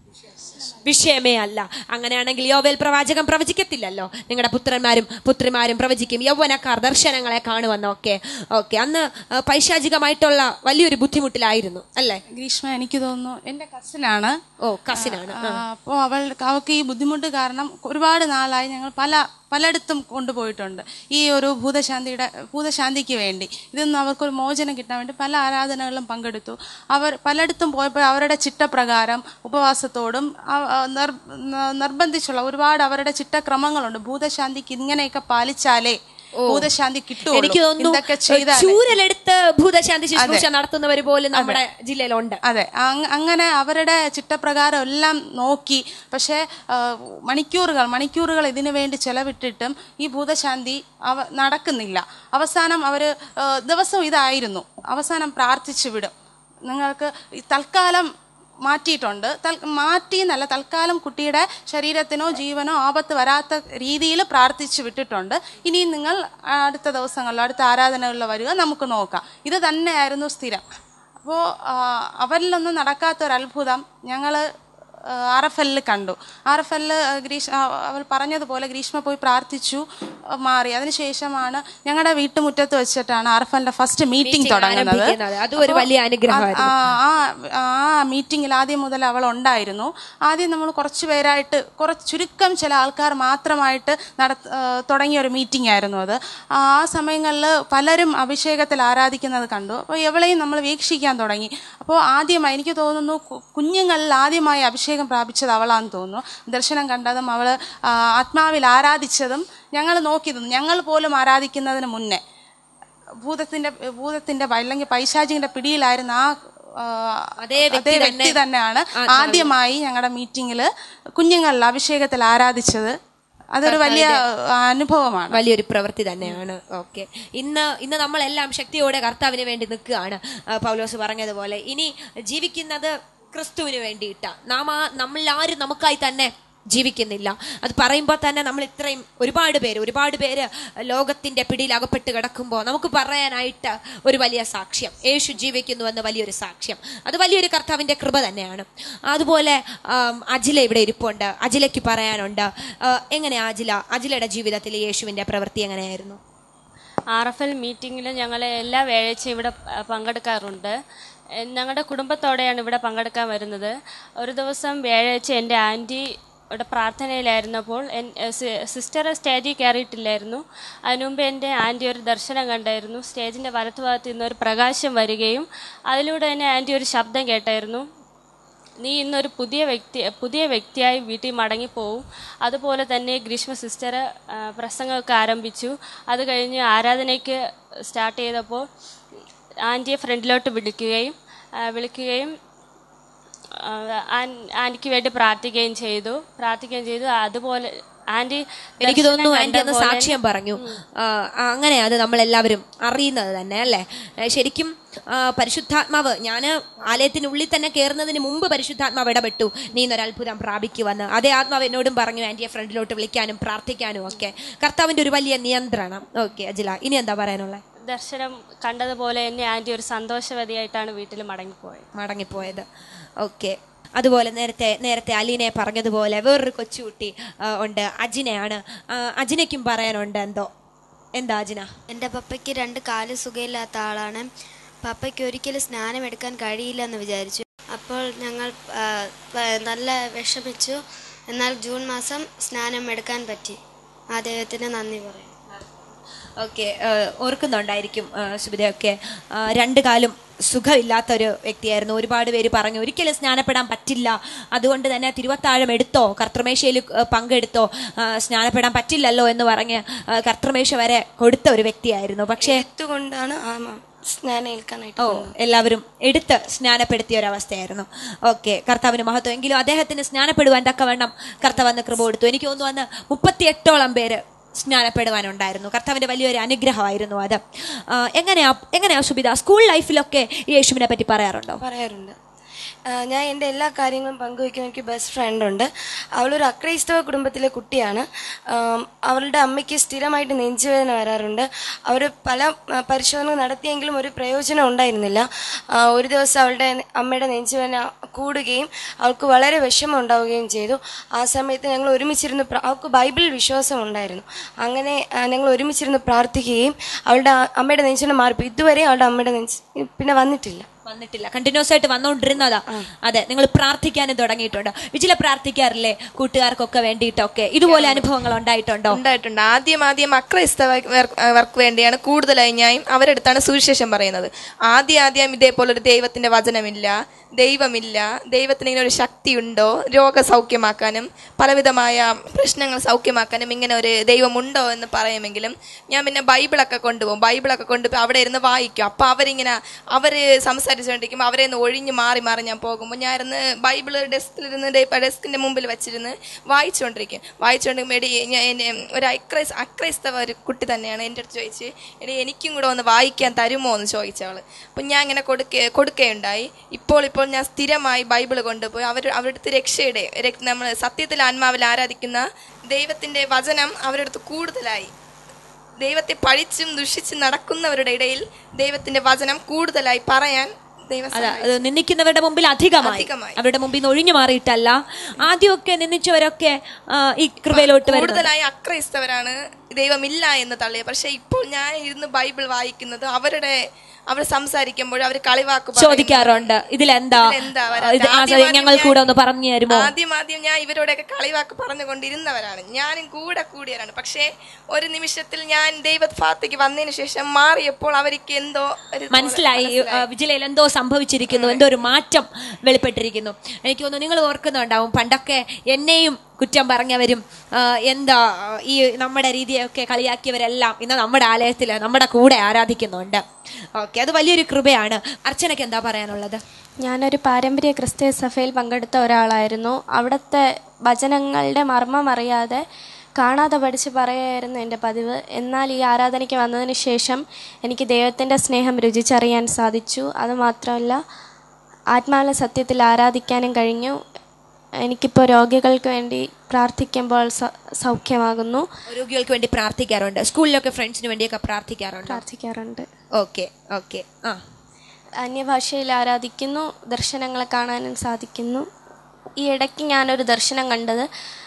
വിഷയമേ അല്ല അങ്ങനെയാണെങ്കിൽ യോവേൽ പ്രവാചകൻ പ്രവചിക്കത്തില്ലല്ലോ നിങ്ങളുടെ പുത്രന്മാരും പുത്രിമാരും പ്രവചിക്കും യൗവനക്കാർ ദർശനങ്ങളെ കാണുമെന്നൊക്കെ ഓക്കെ അന്ന് ആ, പൈശാചികമായിട്ടുള്ള വലിയൊരു ബുദ്ധിമുട്ടിലായിരുന്നു അല്ലേ ഗ്രീഷ്മ എനിക്ക് തോന്നുന്നു എൻ്റെ കസിനാണ് ഓ കസിനാണ് അപ്പോൾ അവൾ അവൾക്ക് ഈ ബുദ്ധിമുട്ട് കാരണം ഒരുപാട് നാളായി ഞങ്ങൾ പല പലയിടത്തും കൊണ്ടുപോയിട്ടുണ്ട് ഈ ഒരു ഭൂതശാന്തിയുടെ ഭൂതശാന്തിക്ക് വേണ്ടി ഇതൊന്നും അവർക്കൊരു മോചനം കിട്ടാൻ വേണ്ടി പല ആരാധനകളിലും പങ്കെടുത്തു അവർ പലയിടത്തും പോയപ്പോൾ അവരുടെ ചിട്ടപ്രകാരം ഉപവാസത്തോടും ആ- ആ നിർ- ന- നിർബന്ധിച്ചുള്ള ഒരുപാട് അവരുടെ ചിട്ടക്രമങ്ങളുണ്ട് ഭൂതശാന്തിക്ക് ഇങ്ങനെയൊക്കെ പാലിച്ചാലേ ഭൂതശാന്തി കിട്ടും എനിക്ക് തോന്നുന്നു ഇതൊക്കെ ചെയ്താൽ ചൂരലെടുത്ത് ഭൂതശാന്തി ശുശ്രൂഷ നടത്തുന്നവർ പോലും നമ്മുടെ ജില്ലയിലുണ്ട് അതെ അങ്- അങ്ങനെ അവരുടെ ചിട്ടപ്രകാരം എല്ലാം നോക്കി പക്ഷേ ആ, മണിക്കൂറുകൾ മണിക്കൂറുകൾ ഇതിനു വേണ്ടി ചെലവിട്ടിട്ടും ഈ ഭൂതശാന്തി അവ നടക്കുന്നില്ല അവസാനം അവർ ദിവസവും ഇതായിരുന്നു അവസാനം പ്രാർത്ഥിച്ചു വിടും നിങ്ങൾക്ക് ഈ തൽക്കാലം മാറ്റിയിട്ടുണ്ട് തൽ മാറ്റി എന്നല്ല തൽക്കാലം കുട്ടിയുടെ ശരീരത്തിനോ ജീവനോ ആപത്ത് വരാത്ത രീതിയിൽ പ്രാർത്ഥിച്ചു വിട്ടിട്ടുണ്ട് ഇനിയും നിങ്ങൾ അടുത്ത ദിവസങ്ങളിൽ അടുത്ത ആരാധനകളിൽ വരിക നമുക്ക് നോക്കാം ഇത് തന്നെയായിരുന്നു സ്ഥിരം അപ്പോൾ അവരിലൊന്നും നടക്കാത്ത ഒരു അത്ഭുതം ഞങ്ങൾ ആർ എഫ് എല്ലിൽ കണ്ടു ആർ എഫ് എല്ലിൽ ഗ്രീഷ് ആ, അവൾ പറഞ്ഞതുപോലെ ഗ്രീഷ്മ പോയി പ്രാർത്ഥിച്ചു ആ, മാറി അതിനുശേഷമാണ് ഞങ്ങളുടെ വീട്ടുമുറ്റത്ത് വെച്ചിട്ടാണ് ആർ എഫ് എല്ലിന്റെ ഫസ്റ്റ് മീറ്റിംഗ് തുടങ്ങുന്നത് ആരംഭിക്കുന്നത്. അതും ഒരു അപ്പോൾ വലിയ അനുഗ്രഹമായിരുന്നു. ആ ആ ആ മീറ്റിങ്ങിൽ ആദ്യം മുതൽ അവൾ ഉണ്ടായിരുന്നു ആദ്യം നമ്മൾ കുറച്ച് പേരായിട്ട് കുറച്ച് ചുരുക്കം ചില ആൾക്കാർ മാത്രമായിട്ട് നട തുടങ്ങിയ ഒരു മീറ്റിംഗ് ആയിരുന്നു അത് ആ സമയങ്ങളിൽ പലരും അഭിഷേകത്തിൽ ആരാധിക്കുന്നത് കണ്ടു അപ്പോൾ എവളെയും നമ്മൾ വീക്ഷിക്കാൻ തുടങ്ങി അപ്പോൾ ആദ്യമായി എനിക്ക് തോന്നുന്നു കു- കുഞ്ഞുങ്ങളിൽ ആദ്യമായി അഭിഷേകം പ്രാപിച്ചത് അവളാന്ന് തോന്നുന്നു ദർശനം കണ്ടതും അവൾ ആത്മാവിൽ ആരാധിച്ചതും ഞങ്ങൾ നോക്കി നിന്നു ഞങ്ങൾ പോലും ആരാധിക്കുന്നതിന് മുന്നേ ഭൂതത്തിന്റെ ഭൂതത്തിന്റെ അല്ലെങ്കിൽ പൈശാചിന്റെ പിടിയിലായിരുന്ന ആ ആ, അതേ വ്യക്തി അതേ വ്യക്തി തന്നെ തന്നെയാണ് ആദ്യമായി ഞങ്ങളുടെ മീറ്റിംഗിൽ കുഞ്ഞുങ്ങളിൽ അഭിഷേകത്തിൽ ആരാധിച്ചത് അതൊരു വലിയ ആ, അനുഭവമാണ് വലിയൊരു പ്രവൃത്തി തന്നെയാണ് ഓക്കെ ഇന്ന് ഇന്ന് നമ്മളെല്ലാം ശക്തിയോടെ കർത്താവിന് വേണ്ടി നിൽക്കുകയാണ് ആ, പൗലോസ് പറഞ്ഞതുപോലെ ഇനി ജീവിക്കുന്നത് ക്രിസ്തുവിന് വേണ്ടിയിട്ടാ നാം ആ നമ്മളാരും നമുക്കായി തന്നെ ജീവിക്കുന്നില്ല അത് പറയുമ്പോൾ തന്നെ നമ്മൾ ഇത്രയും ഒരുപാട് പേര് ഒരുപാട് പേര് ലോകത്തിന്റെ പിടിയിൽ അകപ്പെട്ട് കിടക്കുമ്പോൾ നമുക്ക് പറയാനായിട്ട് ഒരു വലിയ സാക്ഷ്യം യേശു ജീവിക്കുന്നു എന്ന വലിയൊരു സാക്ഷ്യം അത് വലിയൊരു കർത്താവിന്റെ കൃപ തന്നെയാണ് അതുപോലെ ആം, അജില ഇവിടെ ഇരിപ്പുണ്ട് അജിലയ്ക്ക് പറയാനുണ്ട് ആ, എങ്ങനെയാ അജില അജിലയുടെ ജീവിതത്തിൽ യേശുവിന്റെ പ്രവൃത്തി എങ്ങനെയായിരുന്നു ആർ എഫ് എൽ മീറ്റിങ്ങിൽ ഞങ്ങൾ എല്ലാ വ്യാഴാഴ്ചയും ഇവിടെ പ- പങ്കെടുക്കാറുണ്ട് എ- ഞങ്ങളുടെ കുടുംബത്തോടെയാണ് ഇവിടെ പങ്കെടുക്കാൻ വരുന്നത് ഒരു ദിവസം വ്യാഴാഴ്ച എൻ്റെ ആൻറ്റി ഇവിടെ പ്രാർത്ഥനയിലായിരുന്നപ്പോൾ എൻ- എ, സി- സിസ്റ്റർ സ്റ്റേജിൽ കയറിയിട്ടില്ലായിരുന്നു അതിനു മുമ്പ് എൻ്റെ ആൻറ്റി ഒരു ദർശനം കണ്ടായിരുന്നു സ്റ്റേജിൻ്റെ വലത്തുഭാഗത്ത് നിന്ന് ഒരു പ്രകാശം വരികയും അതിലൂടെ തന്നെ ആൻറ്റി ഒരു ശബ്ദം കേട്ടായിരുന്നു നീ ഇന്നൊരു പുതിയ വ്യക്തി പുതിയ വ്യക്തിയായി വീട്ടിൽ മടങ്ങിപ്പോവും അതുപോലെ തന്നെ ഗ്രീഷ്മ സിസ്റ്റർ ആ, പ്രസംഗമൊക്കെ ആരംഭിച്ചു അത് കഴിഞ്ഞ് ആരാധനയ്ക്ക് സ്റ്റാർട്ട് ചെയ്തപ്പോൾ ആൻറ്റിയെ ഫ്രണ്ടിലോട്ട് വിളിക്കുകയും ആ, വിളിക്കുകയും ആ, ആൻ- ആൻറ്റിക്ക് വേണ്ടി പ്രാർത്ഥിക്കുകയും ചെയ്തു പ്രാർത്ഥിക്കുകയും ചെയ്തു അതുപോലെ ആൻറ്റി എനിക്ക് ദർശനം തോന്നുന്നു ആന്റി കണ്ട അന്ന് പോലെ- സാക്ഷ്യം പറഞ്ഞു ആ, അങ്ങനെ അത് നമ്മളെല്ലാവരും അറിയുന്നത് തന്നെ അല്ലേ ഏ, ശരിക്കും ആ, പരിശുദ്ധാത്മാവ് ഞാൻ ആലയത്തിനുള്ളിൽ തന്നെ കയറുന്നതിന് മുമ്പ് പരിശുദ്ധാത്മാവ് ഇടപെട്ടു നീ ഇന്നൊരു അത്ഭുതം പ്രാപിക്കുവന്ന് അതേ ആത്മാവ് എന്നോടും പറഞ്ഞു ആന്റിയെ ഫ്രണ്ടിലോട്ട് വിളിക്കാനും പ്രാർത്ഥിക്കാനും ഒക്കെ കർത്താവിന്റെ ഒരു വലിയ നിയന്ത്രണം ഓക്കെ അജില ഇനി എന്താ പറയാനുള്ളത് ദർശനം കണ്ടതുപോലെ തന്നെ ആൻറ്റി ഒരു സന്തോഷവതിയായിട്ടാണ് വീട്ടിൽ മടങ്ങിപ്പോയത് മടങ്ങിപ്പോയത് ഓക്കെ അതുപോലെ നേരത്തെ നേരത്തെ അലീനെ പറഞ്ഞതുപോലെ വേറൊരു കൊച്ചുകുട്ടി ആ, ഉണ്ട് അജിനയാണ് ആ, അജിനയ്ക്കും പറയാനുണ്ട് എന്തോ എന്താ അജിന എൻ്റെ പപ്പയ്ക്ക് രണ്ട് കാല് സുഖമില്ലാത്ത ആളാണ് പപ്പയ്ക്ക് ഒരിക്കലും സ്നാനം എടുക്കാൻ കഴിയില്ല എന്ന് വിചാരിച്ചു അപ്പോൾ ഞങ്ങൾ ആ, പ- നല്ല വിഷമിച്ചു എന്നാൽ ജൂൺ മാസം സ്നാനം എടുക്കാൻ പറ്റി ആ ദൈവത്തിന് നന്ദി പറയും ഓക്കെ ഓർക്കുന്നുണ്ടായിരിക്കും ആ, സുബിതയൊക്കെ ആ, രണ്ട് കാലും സുഖമില്ലാത്ത ഒരു വ്യക്തിയായിരുന്നു ഒരുപാട് പേര് പറഞ്ഞു ഒരിക്കലും സ്നാനപ്പെടാൻ പറ്റില്ല അതുകൊണ്ട് തന്നെ തിരുവത്താഴം എടുത്തോ കർത്തൃമേശയിൽ ആ, പങ്കെടുത്തോ ആ, സ്നാനപ്പെടാൻ പറ്റില്ലല്ലോ എന്ന് പറഞ്ഞ് ആ, കർത്തൃമേശ വരെ കൊടുത്ത ഒരു വ്യക്തിയായിരുന്നു പക്ഷേ കൊണ്ടാണ് ആ മ- സ്നാനം ഏൽക്കാനായിട്ട് ഓ എല്ലാവരും എടുത്ത് സ്നാനപ്പെടുത്തിയ ഒരവസ്ഥയായിരുന്നു ഓക്കെ കർത്താവിന് മഹത്വം എങ്കിലും അദ്ദേഹത്തിന് സ്നാനപ്പെടുവാൻ തക്കവണ്ണം കർത്താവ് അന്ന് കൃപ കൊടുത്തു എനിക്ക് തോന്നുന്നു അന്ന് മുപ്പത്തിയെട്ടോളം പേര് സ്നാനപ്പെടുവാനുണ്ടായിരുന്നു കർത്താവിന്റെ വലിയൊരു അനുഗ്രഹമായിരുന്നു അത് ആ, എങ്ങനെയാ എങ്ങനെയാ സുബിത സ്കൂൾ ലൈഫിലൊക്കെ ഈ യേശുവിനെ പറ്റി പറയാറുണ്ടോ പറയാറുണ്ട് ആ, ഞാൻ എൻ്റെ എല്ലാ കാര്യങ്ങളും പങ്കുവയ്ക്കാൻ എനിക്ക് ബെസ്റ്റ് ഫ്രണ്ട് ഉണ്ട് അവളൊരു അക്രൈസ്തവ കുടുംബത്തിലെ കുട്ടിയാണ് ആം, അവളുടെ അമ്മയ്ക്ക് സ്ഥിരമായിട്ട് നെഞ്ചുവേദന വരാറുണ്ട് അവർ പല ആ, പരിശോധന നടത്തിയെങ്കിലും ഒരു പ്രയോജനം ഉണ്ടായിരുന്നില്ല ആ, ഒരു ദിവസം അവളുടെ അമ്മയുടെ നെഞ്ചുവേദന കൂടുകയും അവൾക്ക് വളരെ വിഷമം ഉണ്ടാവുകയും ചെയ്തു ആ സമയത്ത് ഞങ്ങൾ ഒരുമിച്ചിരുന്ന് പ്ര- അവൾക്ക് ബൈബിൾ വിശ്വാസം ഉണ്ടായിരുന്നു അങ്ങനെ ആ, ഞങ്ങൾ ഒരുമിച്ചിരുന്ന് പ്രാർത്ഥിക്കുകയും അവളുടെ ആ- അമ്മയുടെ നെഞ്ചുവേദന മാറിപ്പോയി ഇതുവരെ അവളുടെ അമ്മയുടെ നെഞ്ച് പിന്നെ വന്നിട്ടില്ല വന്നിട്ടില്ല കണ്ടിന്യൂസ് ആയിട്ട് വന്നുകൊണ്ടിരുന്നതാ അതെ നിങ്ങൾ പ്രാർത്ഥിക്കാനും തുടങ്ങിയിട്ടുണ്ട് വിജില പ്രാർത്ഥിക്കാറില്ലേ കൂട്ടുകാർക്കൊക്കെ വേണ്ടിയിട്ടൊക്കെ ഇതുപോലെ അനുഭവങ്ങൾ ഉണ്ടായിട്ടുണ്ടോ ഉണ്ടായിട്ടുണ്ട് ആദ്യം ആദ്യം അക്രൈസ്തവർക്ക് വേണ്ടിയാണ് കൂടുതലായി ഞാൻ അവരെടുത്താണ് സുവിശേഷം പറയുന്നത് ആദ്യം ആദ്യം ഇതേപോലെ ഒരു ദൈവത്തിന്റെ വചനമില്ല ദൈവമില്ല ദൈവത്തിന് ഇങ്ങനെ ഒരു ശക്തിയുണ്ടോ രോഗസൗഖ്യമാക്കാനും പലവിധമായ പ്രശ്നങ്ങൾ സൗഖ്യമാക്കാനും ഇങ്ങനെ ഒരു ദൈവമുണ്ടോ എന്ന് പറയുമെങ്കിലും ഞാൻ പിന്നെ ബൈബിളൊക്കെ കൊണ്ടുപോകും ബൈബിളൊക്കെ കൊണ്ടുപോയി അവിടെ ഇരുന്ന് വായിക്കും അപ്പോൾ അവരിങ്ങനെ അവർ സംസാരിച്ചുകൊണ്ടിരിക്കുമ്പോൾ അവരെ ഒന്ന് ഒഴിഞ്ഞ് മാറി മാറി ഞാൻ പോകുമ്പോൾ ഞാൻ ഇരുന്ന് ബൈബിൾ ഡെസ്കിലിരുന്ന് ഡെസ്കിന്റെ മുമ്പിൽ വെച്ചിരുന്ന് വായിച്ചുകൊണ്ടിരിക്കും വായിച്ചുകൊണ്ടിരിക്കുമ്പോൾ എടി ഞാൻ എന്നെ ഒരു അക്രൈസ് അക്രൈസ്തവ ഒരു കുട്ടി തന്നെയാണ് എൻ്റെ അടുത്ത് ചോദിച്ച് എടി എനിക്കും കൂടെ ഒന്ന് വായിക്കാൻ തരുമോ എന്ന് ചോദിച്ചവൾ അപ്പം ഞാൻ ഇങ്ങനെ കൊടുക്ക കൊടുക്കുകയുണ്ടായി ഇപ്പോൾ ഇപ്പോൾ ഞാൻ സ്ഥിരമായി ബൈബിൾ കൊണ്ടുപോയി അവർ അവരുടെ അടുത്ത് രക്ഷയുടെ നമ്മൾ സത്യത്തിൽ ആത്മാവിൽ ആരാധിക്കുന്ന ദൈവത്തിൻ്റെ വചനം അവരുടെ അടുത്ത് കൂടുതലായി ദൈവത്തെ പഴിച്ചും ദുഷിച്ചും നടക്കുന്നവരുടെ ഇടയിൽ ദൈവത്തിന്റെ വചനം കൂടുതലായി പറയാൻ ദൈവം അതാ അത് നിന്ദിക്കുന്നവരുടെ മുമ്പിൽ അധികമായി അധികമായി. അവരുടെ മുമ്പിൽ നിന്ന് ഒഴിഞ്ഞു മാറിയിട്ടല്ല ആദ്യമൊക്കെ നിന്ദിച്ചവരൊക്കെ ആ, ഈ കൃപയിലോട്ട് വരുന്നത് കൂടുതലായി അക്രൈസ്തവരാണ് ദൈവമില്ല എന്ന് തള്ളിയത് പക്ഷെ ഇപ്പോൾ ഞാൻ ഇരുന്ന് ബൈബിൾ വായിക്കുന്നത് അവരുടെ അവർ സംസാരിക്കുമ്പോൾ അവർ കളിവാക്ക് പറയുന്നു. ചോദിക്കാറുണ്ട് ഇതിലെന്താ ഇതിലെന്താ ഇത് വരാത്തെ? ആ, ആദ്യം ആദ്യം ഞങ്ങൾ ഞാൻ- കൂടെ ഒന്ന് പറഞ്ഞു തരുമോ ആദ്യം ആദ്യം ഞാൻ ഇവരോടൊക്കെ കളിവാക്ക് പറഞ്ഞുകൊണ്ടിരുന്നവരാണ് ഞാനും കൂടെ കൂടിയവരാണ് പക്ഷേ ഒരു നിമിഷത്തിൽ ഞാൻ ദൈവഭാഗത്തേക്ക് വന്നതിന് ശേഷം മാറിയപ്പോൾ അവർക്ക് എന്തോ ഒരു മനസ്സിലായി ആ, വിജിലയിൽ എന്തോ സംഭവിച്ചിരിക്കുന്നു എന്തോ ഒരു മാറ്റം വെളിപ്പെട്ടിരിക്കുന്നു എനിക്ക് തോന്നുന്നു നിങ്ങൾ ഓർക്കുന്നുണ്ടാവും പണ്ടൊക്കെ എന്നെയും കുറ്റം പറഞ്ഞവരും ആ, എന്താ ആ, ഈ നമ്മുടെ രീതിയൊക്കെ കളിയാക്കിയവരെല്ലാം ഇന്ന് നമ്മുടെ ആലയത്തിൽ നമ്മുടെ കൂടെ ആരാധിക്കുന്നുണ്ട് ഓക്കെ അത് വലിയൊരു കൃപയാണ് അർച്ചനയ്ക്ക് എന്താ പറയാനുള്ളത് ഞാനൊരു പാരമ്പര്യ ക്രിസ്തീയ സഭയിൽ പങ്കെടുത്ത ഒരാളായിരുന്നു അവിടുത്തെ വചനങ്ങളുടെ മർമ്മം അറിയാതെ കാണാതെ പഠിച്ച് പറയുമായിരുന്നു എൻ്റെ പതിവ് എന്നാൽ ഈ ആരാധനയ്ക്ക് വന്നതിന് ശേഷം എനിക്ക് ദൈവത്തിൻ്റെ സ്നേഹം രുചിച്ചറിയാൻ സാധിച്ചു അതുമാത്രമല്ല ആത്മാവിലെ സത്യത്തിൽ ആരാധിക്കാനും കഴിഞ്ഞു എനിക്കിപ്പോൾ രോഗികൾക്ക് വേണ്ടി പ്രാർത്ഥിക്കുമ്പോൾ സ- സൗഖ്യമാകുന്നു രോഗികൾക്ക് വേണ്ടി പ്രാർത്ഥിക്കാറുണ്ട് സ്കൂളിലൊക്കെ ഫ്രണ്ട്സിന് വേണ്ടിയൊക്കെ പ്രാർത്ഥിക്കാറുണ്ട് പ്രാർത്ഥിക്കാറുണ്ട് ഓക്കെ ഓക്കെ ആ അന്യഭാഷയിൽ ആരാധിക്കുന്നു ദർശനങ്ങളെ കാണാനും സാധിക്കുന്നു ഈ ഇടയ്ക്ക് ഞാനൊരു ദർശനം കണ്ടത്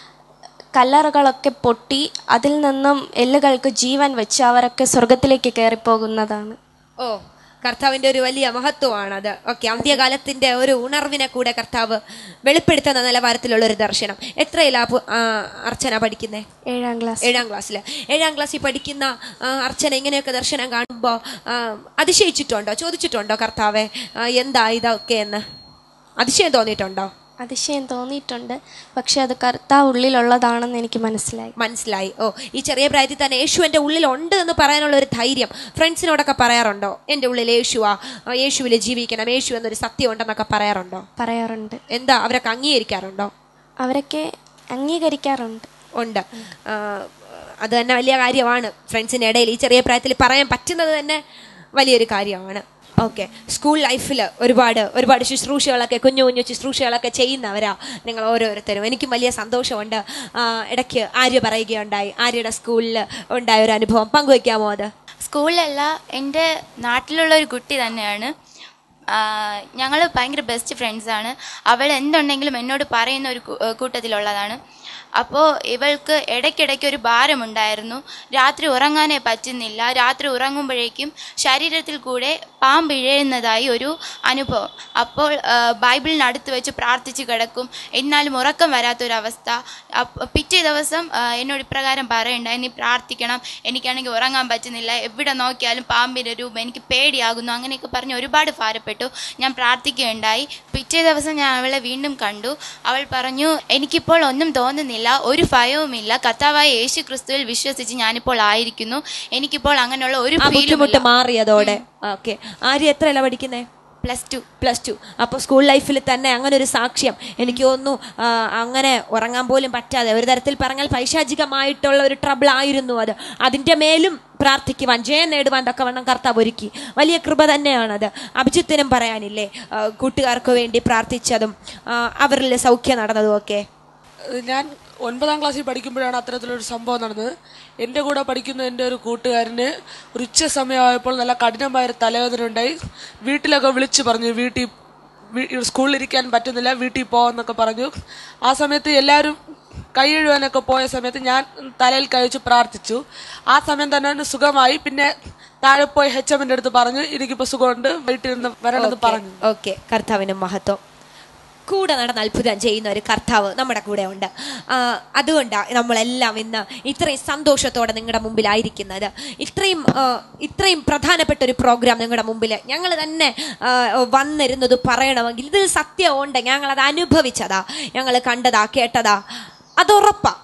കല്ലറകളൊക്കെ പൊട്ടി അതിൽ നിന്നും എല്ലുകൾക്ക് ജീവൻ വെച്ച് അവരൊക്കെ സ്വർഗത്തിലേക്ക് കയറിപ്പോകുന്നതാണ് ഓ കർത്താവിന്റെ ഒരു വലിയ മഹത്വമാണത് ഓക്കെ അന്ത്യകാലത്തിന്റെ ഒരു ഉണർവിനെ കൂടെ കർത്താവ് വെളിപ്പെടുത്തുന്ന നിലവാരത്തിലുള്ള ഒരു ദർശനം എത്രയിലാ പു- ആ, അർച്ചന പഠിക്കുന്നേ ഏഴാം ക്ലാസ് ഏഴാം ക്ലാസ്സിൽ ഏഴാം ക്ലാസ്സിൽ പഠിക്കുന്ന ആ, അർച്ചന ഇങ്ങനെയൊക്കെ ദർശനം കാണുമ്പോൾ അതിശയിച്ചിട്ടുണ്ടോ ചോദിച്ചിട്ടുണ്ടോ കർത്താവെ ആ, എന്താ ഇതൊക്കെ എന്ന് അതിശയം തോന്നിയിട്ടുണ്ടോ അതിശയം തോന്നിയിട്ടുണ്ട് പക്ഷെ അത് കർത്താവ് ഉള്ളിലുള്ളതാണെന്ന് എനിക്ക് മനസ്സിലായി മനസ്സിലായി ഓ ഈ ചെറിയ പ്രായത്തിൽ തന്നെ യേശു എൻ്റെ ഉള്ളിൽ ഉണ്ട് എന്ന് പറയാനുള്ള ഒരു ധൈര്യം ഫ്രണ്ട്സിനോടൊക്കെ പറയാറുണ്ടോ എൻ്റെ ഉള്ളിൽ യേശുവാ ആ, യേശുവിൽ ജീവിക്കണം യേശു എന്നൊരു സത്യം ഉണ്ടെന്നൊക്കെ പറയാറുണ്ടോ പറയാറുണ്ട് എന്താ അവരൊക്കെ അംഗീകരിക്കാറുണ്ടോ അവരൊക്കെ അംഗീകരിക്കാറുണ്ട് ഉണ്ട് ആ, അത് തന്നെ വലിയ കാര്യമാണ് ഫ്രണ്ട്സിൻ്റെ ഇടയിൽ ഈ ചെറിയ പ്രായത്തിൽ പറയാൻ പറ്റുന്നത് തന്നെ വലിയൊരു കാര്യമാണ് ഓക്കെ സ്കൂൾ ലൈഫിൽ ഒരുപാട് ഒരുപാട് ശുശ്രൂഷകളൊക്കെ കുഞ്ഞു കുഞ്ഞു ശുശ്രൂഷകളൊക്കെ ചെയ്യുന്നവരാ നിങ്ങൾ ഓരോരുത്തരും എനിക്കും വലിയ സന്തോഷമുണ്ട് ആ, ഇടയ്ക്ക് ആര്യ പറയുകയുണ്ടായി ആര്യയുടെ സ്കൂളിൽ ഉണ്ടായ ഒരു അനുഭവം പങ്കുവയ്ക്കാമോ അത് സ്കൂളിലല്ല എൻ്റെ നാട്ടിലുള്ള ഒരു കുട്ടി തന്നെയാണ് ഞങ്ങൾ ഭയങ്കര ബെസ്റ്റ് ഫ്രണ്ട്സാണ് അവൾ എന്തുണ്ടെങ്കിലും എന്നോട് പറയുന്ന ഒരു കൂ- ഏഹ് കൂട്ടത്തിലുള്ളതാണ് അപ്പോൾ ഇവൾക്ക് ഇടയ്ക്കിടയ്ക്ക് ഒരു ഭാരമുണ്ടായിരുന്നു രാത്രി ഉറങ്ങാനേ പറ്റുന്നില്ല രാത്രി ഉറങ്ങുമ്പോഴേക്കും ശരീരത്തിൽ കൂടെ പാമ്പ് ഇഴയുന്നതായി ഒരു അനുഭവം അപ്പോൾ ആ, ബൈബിളിനടുത്ത് വെച്ച് പ്രാർത്ഥിച്ച് കിടക്കും എന്നാലും ഉറക്കം വരാത്തൊരവസ്ഥ അപ്പ- പിറ്റേ ദിവസം ആ, എന്നോട് ഇപ്രകാരം പറയണ്ടായി നീ പ്രാർത്ഥിക്കണം എനിക്കാണെങ്കിൽ ഉറങ്ങാൻ പറ്റുന്നില്ല എവിടെ നോക്കിയാലും പാമ്പിൻ്റെ രൂപം എനിക്ക് പേടിയാകുന്നു അങ്ങനെയൊക്കെ പറഞ്ഞ് ഒരുപാട് ഭാരപ്പെട്ടു ഞാൻ പ്രാർത്ഥിക്കുകയുണ്ടായി പിറ്റേ ദിവസം ഞാൻ അവളെ വീണ്ടും കണ്ടു അവൾ പറഞ്ഞു എനിക്കിപ്പോൾ ഒന്നും തോന്നുന്നില്ല ഒരു ഭയവുമില്ല കർത്താവായ യേശു ക്രിസ്തുവിൽ വിശ്വസിച്ച് ഞാനിപ്പോൾ ആയിരിക്കുന്നു എനിക്കിപ്പോൾ അങ്ങനെയുള്ള ഒരു ആ ഫീലും ബുദ്ധിമുട്ട് മാറിയതോടെ ഓക്കെ ആര്യ എത്രയല്ല പഠിക്കുന്നേ പ്ലസ് ടു പ്ലസ് ടു അപ്പോൾ സ്കൂൾ ലൈഫിൽ തന്നെ അങ്ങനെ ഒരു സാക്ഷ്യം എനിക്ക് തോന്നുന്നു ആ, അങ്ങനെ ഉറങ്ങാൻ പോലും പറ്റാതെ ഒരു തരത്തിൽ പറഞ്ഞാൽ പൈശാചികമായിട്ടുള്ള ഒരു ട്രബിൾ ആയിരുന്നു അത് അതിൻ്റെ മേലും പ്രാർത്ഥിക്കുവാൻ ജയം നേടുവാൻ തക്കവണ്ണം കർത്താവ് ഒരുക്കി വലിയ കൃപ തന്നെയാണത് അഭിജിത്തിനും പറയാനില്ലേ ആ, കൂട്ടുകാർക്ക് വേണ്ടി പ്രാർത്ഥിച്ചതും ആ, അവരിൽ സൗഖ്യം നടന്നതും ഒക്കെ ഞാൻ ഒൻപതാം ക്ലാസ്സിൽ പഠിക്കുമ്പോഴാണ് അത്തരത്തിലൊരു സംഭവം നടന്നത് എൻ്റെ കൂടെ പഠിക്കുന്ന എൻ്റെ ഒരു കൂട്ടുകാരന് ഒരു ഉച്ച സമയമായപ്പോൾ നല്ല കഠിനമായ ഒരു തലവേദന ഉണ്ടായി വീട്ടിലൊക്കെ വിളിച്ചു പറഞ്ഞു വീട്ടിൽ വീ- സ്കൂളിലിരിക്കാൻ പറ്റുന്നില്ല വീട്ടിൽ പോവാന്നൊക്കെ പറഞ്ഞു ആ സമയത്ത് എല്ലാവരും കൈ എഴുവാനൊക്കെ പോയ സമയത്ത് ഞാൻ തലയിൽ കഴിച്ച് പ്രാർത്ഥിച്ചു ആ സമയം തന്നെ അവന് സുഖമായി പിന്നെ താഴെ പോയി എച്ച് എമ്മിൻ്റെ അടുത്ത് പറഞ്ഞു എനിക്കിപ്പോൾ സുഖമുണ്ട് വീട്ടിൽ നിന്ന് വരണമെന്ന് പറഞ്ഞു ഓക്കെ കർത്താവിന് മഹത്വം കൂടെ നടന്ന് അത്ഭുതം ചെയ്യുന്ന ഒരു കർത്താവ് നമ്മുടെ കൂടെ ഉണ്ട് ആ, അതുകൊണ്ടാണ് നമ്മളെല്ലാം ഇന്ന് ഇത്രയും സന്തോഷത്തോടെ നിങ്ങളുടെ മുമ്പിലായിരിക്കുന്നത് ഇത്രയും ആ, ഇത്രയും പ്രധാനപ്പെട്ട ഒരു പ്രോഗ്രാം നിങ്ങളുടെ മുമ്പിൽ ഞങ്ങൾ തന്നെ ആ, വന്നിരുന്നത് പറയണമെങ്കിൽ ഇതിൽ സത്യമുണ്ട് ഞങ്ങളത് അനുഭവിച്ചതാ ഞങ്ങൾ കണ്ടതാ കേട്ടതാ അതുറപ്പാ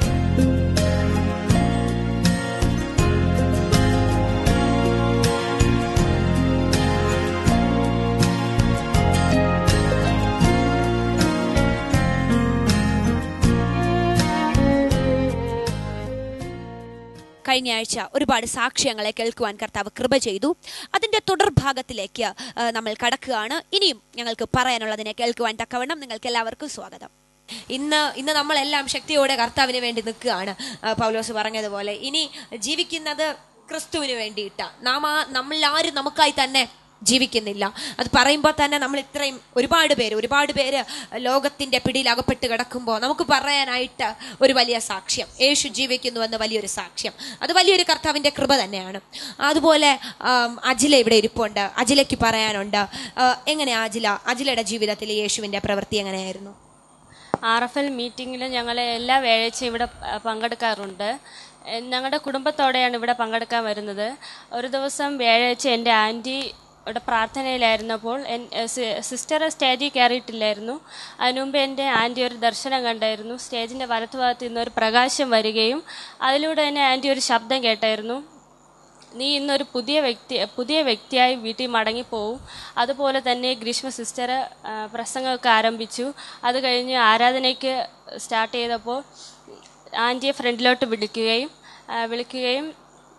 കഴിഞ്ഞ ആഴ്ച ഒരുപാട് സാക്ഷ്യങ്ങളെ കേൾക്കുവാൻ കർത്താവ് കൃപ ചെയ്തു അതിന്റെ തുടർഭാഗത്തിലേക്ക് ആ, നമ്മൾ കടക്കുകയാണ് ഇനിയും ഞങ്ങൾക്ക് പറയാനുള്ളതിനെ കേൾക്കുവാൻ തക്കവണ്ണം നിങ്ങൾക്ക് എല്ലാവർക്കും സ്വാഗതം ഇന്ന് ഇന്ന് നമ്മളെല്ലാം ശക്തിയോടെ കർത്താവിന് വേണ്ടി നിൽക്കുകയാണ് ആ, പൗലോസ് പറഞ്ഞതുപോലെ ഇനി ജീവിക്കുന്നത് ക്രിസ്തുവിന് വേണ്ടിയിട്ട നാം ആ നമ്മളാരും നമുക്കായി തന്നെ ജീവിക്കുന്നില്ല അത് പറയുമ്പോൾ തന്നെ നമ്മൾ ഇത്രയും ഒരുപാട് പേര് ഒരുപാട് പേര് ലോകത്തിന്റെ പിടിയിൽ അകപ്പെട്ട് കിടക്കുമ്പോൾ നമുക്ക് പറയാനായിട്ട് ഒരു വലിയ സാക്ഷ്യം യേശു ജീവിക്കുന്നു എന്ന് വലിയൊരു സാക്ഷ്യം അത് വലിയൊരു കർത്താവിന്റെ കൃപ തന്നെയാണ് അതുപോലെ ആം, അജില ഇവിടെ ഇരിപ്പുണ്ട് അജിലയ്ക്ക് പറയാനുണ്ട് ആ, എങ്ങനെയാ അജില അജിലയുടെ ജീവിതത്തിൽ യേശുവിന്റെ പ്രവൃത്തി എങ്ങനെയായിരുന്നു ആർ എഫ് എൽ മീറ്റിങ്ങിൽ ഞങ്ങൾ എല്ലാ വ്യാഴാഴ്ചയും ഇവിടെ പ- പങ്കെടുക്കാറുണ്ട് എ- ഞങ്ങളുടെ കുടുംബത്തോടെയാണ് ഇവിടെ പങ്കെടുക്കാൻ വരുന്നത് ഒരു ദിവസം വ്യാഴാഴ്ച എൻ്റെ ആൻറ്റി ഇവിടെ പ്രാർത്ഥനയിലായിരുന്നപ്പോൾ എൻ സി- സിസ്റ്റർ സ്റ്റേജിൽ കയറിയിട്ടില്ലായിരുന്നു അതിനുമുമ്പ് എൻ്റെ ആൻറ്റി ഒരു ദർശനം കണ്ടായിരുന്നു സ്റ്റേജിൻ്റെ വലത്തുഭാഗത്ത് നിന്ന് ഒരു പ്രകാശം വരികയും അതിലൂടെ തന്നെ ആൻറ്റി ഒരു ശബ്ദം കേട്ടായിരുന്നു നീ ഇന്നൊരു പുതിയ വ്യക്തി പുതിയ വ്യക്തിയായി വീട്ടിൽ മടങ്ങിപ്പോവും അതുപോലെ തന്നെ ഗ്രീഷ്മ സിസ്റ്റർ ആ, പ്രസംഗമൊക്കെ ആരംഭിച്ചു അത് കഴിഞ്ഞ് ആരാധനയ്ക്ക് സ്റ്റാർട്ട് ചെയ്തപ്പോൾ ആൻറ്റിയെ ഫ്രണ്ടിലോട്ട് വിളിക്കുകയും ആ, വിളിക്കുകയും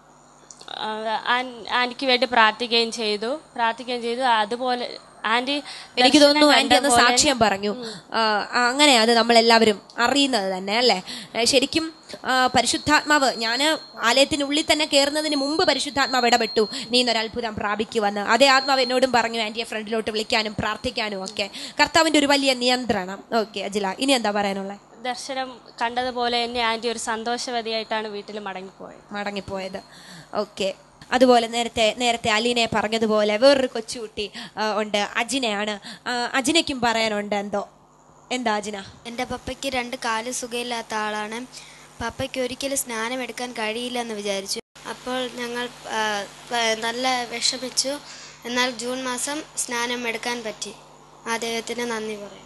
ആ, ആൻ- ആൻറ്റിക്ക് വേണ്ടി പ്രാർത്ഥിക്കുകയും ചെയ്തു പ്രാർത്ഥിക്കുകയും ചെയ്തു അതുപോലെ ആൻറ്റി എനിക്ക് തോന്നുന്നു ദർശനം ആന്റി അന്ന് കണ്ട പോലെ- സാക്ഷ്യം പറഞ്ഞു ആ, അങ്ങനെ അത് നമ്മളെല്ലാവരും അറിയുന്നത് തന്നെ അല്ലേ ഏ, ശരിക്കും ആ, പരിശുദ്ധാത്മാവ് ഞാൻ ആലയത്തിനുള്ളിൽ തന്നെ കയറുന്നതിന് മുമ്പ് പരിശുദ്ധാത്മാവ് ഇടപെട്ടു നീ ഇന്നൊരു അത്ഭുതം പ്രാപിക്കുവന്ന് അതേ ആത്മാവ് എന്നോടും പറഞ്ഞു ആന്റിയെ ഫ്രണ്ടിലോട്ട് വിളിക്കാനും പ്രാർത്ഥിക്കാനും ഒക്കെ കർത്താവിന്റെ ഒരു വലിയ നിയന്ത്രണം ഓക്കെ അജില ഇനി എന്താ പറയാനുള്ളത് ദർശനം കണ്ടതുപോലെ തന്നെ ആൻറ്റി ഒരു സന്തോഷവതിയായിട്ടാണ് വീട്ടിൽ മടങ്ങിപ്പോയത് മടങ്ങിപ്പോയത് ഓക്കെ അതുപോലെ നേരത്തെ നേരത്തെ അലീനെ പറഞ്ഞതുപോലെ വേറൊരു കൊച്ചുകുട്ടി ആ, ഉണ്ട് അജിനയാണ് ആ, അജിനയ്ക്കും പറയാനുണ്ട് എന്തോ എന്താ അജിന എൻ്റെ പപ്പയ്ക്ക് രണ്ട് കാല് സുഖമില്ലാത്ത ആളാണ് പപ്പയ്ക്ക് ഒരിക്കലും സ്നാനം എടുക്കാൻ കഴിയില്ല എന്ന് വിചാരിച്ചു അപ്പോൾ ഞങ്ങൾ ആ, പ- നല്ല വിഷമിച്ചു എന്നാൽ ജൂൺ മാസം സ്നാനം എടുക്കാൻ പറ്റി ആ ദൈവത്തിന് നന്ദി പറയും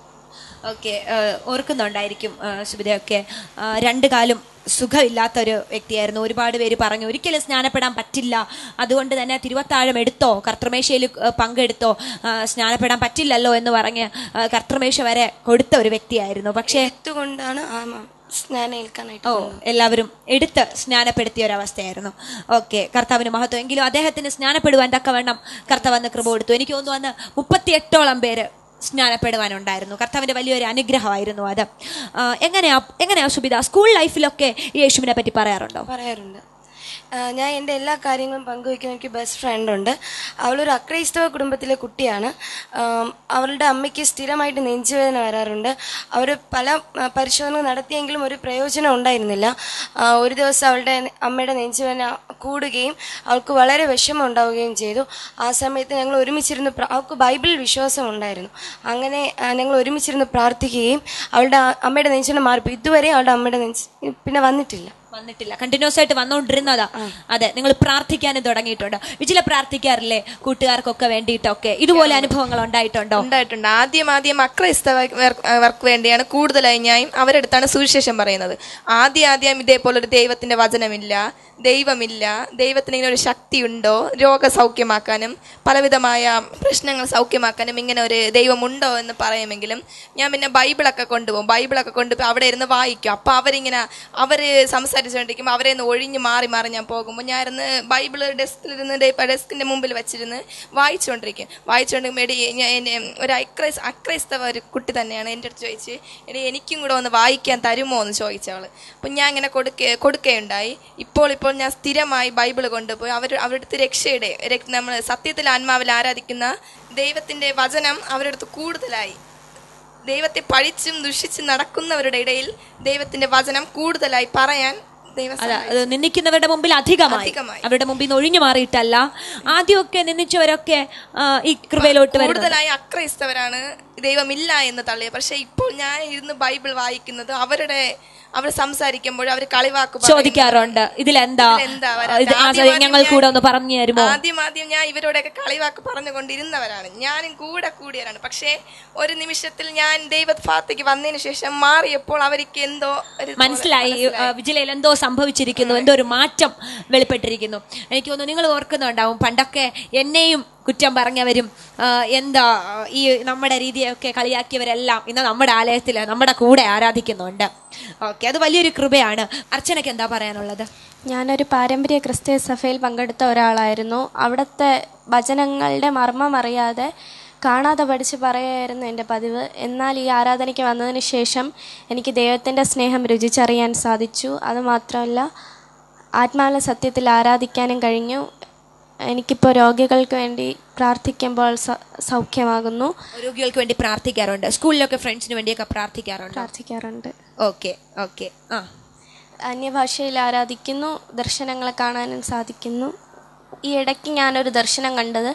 ഓക്കെ ഓർക്കുന്നുണ്ടായിരിക്കും ആ, സുബിതയൊക്കെ ആ, രണ്ട് കാലും സുഖമില്ലാത്ത ഒരു വ്യക്തിയായിരുന്നു ഒരുപാട് പേര് പറഞ്ഞു ഒരിക്കലും സ്നാനപ്പെടാൻ പറ്റില്ല അതുകൊണ്ട് തന്നെ തിരുവത്താഴം എടുത്തോ കർത്തൃമേശയിൽ ആ, പങ്കെടുത്തോ ആ, സ്നാനപ്പെടാൻ പറ്റില്ലല്ലോ എന്ന് പറഞ്ഞ് ആ, കർത്തൃമേശ വരെ കൊടുത്ത ഒരു വ്യക്തിയായിരുന്നു പക്ഷേ കൊണ്ടാണ് ആ മ- സ്നാനം ഏൽക്കാനായിട്ട് ഓ എല്ലാവരും എടുത്ത് സ്നാനപ്പെടുത്തിയ ഒരവസ്ഥയായിരുന്നു ഓക്കെ കർത്താവിന് മഹത്വം എങ്കിലും അദ്ദേഹത്തിന് സ്നാനപ്പെടുവാൻ തക്കവണ്ണം കർത്താവ് അന്ന് കൃപ കൊടുത്തു എനിക്ക് തോന്നുന്നു അന്ന് മുപ്പത്തിയെട്ടോളം പേര് സ്നാനപ്പെടുവാനുണ്ടായിരുന്നു കർത്താവിന്റെ വലിയൊരു അനുഗ്രഹമായിരുന്നു അത് ആ, എങ്ങനെയാ എങ്ങനെയാ സുബിത സ്കൂൾ ലൈഫിലൊക്കെ ഈ യേശുവിനെ പറ്റി പറയാറുണ്ടോ പറയാറുണ്ട് ആ, ഞാൻ എൻ്റെ എല്ലാ കാര്യങ്ങളും പങ്കുവയ്ക്കുന്ന എനിക്ക് ബെസ്റ്റ് ഫ്രണ്ട് ഉണ്ട് അവളൊരു അക്രൈസ്തവ കുടുംബത്തിലെ കുട്ടിയാണ് ആം, അവളുടെ അമ്മയ്ക്ക് സ്ഥിരമായിട്ട് നെഞ്ചുവേദന വരാറുണ്ട് അവർ പല ആ, പരിശോധന നടത്തിയെങ്കിലും ഒരു പ്രയോജനം ഉണ്ടായിരുന്നില്ല ആ, ഒരു ദിവസം അവളുടെ അമ്മയുടെ നെഞ്ചുവേദന കൂടുകയും അവൾക്ക് വളരെ വിഷമം ഉണ്ടാവുകയും ചെയ്തു ആ സമയത്ത് ഞങ്ങൾ ഒരുമിച്ചിരുന്ന് പ്ര- അവൾക്ക് ബൈബിൾ വിശ്വാസം ഉണ്ടായിരുന്നു അങ്ങനെ ആ, ഞങ്ങൾ ഒരുമിച്ചിരുന്ന് പ്രാർത്ഥിക്കുകയും അവളുടെ ആ- അമ്മയുടെ നെഞ്ചുവേദന മാറിപ്പോയി ഇതുവരെ അവളുടെ അമ്മയുടെ നെഞ്ച് പിന്നെ വന്നിട്ടില്ല വന്നിട്ടില്ല കണ്ടിന്യൂസ് ആയിട്ട് വന്നുകൊണ്ടിരുന്നതാ അതെ നിങ്ങൾ പ്രാർത്ഥിക്കാനും തുടങ്ങിയിട്ടുണ്ട് വിജില പ്രാർത്ഥിക്കാറില്ലേ കൂട്ടുകാർക്കൊക്കെ വേണ്ടിയിട്ടൊക്കെ ഇതുപോലെ അനുഭവങ്ങൾ ഉണ്ടായിട്ടുണ്ടോ ഉണ്ടായിട്ടുണ്ട് ആദ്യം ആദ്യം അക്രൈസ്തവ വർക്ക് വേണ്ടിയാണ് കൂടുതലായി ഞാൻ അവരെടുത്താണ് സുവിശേഷം പറയുന്നത് ആദ്യം ആദ്യം ഇതേപോലെ ഒരു ദൈവത്തിന്റെ വചനമില്ല ദൈവമില്ല ദൈവത്തിന് ഇങ്ങനെ ഒരു ശക്തിയുണ്ടോ രോഗസൗഖ്യമാക്കാനും പലവിധമായ പ്രശ്നങ്ങൾ സൗഖ്യമാക്കാനും ഇങ്ങനെ ഒരു ദൈവമുണ്ടോ എന്ന് പറയുമെങ്കിലും ഞാൻ പിന്നെ ബൈബിളൊക്കെ കൊണ്ടുപോകും ബൈബിളൊക്കെ കൊണ്ടുപോയി അവിടെ ഇരുന്ന് വായിക്കും അപ്പോൾ അവരിങ്ങനെ അവർ സംസാരിച്ചുകൊണ്ടിരിക്കുമ്പോൾ അവരെ നിന്ന് ഒഴിഞ്ഞ് മാറി മാറി ഞാൻ പോകുമ്പോൾ ഞാൻ ഇരുന്ന് ബൈബിള് ഡെസ്കിലിരുന്ന് ഡെസ്കിന്റെ മുമ്പിൽ വെച്ചിരുന്ന് വായിച്ചുകൊണ്ടിരിക്കും വായിച്ചുകൊണ്ടിരിക്കുമ്പോൾ എടി ഞാൻ എന്നെ ഒരു അക്രൈസ് അക്രൈസ്തവ ഒരു കുട്ടി തന്നെയാണ് എൻ്റെ അടുത്ത് ചോദിച്ച് എടി എനിക്കും കൂടെ ഒന്ന് വായിക്കാൻ തരുമോ എന്ന് ചോദിച്ചവൾ അപ്പം ഞാൻ ഇങ്ങനെ കൊടുക്ക കൊടുക്കുകയുണ്ടായി ഇപ്പോൾ ഇപ്പോൾ ഞാൻ സ്ഥിരമായി ബൈബിൾ കൊണ്ടുപോയി അവർ അവരുടെ അടുത്ത് രക്ഷയുടെ നമ്മൾ സത്യത്തിൽ ആത്മാവിൽ ആരാധിക്കുന്ന ദൈവത്തിൻ്റെ വചനം അവരുടെ അടുത്ത് കൂടുതലായി ദൈവത്തെ പഴിച്ചും ദുഷിച്ചും നടക്കുന്നവരുടെ ഇടയിൽ ദൈവത്തിന്റെ വചനം കൂടുതലായി പറയാൻ ദൈവം അതാ അത് നിന്ദിക്കുന്നവരുടെ മുമ്പിൽ അധികമായി അധികമായി. അവരുടെ മുമ്പിൽ നിന്ന് ഒഴിഞ്ഞു മാറിയിട്ടല്ല ആദ്യമൊക്കെ നിന്ദിച്ചവരൊക്കെ ആ, ഈ കൃപയിലോട്ട് വരുന്നത് കൂടുതലായി അക്രൈസ്തവരാണ് ദൈവമില്ല എന്ന് തള്ളിയത് പക്ഷെ ഇപ്പോൾ ഞാൻ ഇരുന്ന് ബൈബിൾ വായിക്കുന്നത് അവരുടെ അവർ സംസാരിക്കുമ്പോൾ അവർ കളിവാക്ക് പറയുന്നു. ചോദിക്കാറുണ്ട് ഇതിലെന്താ ഇതിലെന്താ ഇത് വരാത്തെ? ആ, ആദ്യം ആദ്യം ഞങ്ങൾ ഞാൻ- കൂടെ ഒന്ന് പറഞ്ഞു തരുമോ ആദ്യം ആദ്യം ഞാൻ ഇവരോടൊക്കെ കളിവാക്ക് പറഞ്ഞുകൊണ്ടിരുന്നവരാണ് ഞാനും കൂടെ കൂടിയവരാണ് പക്ഷേ ഒരു നിമിഷത്തിൽ ഞാൻ ദൈവഭാഗത്തേക്ക് വന്നതിന് ശേഷം മാറിയപ്പോൾ അവർക്ക് എന്തോ ഒരു മനസ്സിലായി ആ, വിജിലയിൽ എന്തോ സംഭവിച്ചിരിക്കുന്നു എന്തോ ഒരു മാറ്റം വെളിപ്പെട്ടിരിക്കുന്നു എനിക്ക് തോന്നുന്നു നിങ്ങൾ ഓർക്കുന്നുണ്ടാവും പണ്ടൊക്കെ എന്നെയും കുറ്റം പറഞ്ഞവരും ആ, എന്താ ആ, ഈ നമ്മുടെ രീതിയൊക്കെ കളിയാക്കിയവരെല്ലാം ഇന്ന് നമ്മുടെ ആലയത്തിൽ നമ്മുടെ കൂടെ ആരാധിക്കുന്നുണ്ട് ഓക്കെ അത് വലിയൊരു കൃപയാണ് അർച്ചനയ്ക്ക് എന്താ പറയാനുള്ളത് ഞാനൊരു പാരമ്പര്യ ക്രിസ്തീയ സഭയിൽ പങ്കെടുത്ത ഒരാളായിരുന്നു അവിടുത്തെ വചനങ്ങളുടെ മർമ്മം അറിയാതെ കാണാതെ പഠിച്ച് പറയുമായിരുന്നു എൻ്റെ പതിവ് എന്നാൽ ഈ ആരാധനയ്ക്ക് വന്നതിന് ശേഷം എനിക്ക് ദൈവത്തിൻ്റെ സ്നേഹം രുചിച്ചറിയാൻ സാധിച്ചു അതുമാത്രമല്ല ആത്മാവിലെ സത്യത്തിൽ ആരാധിക്കാനും കഴിഞ്ഞു എനിക്കിപ്പോൾ രോഗികൾക്ക് വേണ്ടി പ്രാർത്ഥിക്കുമ്പോൾ സ- സൗഖ്യമാകുന്നു രോഗികൾക്ക് വേണ്ടി പ്രാർത്ഥിക്കാറുണ്ട് സ്കൂളിലൊക്കെ ഫ്രണ്ട്സിന് വേണ്ടിയൊക്കെ പ്രാർത്ഥിക്കാറുണ്ട് പ്രാർത്ഥിക്കാറുണ്ട് ഓക്കെ ഓക്കെ ആ അന്യഭാഷയിൽ ആരാധിക്കുന്നു ദർശനങ്ങളെ കാണാനും സാധിക്കുന്നു ഈ ഇടയ്ക്ക് ഞാനൊരു ദർശനം കണ്ടത്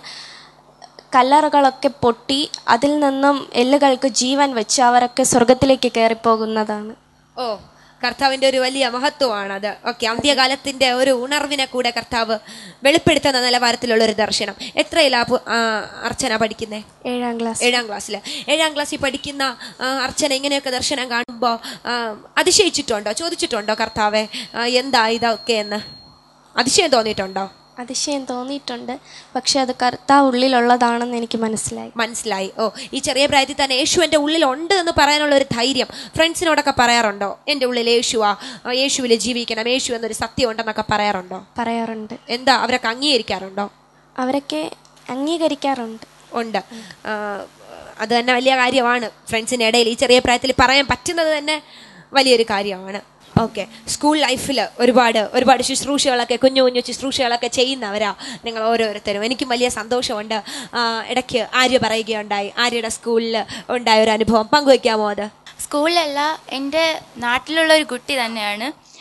കല്ലറകളൊക്കെ പൊട്ടി അതിൽ നിന്നും എല്ലുകൾക്ക് ജീവൻ വെച്ച് അവരൊക്കെ സ്വർഗത്തിലേക്ക് കയറിപ്പോകുന്നതാണ് ഓ കർത്താവിന്റെ ഒരു വലിയ മഹത്വമാണത് ഓക്കെ അന്ത്യകാലത്തിന്റെ ഒരു ഉണർവിനെ കൂടെ കർത്താവ് വെളിപ്പെടുത്തുന്ന നിലവാരത്തിലുള്ള ഒരു ദർശനം എത്രയിലാ പു- ആ, അർച്ചന പഠിക്കുന്നേ ഏഴാം ക്ലാസ് ഏഴാം ക്ലാസ്സിൽ ഏഴാം ക്ലാസ്സിൽ പഠിക്കുന്ന ആ, അർച്ചന ഇങ്ങനെയൊക്കെ ദർശനം കാണുമ്പോൾ അതിശയിച്ചിട്ടുണ്ടോ ചോദിച്ചിട്ടുണ്ടോ കർത്താവെ ആ, എന്താ ഇതൊക്കെ എന്ന് അതിശയം തോന്നിയിട്ടുണ്ടോ അതിശയം തോന്നിയിട്ടുണ്ട് പക്ഷെ അത് കർത്താവ് ഉള്ളിലുള്ളതാണെന്ന് എനിക്ക് മനസ്സിലായി മനസ്സിലായി ഓ ഈ ചെറിയ പ്രായത്തിൽ തന്നെ യേശു എൻ്റെ ഉള്ളിൽ ഉണ്ട് എന്ന് പറയാനുള്ള ഒരു ധൈര്യം ഫ്രണ്ട്സിനോടൊക്കെ പറയാറുണ്ടോ എൻ്റെ ഉള്ളിൽ യേശുവാ ആ, യേശുവിൽ ജീവിക്കണം യേശു എന്നൊരു സത്യം ഉണ്ടെന്നൊക്കെ പറയാറുണ്ടോ പറയാറുണ്ട് എന്താ അവരൊക്കെ അംഗീകരിക്കാറുണ്ടോ അവരൊക്കെ അംഗീകരിക്കാറുണ്ട് ഉണ്ട് ആ, അത് തന്നെ വലിയ കാര്യമാണ് ഫ്രണ്ട്സിൻ്റെ ഇടയിൽ ഈ ചെറിയ പ്രായത്തിൽ പറയാൻ പറ്റുന്നത് തന്നെ വലിയൊരു കാര്യമാണ് ഓക്കെ സ്കൂൾ ലൈഫിൽ ഒരുപാട് ഒരുപാട് ശുശ്രൂഷകളൊക്കെ കുഞ്ഞു കുഞ്ഞു ശുശ്രൂഷകളൊക്കെ ചെയ്യുന്നവരാ നിങ്ങൾ ഓരോരുത്തരും എനിക്കും വലിയ സന്തോഷമുണ്ട് ആ, ഇടയ്ക്ക് ആര്യ പറയുകയുണ്ടായി ആര്യയുടെ സ്കൂളിൽ ഉണ്ടായ ഒരു അനുഭവം പങ്കുവയ്ക്കാമോ അത് സ്കൂളിലല്ല എൻ്റെ നാട്ടിലുള്ള ഒരു കുട്ടി തന്നെയാണ്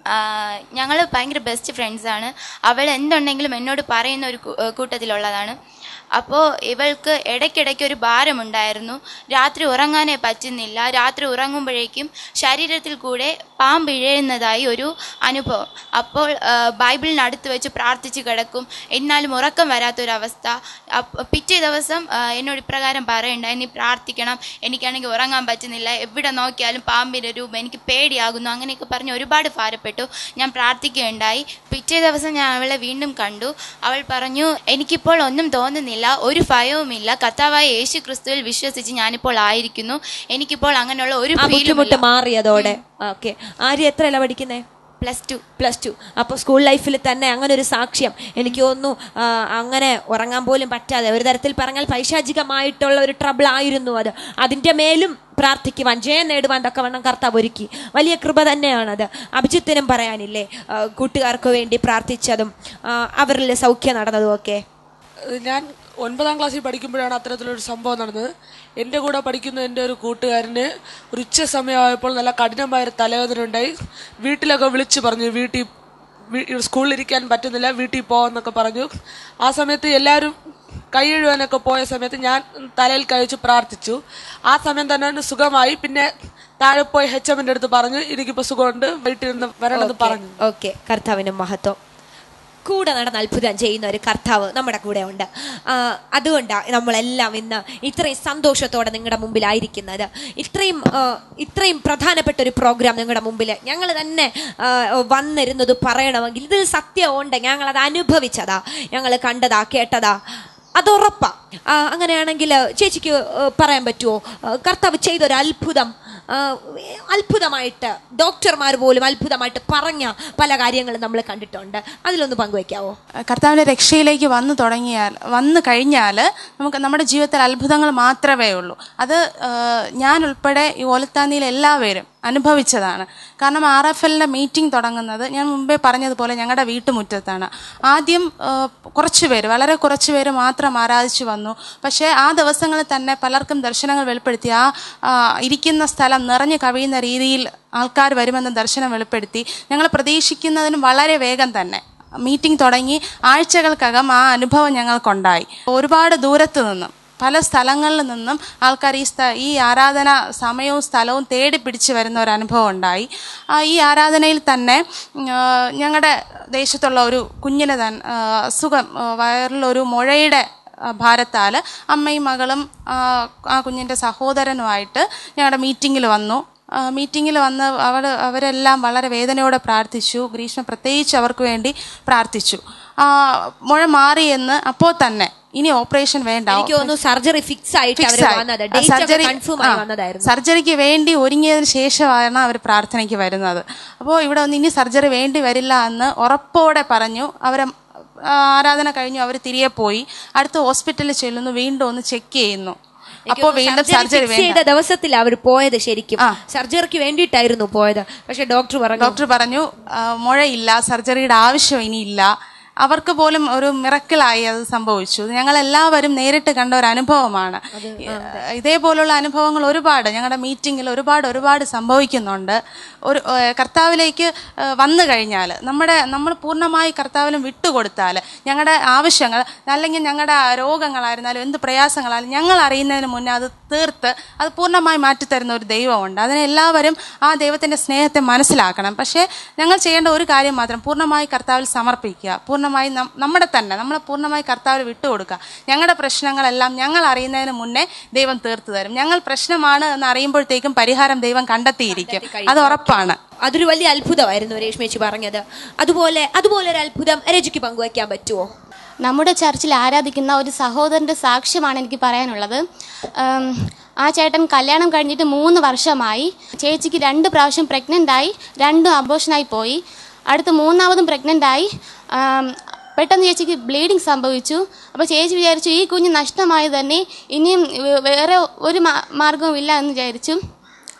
ഞങ്ങൾ ഭയങ്കര ബെസ്റ്റ് ഫ്രണ്ട്സാണ് അവൾ എന്തുണ്ടെങ്കിലും എന്നോട് പറയുന്ന ഒരു കൂ- ഏഹ് കൂട്ടത്തിലുള്ളതാണ് അപ്പോൾ ഇവൾക്ക് ഇടയ്ക്കിടയ്ക്ക് ഒരു ഭാരമുണ്ടായിരുന്നു രാത്രി ഉറങ്ങാനേ പറ്റുന്നില്ല രാത്രി ഉറങ്ങുമ്പോഴേക്കും ശരീരത്തിൽ കൂടെ പാമ്പ് ഇഴയുന്നതായി ഒരു അനുഭവം അപ്പോൾ ആ, ബൈബിളിനടുത്ത് വെച്ച് പ്രാർത്ഥിച്ച് കിടക്കും എന്നാലും ഉറക്കം വരാത്തൊരവസ്ഥ അപ്പ- പിറ്റേ ദിവസം ആ, എന്നോട് ഇപ്രകാരം പറയണ്ടായി നീ പ്രാർത്ഥിക്കണം എനിക്കാണെങ്കിൽ ഉറങ്ങാൻ പറ്റുന്നില്ല എവിടെ നോക്കിയാലും പാമ്പിൻ്റെ രൂപം എനിക്ക് പേടിയാകുന്നു അങ്ങനെയൊക്കെ പറഞ്ഞ് ഒരുപാട് ഭാരപ്പെട്ടു ഞാൻ പ്രാർത്ഥിക്കുകയുണ്ടായി പിറ്റേ ദിവസം ഞാൻ അവളെ വീണ്ടും കണ്ടു അവൾ പറഞ്ഞു എനിക്കിപ്പോൾ ഒന്നും തോന്നുന്നില്ല ഒരു ഭയവുമില്ല കർത്താവായ യേശു ക്രിസ്തുവിൽ വിശ്വസിച്ച് ഞാനിപ്പോൾ ആയിരിക്കുന്നു എനിക്കിപ്പോൾ അങ്ങനെയുള്ള ഒരു ആ ഫീലും ബുദ്ധിമുട്ട് മാറിയതോടെ ഓക്കെ ആര്യ എത്രയല്ല പഠിക്കുന്നേ പ്ലസ് ടു പ്ലസ് ടു അപ്പോൾ സ്കൂൾ ലൈഫിൽ തന്നെ അങ്ങനെ ഒരു സാക്ഷ്യം എനിക്ക് തോന്നുന്നു ആ, അങ്ങനെ ഉറങ്ങാൻ പോലും പറ്റാതെ ഒരു തരത്തിൽ പറഞ്ഞാൽ പൈശാചികമായിട്ടുള്ള ഒരു ട്രബിൾ ആയിരുന്നു അത് അതിൻ്റെ മേലും പ്രാർത്ഥിക്കുവാൻ ജയം നേടുവാൻ തക്കവണ്ണം കർത്താവ് ഒരുക്കി വലിയ കൃപ തന്നെയാണത് അഭിജിത്തിനും പറയാനില്ലേ ആ, കൂട്ടുകാർക്ക് വേണ്ടി പ്രാർത്ഥിച്ചതും ആ, അവരിൽ സൗഖ്യം നടന്നതും ഒക്കെ ഞാൻ ഒൻപതാം ക്ലാസ്സിൽ പഠിക്കുമ്പോഴാണ് അത്തരത്തിലൊരു സംഭവം നടന്നത് എൻ്റെ കൂടെ പഠിക്കുന്ന എൻ്റെ ഒരു കൂട്ടുകാരന് ഒരു ഉച്ച സമയമായപ്പോൾ നല്ല കഠിനമായ ഒരു തലവേദന ഉണ്ടായി വീട്ടിലൊക്കെ വിളിച്ചു പറഞ്ഞു വീട്ടിൽ വീ- സ്കൂളിലിരിക്കാൻ പറ്റുന്നില്ല വീട്ടിൽ പോവാന്നൊക്കെ പറഞ്ഞു ആ സമയത്ത് എല്ലാവരും കൈ എഴുവാനൊക്കെ പോയ സമയത്ത് ഞാൻ തലയിൽ കഴിച്ച് പ്രാർത്ഥിച്ചു ആ സമയം തന്നെ അവന് സുഖമായി പിന്നെ താഴെ പോയി എച്ച് എമ്മിൻ്റെ അടുത്ത് പറഞ്ഞു എനിക്കിപ്പോൾ സുഖമുണ്ട് വീട്ടിൽ നിന്ന് വരണമെന്ന് പറഞ്ഞു ഓക്കെ കർത്താവിന് മഹത്വം കൂടെ നടന്ന് അത്ഭുതം ചെയ്യുന്ന ഒരു കർത്താവ് നമ്മുടെ കൂടെ ഉണ്ട് ആ, അതുകൊണ്ടാണ് നമ്മളെല്ലാം ഇന്ന് ഇത്രയും സന്തോഷത്തോടെ നിങ്ങളുടെ മുമ്പിലായിരിക്കുന്നത് ഇത്രയും ആ, ഇത്രയും പ്രധാനപ്പെട്ട ഒരു പ്രോഗ്രാം നിങ്ങളുടെ മുമ്പിൽ ഞങ്ങൾ തന്നെ ആ, വന്നിരുന്നത് പറയണമെങ്കിൽ ഇതിൽ സത്യമുണ്ട് ഞങ്ങളത് അനുഭവിച്ചതാ ഞങ്ങൾ കണ്ടതാ കേട്ടതാ അതുറപ്പാ ആ, അങ്ങനെയാണെങ്കിൽ ചേച്ചിക്ക് ആ, പറയാൻ പറ്റുമോ ആ, കർത്താവ് ചെയ്തൊരു അത്ഭുതം ആ, അത്ഭുതമായിട്ട് ഡോക്ടർമാർ പോലും അത്ഭുതമായിട്ട് പറഞ്ഞ പല കാര്യങ്ങളും നമ്മൾ കണ്ടിട്ടുണ്ട് അതിലൊന്ന് പങ്കുവെക്കാവോ കർത്താവിൻ്റെ രക്ഷയിലേക്ക് വന്നു തുടങ്ങിയാൽ വന്നു കഴിഞ്ഞാൽ നമുക്ക് നമ്മുടെ ജീവിതത്തിൽ അത്ഭുതങ്ങൾ മാത്രമേ ഉള്ളൂ അത് ആ, ഞാൻ ഉൾപ്പെടെ ഈ ഓലത്താന്നിയിൽ എല്ലാവരും അനുഭവിച്ചതാണ് കാരണം ആർ എഫ് എല്ലിൻ്റെ മീറ്റിംഗ് തുടങ്ങുന്നത് ഞാൻ മുമ്പേ പറഞ്ഞതുപോലെ ഞങ്ങളുടെ വീട്ടുമുറ്റത്താണ് ആദ്യം ആ, കുറച്ച് പേര് വളരെ കുറച്ച് പേര് മാത്രം ആരാധിച്ചു വന്നു പക്ഷേ ആ ദിവസങ്ങളിൽ തന്നെ പലർക്കും ദർശനങ്ങൾ വെളിപ്പെടുത്തി ആ ആ, ഇരിക്കുന്ന സ്ഥലം നിറഞ്ഞു കവിയുന്ന രീതിയിൽ ആൾക്കാർ വരുമെന്ന് ദർശനം വെളിപ്പെടുത്തി ഞങ്ങൾ പ്രതീക്ഷിക്കുന്നതിനും വളരെ വേഗം തന്നെ മീറ്റിംഗ് തുടങ്ങി ആഴ്ചകൾക്കകം ആ അനുഭവം ഞങ്ങൾക്കുണ്ടായി ഒരുപാട് ദൂരത്ത് നിന്നും പല സ്ഥലങ്ങളിൽ നിന്നും ആൾക്കാർ ഈ സ്ഥ ഈ ആരാധന സമയവും സ്ഥലവും തേടി പിടിച്ച് വരുന്ന ഒരു അനുഭവം ഉണ്ടായി ആ, ഈ ആരാധനയിൽ തന്നെ ഞങ്ങളുടെ ദേശത്തുള്ള ഒരു കുഞ്ഞിന് തൻ ആ, അസുഖം ആ, വയറിലൊരു മുഴയുടെ ആ, ഭാരത്താൽ അമ്മയും മകളും ആ, ആ കുഞ്ഞിൻ്റെ സഹോദരനുമായിട്ട് ഞങ്ങളുടെ മീറ്റിങ്ങിൽ വന്നു മീറ്റിങ്ങിൽ വന്ന് അവർ അവരെല്ലാം വളരെ വേദനയോടെ പ്രാർത്ഥിച്ചു ഗ്രീഷ്മ പ്രത്യേകിച്ച് അവർക്ക് വേണ്ടി പ്രാർത്ഥിച്ചു ആ, മുഴ മാറിയെന്ന് അപ്പോൾ തന്നെ ഇനി ഓപ്പറേഷൻ വേണ്ട എനിക്ക് തോന്നുന്നു സർജറി ഫിക്സ് ആയിട്ട് Fix അവർ ആയി. വന്നത് ആ, ഡേറ്റ് സർജറി കൺഫേം ആയി ആ, വന്നതായിരുന്നു സർജറിക്ക് വേണ്ടി ഒരുങ്ങിയതിന് ശേഷമാണ് അവർ പ്രാർത്ഥനയ്ക്ക് വരുന്നത് അപ്പോൾ ഇവിടെ ഒന്ന് ഇനി സർജറി വേണ്ടി വരില്ല എന്ന് ഉറപ്പോടെ പറഞ്ഞു അവരെ ആ, ആരാധന കഴിഞ്ഞു അവർ തിരികെ പോയി അടുത്ത ഹോസ്പിറ്റലിൽ ചെല്ലുന്നു വീണ്ടും ഒന്ന് ചെക്ക് ചെയ്യുന്നു അപ്പോൾ വീണ്ടും സർജറി വേണ്ട ചെയ്ത ദിവസത്തിൽ അവർ പോയത് ശരിക്കും സർജറിക്ക് വേണ്ടിയിട്ടായിരുന്നു പോയത് പക്ഷെ ഡോക്ടർ പറഞ്ഞു ഡോക്ടർ പറഞ്ഞു ആ, മുഴയില്ല സർജറിയുടെ ആവശ്യം ഇനിയില്ല അവർക്ക് പോലും ഒരു മിറക്കിളായി അത് സംഭവിച്ചു ഞങ്ങൾ എല്ലാവരും നേരിട്ട് കണ്ട ഒരു അനുഭവമാണ് ഇതേപോലുള്ള അനുഭവങ്ങൾ ഒരുപാട് ഞങ്ങളുടെ മീറ്റിങ്ങിൽ ഒരുപാട് ഒരുപാട് സംഭവിക്കുന്നുണ്ട് ഒരു ഏഹ്, കർത്താവിലേക്ക് ഏഹ്, വന്നു കഴിഞ്ഞാൽ നമ്മുടെ നമ്മൾ പൂർണ്ണമായി കർത്താവിനും വിട്ടുകൊടുത്താൽ ഞങ്ങളുടെ ആവശ്യങ്ങൾ അല്ലെങ്കിൽ ഞങ്ങളുടെ രോഗങ്ങളായിരുന്നാലും എന്ത് പ്രയാസങ്ങളായാലും ഞങ്ങൾ അറിയുന്നതിന് മുന്നേ അത് തീർത്ത് അത് പൂർണ്ണമായി മാറ്റിത്തരുന്ന ഒരു ദൈവമുണ്ട് അതിനെ എല്ലാവരും ആ ദൈവത്തിൻ്റെ സ്നേഹത്തെ മനസ്സിലാക്കണം പക്ഷേ ഞങ്ങൾ ചെയ്യേണ്ട ഒരു കാര്യം മാത്രം പൂർണ്ണമായി കർത്താവിൽ സമർപ്പിക്കുക പൂർണ്ണമായി നം- നമ്മുടെ തന്നെ നമ്മളെ പൂർണ്ണമായി കർത്താവിൽ വിട്ടുകൊടുക്കുക ഞങ്ങളുടെ പ്രശ്നങ്ങളെല്ലാം ഞങ്ങൾ അറിയുന്നതിന് മുന്നേ ദൈവം തീർത്തു തരും ഞങ്ങൾ പ്രശ്നമാണ് എന്ന് അറിയുമ്പോഴത്തേക്കും പരിഹാരം ദൈവം കണ്ടെത്തിയിരിക്കും അത് ഉറപ്പാണ് അതൊരു വലിയ അത്ഭുതമായിരുന്നു രേഷ്മേച്ചി പറഞ്ഞത് അതുപോലെ അതുപോലെ ഒരു അത്ഭുതം രജിക്ക് പങ്കുവയ്ക്കാൻ പറ്റുമോ നമ്മുടെ ചർച്ചിൽ ആരാധിക്കുന്ന ഒരു സഹോദരൻ്റെ സാക്ഷ്യമാണ് എനിക്ക് പറയാനുള്ളത് ഉം, ആ ചേട്ടൻ കല്യാണം കഴിഞ്ഞിട്ട് മൂന്ന് വർഷമായി ചേച്ചിക്ക് രണ്ട് പ്രാവശ്യം പ്രഗ്നൻ്റ് ആയി രണ്ടും അബോഷനായി പോയി അടുത്ത് മൂന്നാമതും പ്രഗ്നൻ്റ് ആയി ആം, പെട്ടെന്ന് ചേച്ചിക്ക് ബ്ലീഡിങ് സംഭവിച്ചു അപ്പോൾ ചേച്ചി വിചാരിച്ചു ഈ കുഞ്ഞ് നഷ്ടമായി തന്നെ ഇനിയും വേ- വേറെ ഒരു മാ- മാർഗവും ഇല്ല എന്ന് വിചാരിച്ചു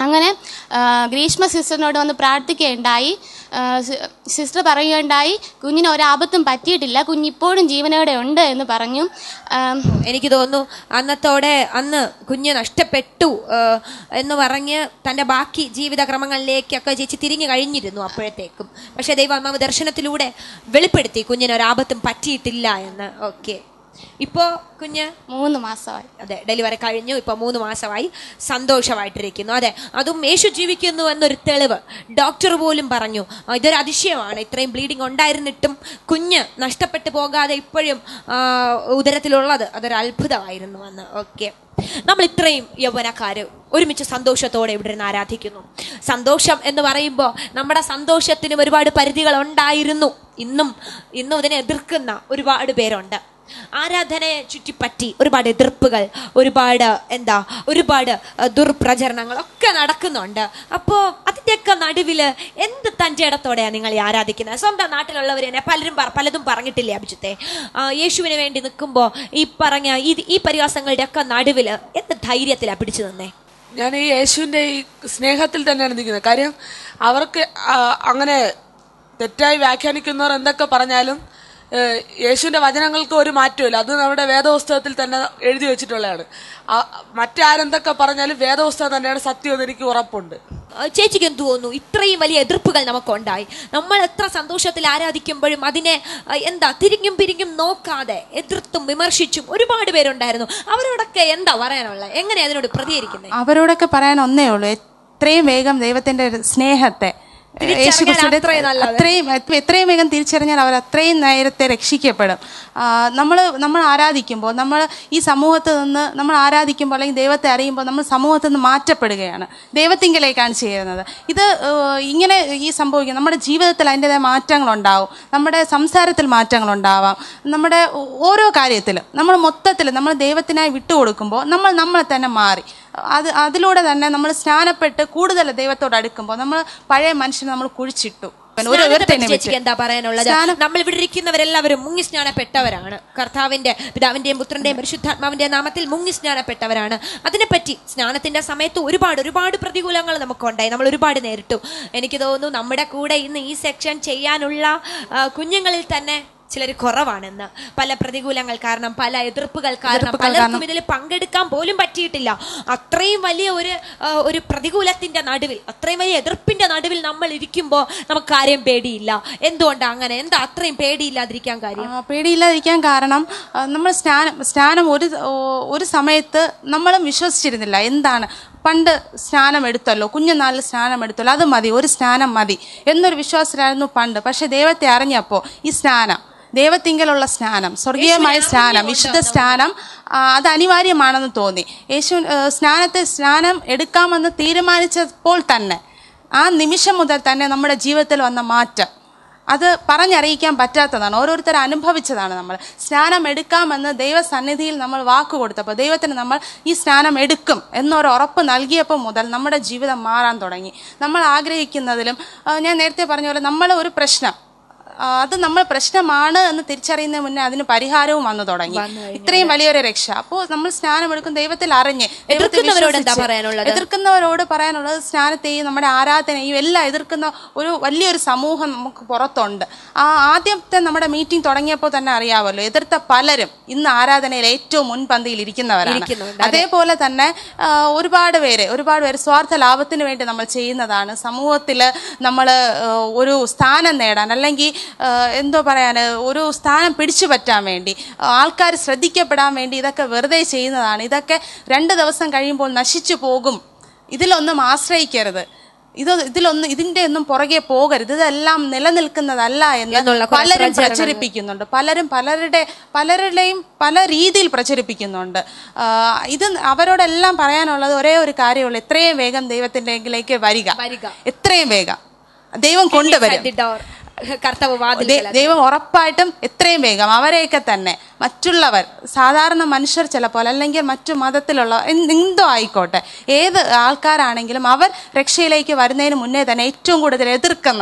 അങ്ങനെ ആ, ഗ്രീഷ്മ സിസ്റ്ററിനോട് വന്ന് പ്രാർത്ഥിക്കുകയുണ്ടായി ആ, സി- സിസ്റ്റർ പറയുകയുണ്ടായി കുഞ്ഞിന് ഒരാപത്തും പറ്റിയിട്ടില്ല കുഞ്ഞിപ്പോഴും ജീവനോടെ ഉണ്ട് എന്ന് പറഞ്ഞു ആം, എനിക്ക് തോന്നുന്നു അന്നത്തോടെ അന്ന് കുഞ്ഞ് നഷ്ടപ്പെട്ടു ആ, എന്ന് പറഞ്ഞ് തന്റെ ബാക്കി ജീവിതക്രമങ്ങളിലേക്കൊക്കെ ചേച്ചി തിരിഞ്ഞു കഴിഞ്ഞിരുന്നു അപ്പോഴത്തേക്കും പക്ഷെ ദൈവാത്മാവ് ദർശനത്തിലൂടെ വെളിപ്പെടുത്തി കുഞ്ഞിന് ഒരാപത്തും പറ്റിയിട്ടില്ല എന്ന് ഓക്കെ ഇപ്പോ കുഞ്ഞ് മൂന്ന് മാസമായി അതെ ഡെലിവറി കഴിഞ്ഞു ഇപ്പൊ മൂന്ന് മാസമായി സന്തോഷമായിട്ടിരിക്കുന്നു അതെ അതും യേശു ജീവിക്കുന്നു എന്നൊരു തെളിവ് ഡോക്ടർ പോലും പറഞ്ഞു ആ, ഇതൊരു അതിശയമാണ് ഇത്രയും ബ്ലീഡിംഗ് ഉണ്ടായിരുന്നിട്ടും കുഞ്ഞ് നഷ്ടപ്പെട്ടു പോകാതെ ഇപ്പോഴും ആ, ഉദരത്തിലുള്ളത് അതൊരു അത്ഭുതമായിരുന്നു എന്ന് ഓക്കെ നമ്മൾ ഇത്രയും യൗവനക്കാര് ഒരുമിച്ച് സന്തോഷത്തോടെ ഇവിടെ ഇരുന്ന് ആരാധിക്കുന്നു സന്തോഷം എന്ന് പറയുമ്പോൾ നമ്മുടെ സന്തോഷത്തിനും ഒരുപാട് പരിധികൾ ഉണ്ടായിരുന്നു ഇന്നും ഇന്നും ഇതിനെ എതിർക്കുന്ന ഒരുപാട് പേരുണ്ട് ആരാധനയെ ചുറ്റിപ്പറ്റി ഒരുപാട് എതിർപ്പുകൾ ഒരുപാട് എന്താ ഒരുപാട് അഹ്, ദുർപ്രചരണങ്ങളൊക്കെ നടക്കുന്നുണ്ട് അപ്പോൾ അതിൻ്റെയൊക്കെ നടുവിൽ എന്ത് തൻ്റെ ഇടത്തോടെയാണ് നിങ്ങൾ ഈ ആരാധിക്കുന്നത് സ്വന്തം നാട്ടിലുള്ളവർ തന്നെ പലരും പറ- പലതും പറഞ്ഞിട്ടില്ലേ അഭിജിത്തെ ആ, യേശുവിന് വേണ്ടി നിൽക്കുമ്പോൾ ഈ പറഞ്ഞ ഈ ഈ പരിഹാസങ്ങളുടെ ഒക്കെ നടുവിൽ എന്ത് ധൈര്യത്തിലാണ് പിടിച്ചു നിന്നേ ഞാൻ ഈ യേശുവിന്റെ ഈ സ്നേഹത്തിൽ തന്നെയാണ് നിൽക്കുന്നത് കാര്യം അവർക്ക് ആ, അങ്ങനെ തെറ്റായി വ്യാഖ്യാനിക്കുന്നവർ എന്തൊക്കെ പറഞ്ഞാലും ഏഹ്, യേശുവിന്റെ വചനങ്ങൾക്ക് ഒരു മാറ്റമില്ല അത് നമ്മുടെ വേദപുസ്തകത്തിൽ തന്നെ എഴുതി വെച്ചിട്ടുള്ളതാണ് ആ, മറ്റാരെന്തൊക്കെ പറഞ്ഞാലും വേദപുസ്തകം തന്നെയാണ് സത്യം എന്ന് എനിക്ക് ഉറപ്പുണ്ട് ആ, ചേച്ചിക്ക് എന്ത് തോന്നുന്നു ഇത്രയും വലിയ എതിർപ്പുകൾ നമുക്കുണ്ടായി നമ്മൾ എത്ര സന്തോഷത്തിൽ ആരാധിക്കുമ്പോഴും അതിനെ ആ, എന്താ തിരിഞ്ഞും പിരിഞ്ഞും നോക്കാതെ എതിർത്തും വിമർശിച്ചും ഒരുപാട് പേരുണ്ടായിരുന്നു അവരോടൊക്കെ എന്താ പറയാനുള്ളത് എങ്ങനെ അതിനോട് പ്രതികരിക്കുന്നത് അവരോടൊക്കെ പറയാൻ ഒന്നേ ഉള്ളൂ എത്രയും വേഗം ദൈവത്തിന്റെ ഒരു സ്നേഹത്തെ തിരിച്ചറിഞ്ഞാൽ യേശുക്രിസ്തുവിന്റെ അത്രയും നല്ലത്. അത്രയും എത്രയും വേഗം തിരിച്ചറിഞ്ഞാൽ അവർ അത്രയും നേരത്തെ രക്ഷിക്കപ്പെടും നമ്മൾ നമ്മൾ ആരാധിക്കുമ്പോൾ നമ്മൾ ഈ സമൂഹത്തിൽ നിന്ന് നമ്മൾ ആരാധിക്കുമ്പോൾ അല്ലെങ്കിൽ ദൈവത്തെ അറിയുമ്പോൾ നമ്മൾ സമൂഹത്തിൽ നിന്ന് മാറ്റപ്പെടുകയാണ് ദൈവത്തിങ്കിലേക്കാണ് ചേരുന്നത് ഇത് ഏഹ്, ഇങ്ങനെ ഈ സംഭവിക്കും നമ്മുടെ ജീവിതത്തിൽ അതിൻ്റെതായ മാറ്റങ്ങളുണ്ടാവും നമ്മുടെ സംസാരത്തിൽ മാറ്റങ്ങളുണ്ടാവാം നമ്മുടെ ഓ- ഓരോ കാര്യത്തിലും നമ്മൾ മൊത്തത്തിൽ നമ്മൾ ദൈവത്തിനായി വിട്ടുകൊടുക്കുമ്പോൾ നമ്മൾ നമ്മളെ തന്നെ മാറി അത് അതിലൂടെ തന്നെ നമ്മൾ സ്നാനപ്പെട്ട് കൂടുതൽ ദൈവത്തോട് അടുക്കുമ്പോൾ നമ്മൾ പഴയ മനുഷ്യനെ നമ്മൾ കുഴിച്ചിട്ടു ഒരു സ്നാനത്തെ ഒരുത്തനെ പറ്റി ചേച്ചിക്ക് എന്താ പറയാനുള്ളത് സ്നാനം- നമ്മൾ ഇവിടെ ഇരിക്കുന്നവരെല്ലാവരും മുങ്ങി സ്നാനപ്പെട്ടവരാണ് കർത്താവിന്റെ പിതാവിന്റെയും പുത്രന്റെയും പരിശുദ്ധാത്മാവിന്റെ നാമത്തിൽ മുങ്ങി സ്നാനപ്പെട്ടവരാണ് അതിനെപ്പറ്റി സ്നാനത്തിന്റെ സമയത്ത് ഒരുപാട് ഒരുപാട് പ്രതികൂലങ്ങൾ നമുക്കുണ്ടായി നമ്മൾ ഒരുപാട് നേരിട്ടു എനിക്ക് തോന്നുന്നു നമ്മുടെ കൂടെ ഇന്ന് ഈ സെക്ഷൻ ചെയ്യാനുള്ള ആ, കുഞ്ഞുങ്ങളിൽ തന്നെ ചിലർ കുറവാണെന്ന് പല പ്രതികൂലങ്ങൾ കാരണം പല എതിർപ്പുകൾ കാരണം എതിർപ്പുകൾ പലർക്കും കാരണം. ഇതിൽ പങ്കെടുക്കാൻ പോലും പറ്റിയിട്ടില്ല അത്രയും വലിയ ഒരു ആ, ഒരു പ്രതികൂലത്തിന്റെ നടുവിൽ അത്രയും വലിയ എതിർപ്പിന്റെ നടുവിൽ നമ്മൾ ഇരിക്കുമ്പോൾ നമുക്ക് ആരെയും പേടിയില്ല എന്തുകൊണ്ടാ അങ്ങനെ എന്താ അത്രയും പേടിയില്ലാതിരിക്കാൻ കാര്യം ആ, പേടിയില്ലാതിരിക്കാൻ കാരണം ആ, നമ്മൾ സ്നാനം സ്നാനം ഒരു ഓ, ഒരു സമയത്ത് നമ്മളും വിശ്വസിച്ചിരുന്നില്ല എന്താണ് പണ്ട് സ്നാനം എടുത്തല്ലോ കുഞ്ഞുനാളിൽ സ്നാനം എടുത്തല്ലോ അത് മതി ഒരു സ്നാനം മതി എന്നൊരു വിശ്വാസത്തിലായിരുന്നു പണ്ട് പക്ഷെ ദൈവത്തെ അറിഞ്ഞപ്പോൾ ഈ സ്നാനം ദൈവത്തിങ്കലുള്ള സ്നാനം സ്വർഗീയമായ സ്നാനം വിശുദ്ധ സ്നാനം ആ, അത് അനിവാര്യമാണെന്ന് തോന്നി യേശു ആ, സ്നാനത്തെ സ്നാനം എടുക്കാമെന്ന് തീരുമാനിച്ചപ്പോൾ തന്നെ ആ നിമിഷം മുതൽ തന്നെ നമ്മുടെ ജീവിതത്തിൽ വന്ന മാറ്റം അത് പറഞ്ഞറിയിക്കാൻ പറ്റാത്തതാണ് ഓരോരുത്തർ അനുഭവിച്ചതാണ് നമ്മൾ സ്നാനം എടുക്കാമെന്ന് ദൈവസന്നിധിയിൽ നമ്മൾ വാക്ക് കൊടുത്തപ്പോൾ ദൈവത്തിന് നമ്മൾ ഈ സ്നാനം എടുക്കും എന്നൊരു ഉറപ്പ് നൽകിയപ്പോൾ മുതൽ നമ്മുടെ ജീവിതം മാറാൻ തുടങ്ങി നമ്മൾ ആഗ്രഹിക്കുന്നതിലും ആ, ഞാൻ നേരത്തെ പറഞ്ഞ പോലെ നമ്മൾ ഒരു പ്രശ്നം ആ, അത് നമ്മൾ പ്രശ്നമാണ് എന്ന് തിരിച്ചറിയുന്നതിന് മുന്നേ അതിന് പരിഹാരവും വന്നു തുടങ്ങി ഇത്രയും വലിയൊരു രക്ഷ അപ്പോൾ നമ്മൾ സ്നാനം എടുക്കും ദൈവത്തിൽ അറിഞ്ഞ് ദൈവത്തെ എതിർക്കുന്നവരോട് എന്താ വിശ്വസിച്ച് പറയാനുള്ളത്? എതിർക്കുന്നവരോട് പറയാനുള്ളത് സ്നാനത്തെയും നമ്മുടെ ആരാധനയും എല്ലാം എതിർക്കുന്ന ഒരു വലിയൊരു സമൂഹം നമുക്ക് പുറത്തുണ്ട് ആ ആദ്യത്തെ നമ്മുടെ മീറ്റിംഗ് തുടങ്ങിയപ്പോൾ തന്നെ അറിയാമല്ലോ എതിർത്ത പലരും ഇന്ന് ആരാധനയിൽ ഏറ്റവും മുൻപന്തിയിൽ ഇരിക്കുന്നവരാണ് ഇരിക്കുന്നുണ്ട്, അതെ. അതേപോലെ തന്നെ ആ, ഒരുപാട് പേര് ഒരുപാട് പേര് സ്വാർത്ഥ ലാഭത്തിന് വേണ്ടി നമ്മൾ ചെയ്യുന്നതാണ് സമൂഹത്തിൽ നമ്മൾ ഒരു സ്ഥാനം നേടാൻ അല്ലെങ്കിൽ ആ, എന്തോ പറയാൻ ഒരു സ്ഥാനം പിടിച്ചു പറ്റാൻ വേണ്ടി ആൾക്കാർ ശ്രദ്ധിക്കപ്പെടാൻ വേണ്ടി ഇതൊക്കെ വെറുതെ ചെയ്യുന്നതാണ് ഇതൊക്കെ രണ്ട് ദിവസം കഴിയുമ്പോൾ നശിച്ചു പോകും ഇതിലൊന്നും ആശ്രയിക്കരുത് ഇത് ഇതിലൊന്നും ഇതിന്റെ ഒന്നും പുറകെ പോകരുത് ഇതെല്ലാം നിലനിൽക്കുന്നതല്ല എന്ന് എന്നുള്ള കുറെ പലരും പ്രചരണങ്ങൾ. പ്രചരിപ്പിക്കുന്നുണ്ട് പലരും പലരുടെ പലരുടെയും പല രീതിയിൽ പ്രചരിപ്പിക്കുന്നുണ്ട് ആ, ഇത് അവരോടെല്ലാം പറയാനുള്ളത് ഒരേ ഒരു കാര്യമുള്ളൂ എത്രയും വേഗം ദൈവത്തിൻ്റെ വരിക വരിക. എത്രയും വേഗം ദൈവം കൊണ്ടുവരും The door. കർത്താവ് വാതിൽ ദൈ- ദൈവം ഉറപ്പായിട്ടും എത്രയും വേഗം അവരെയൊക്കെ തന്നെ മറ്റുള്ളവർ സാധാരണ മനുഷ്യർ ചിലപ്പോൾ അല്ലെങ്കിൽ മറ്റു മതത്തിലുള്ള എന്ത് എന്തോ ആയിക്കോട്ടെ ഏത് ആൾക്കാരാണെങ്കിലും അവർ രക്ഷയിലേക്ക് വരുന്നതിന് മുന്നേ തന്നെ ഏറ്റവും കൂടുതൽ എതിർക്കുന്നവർ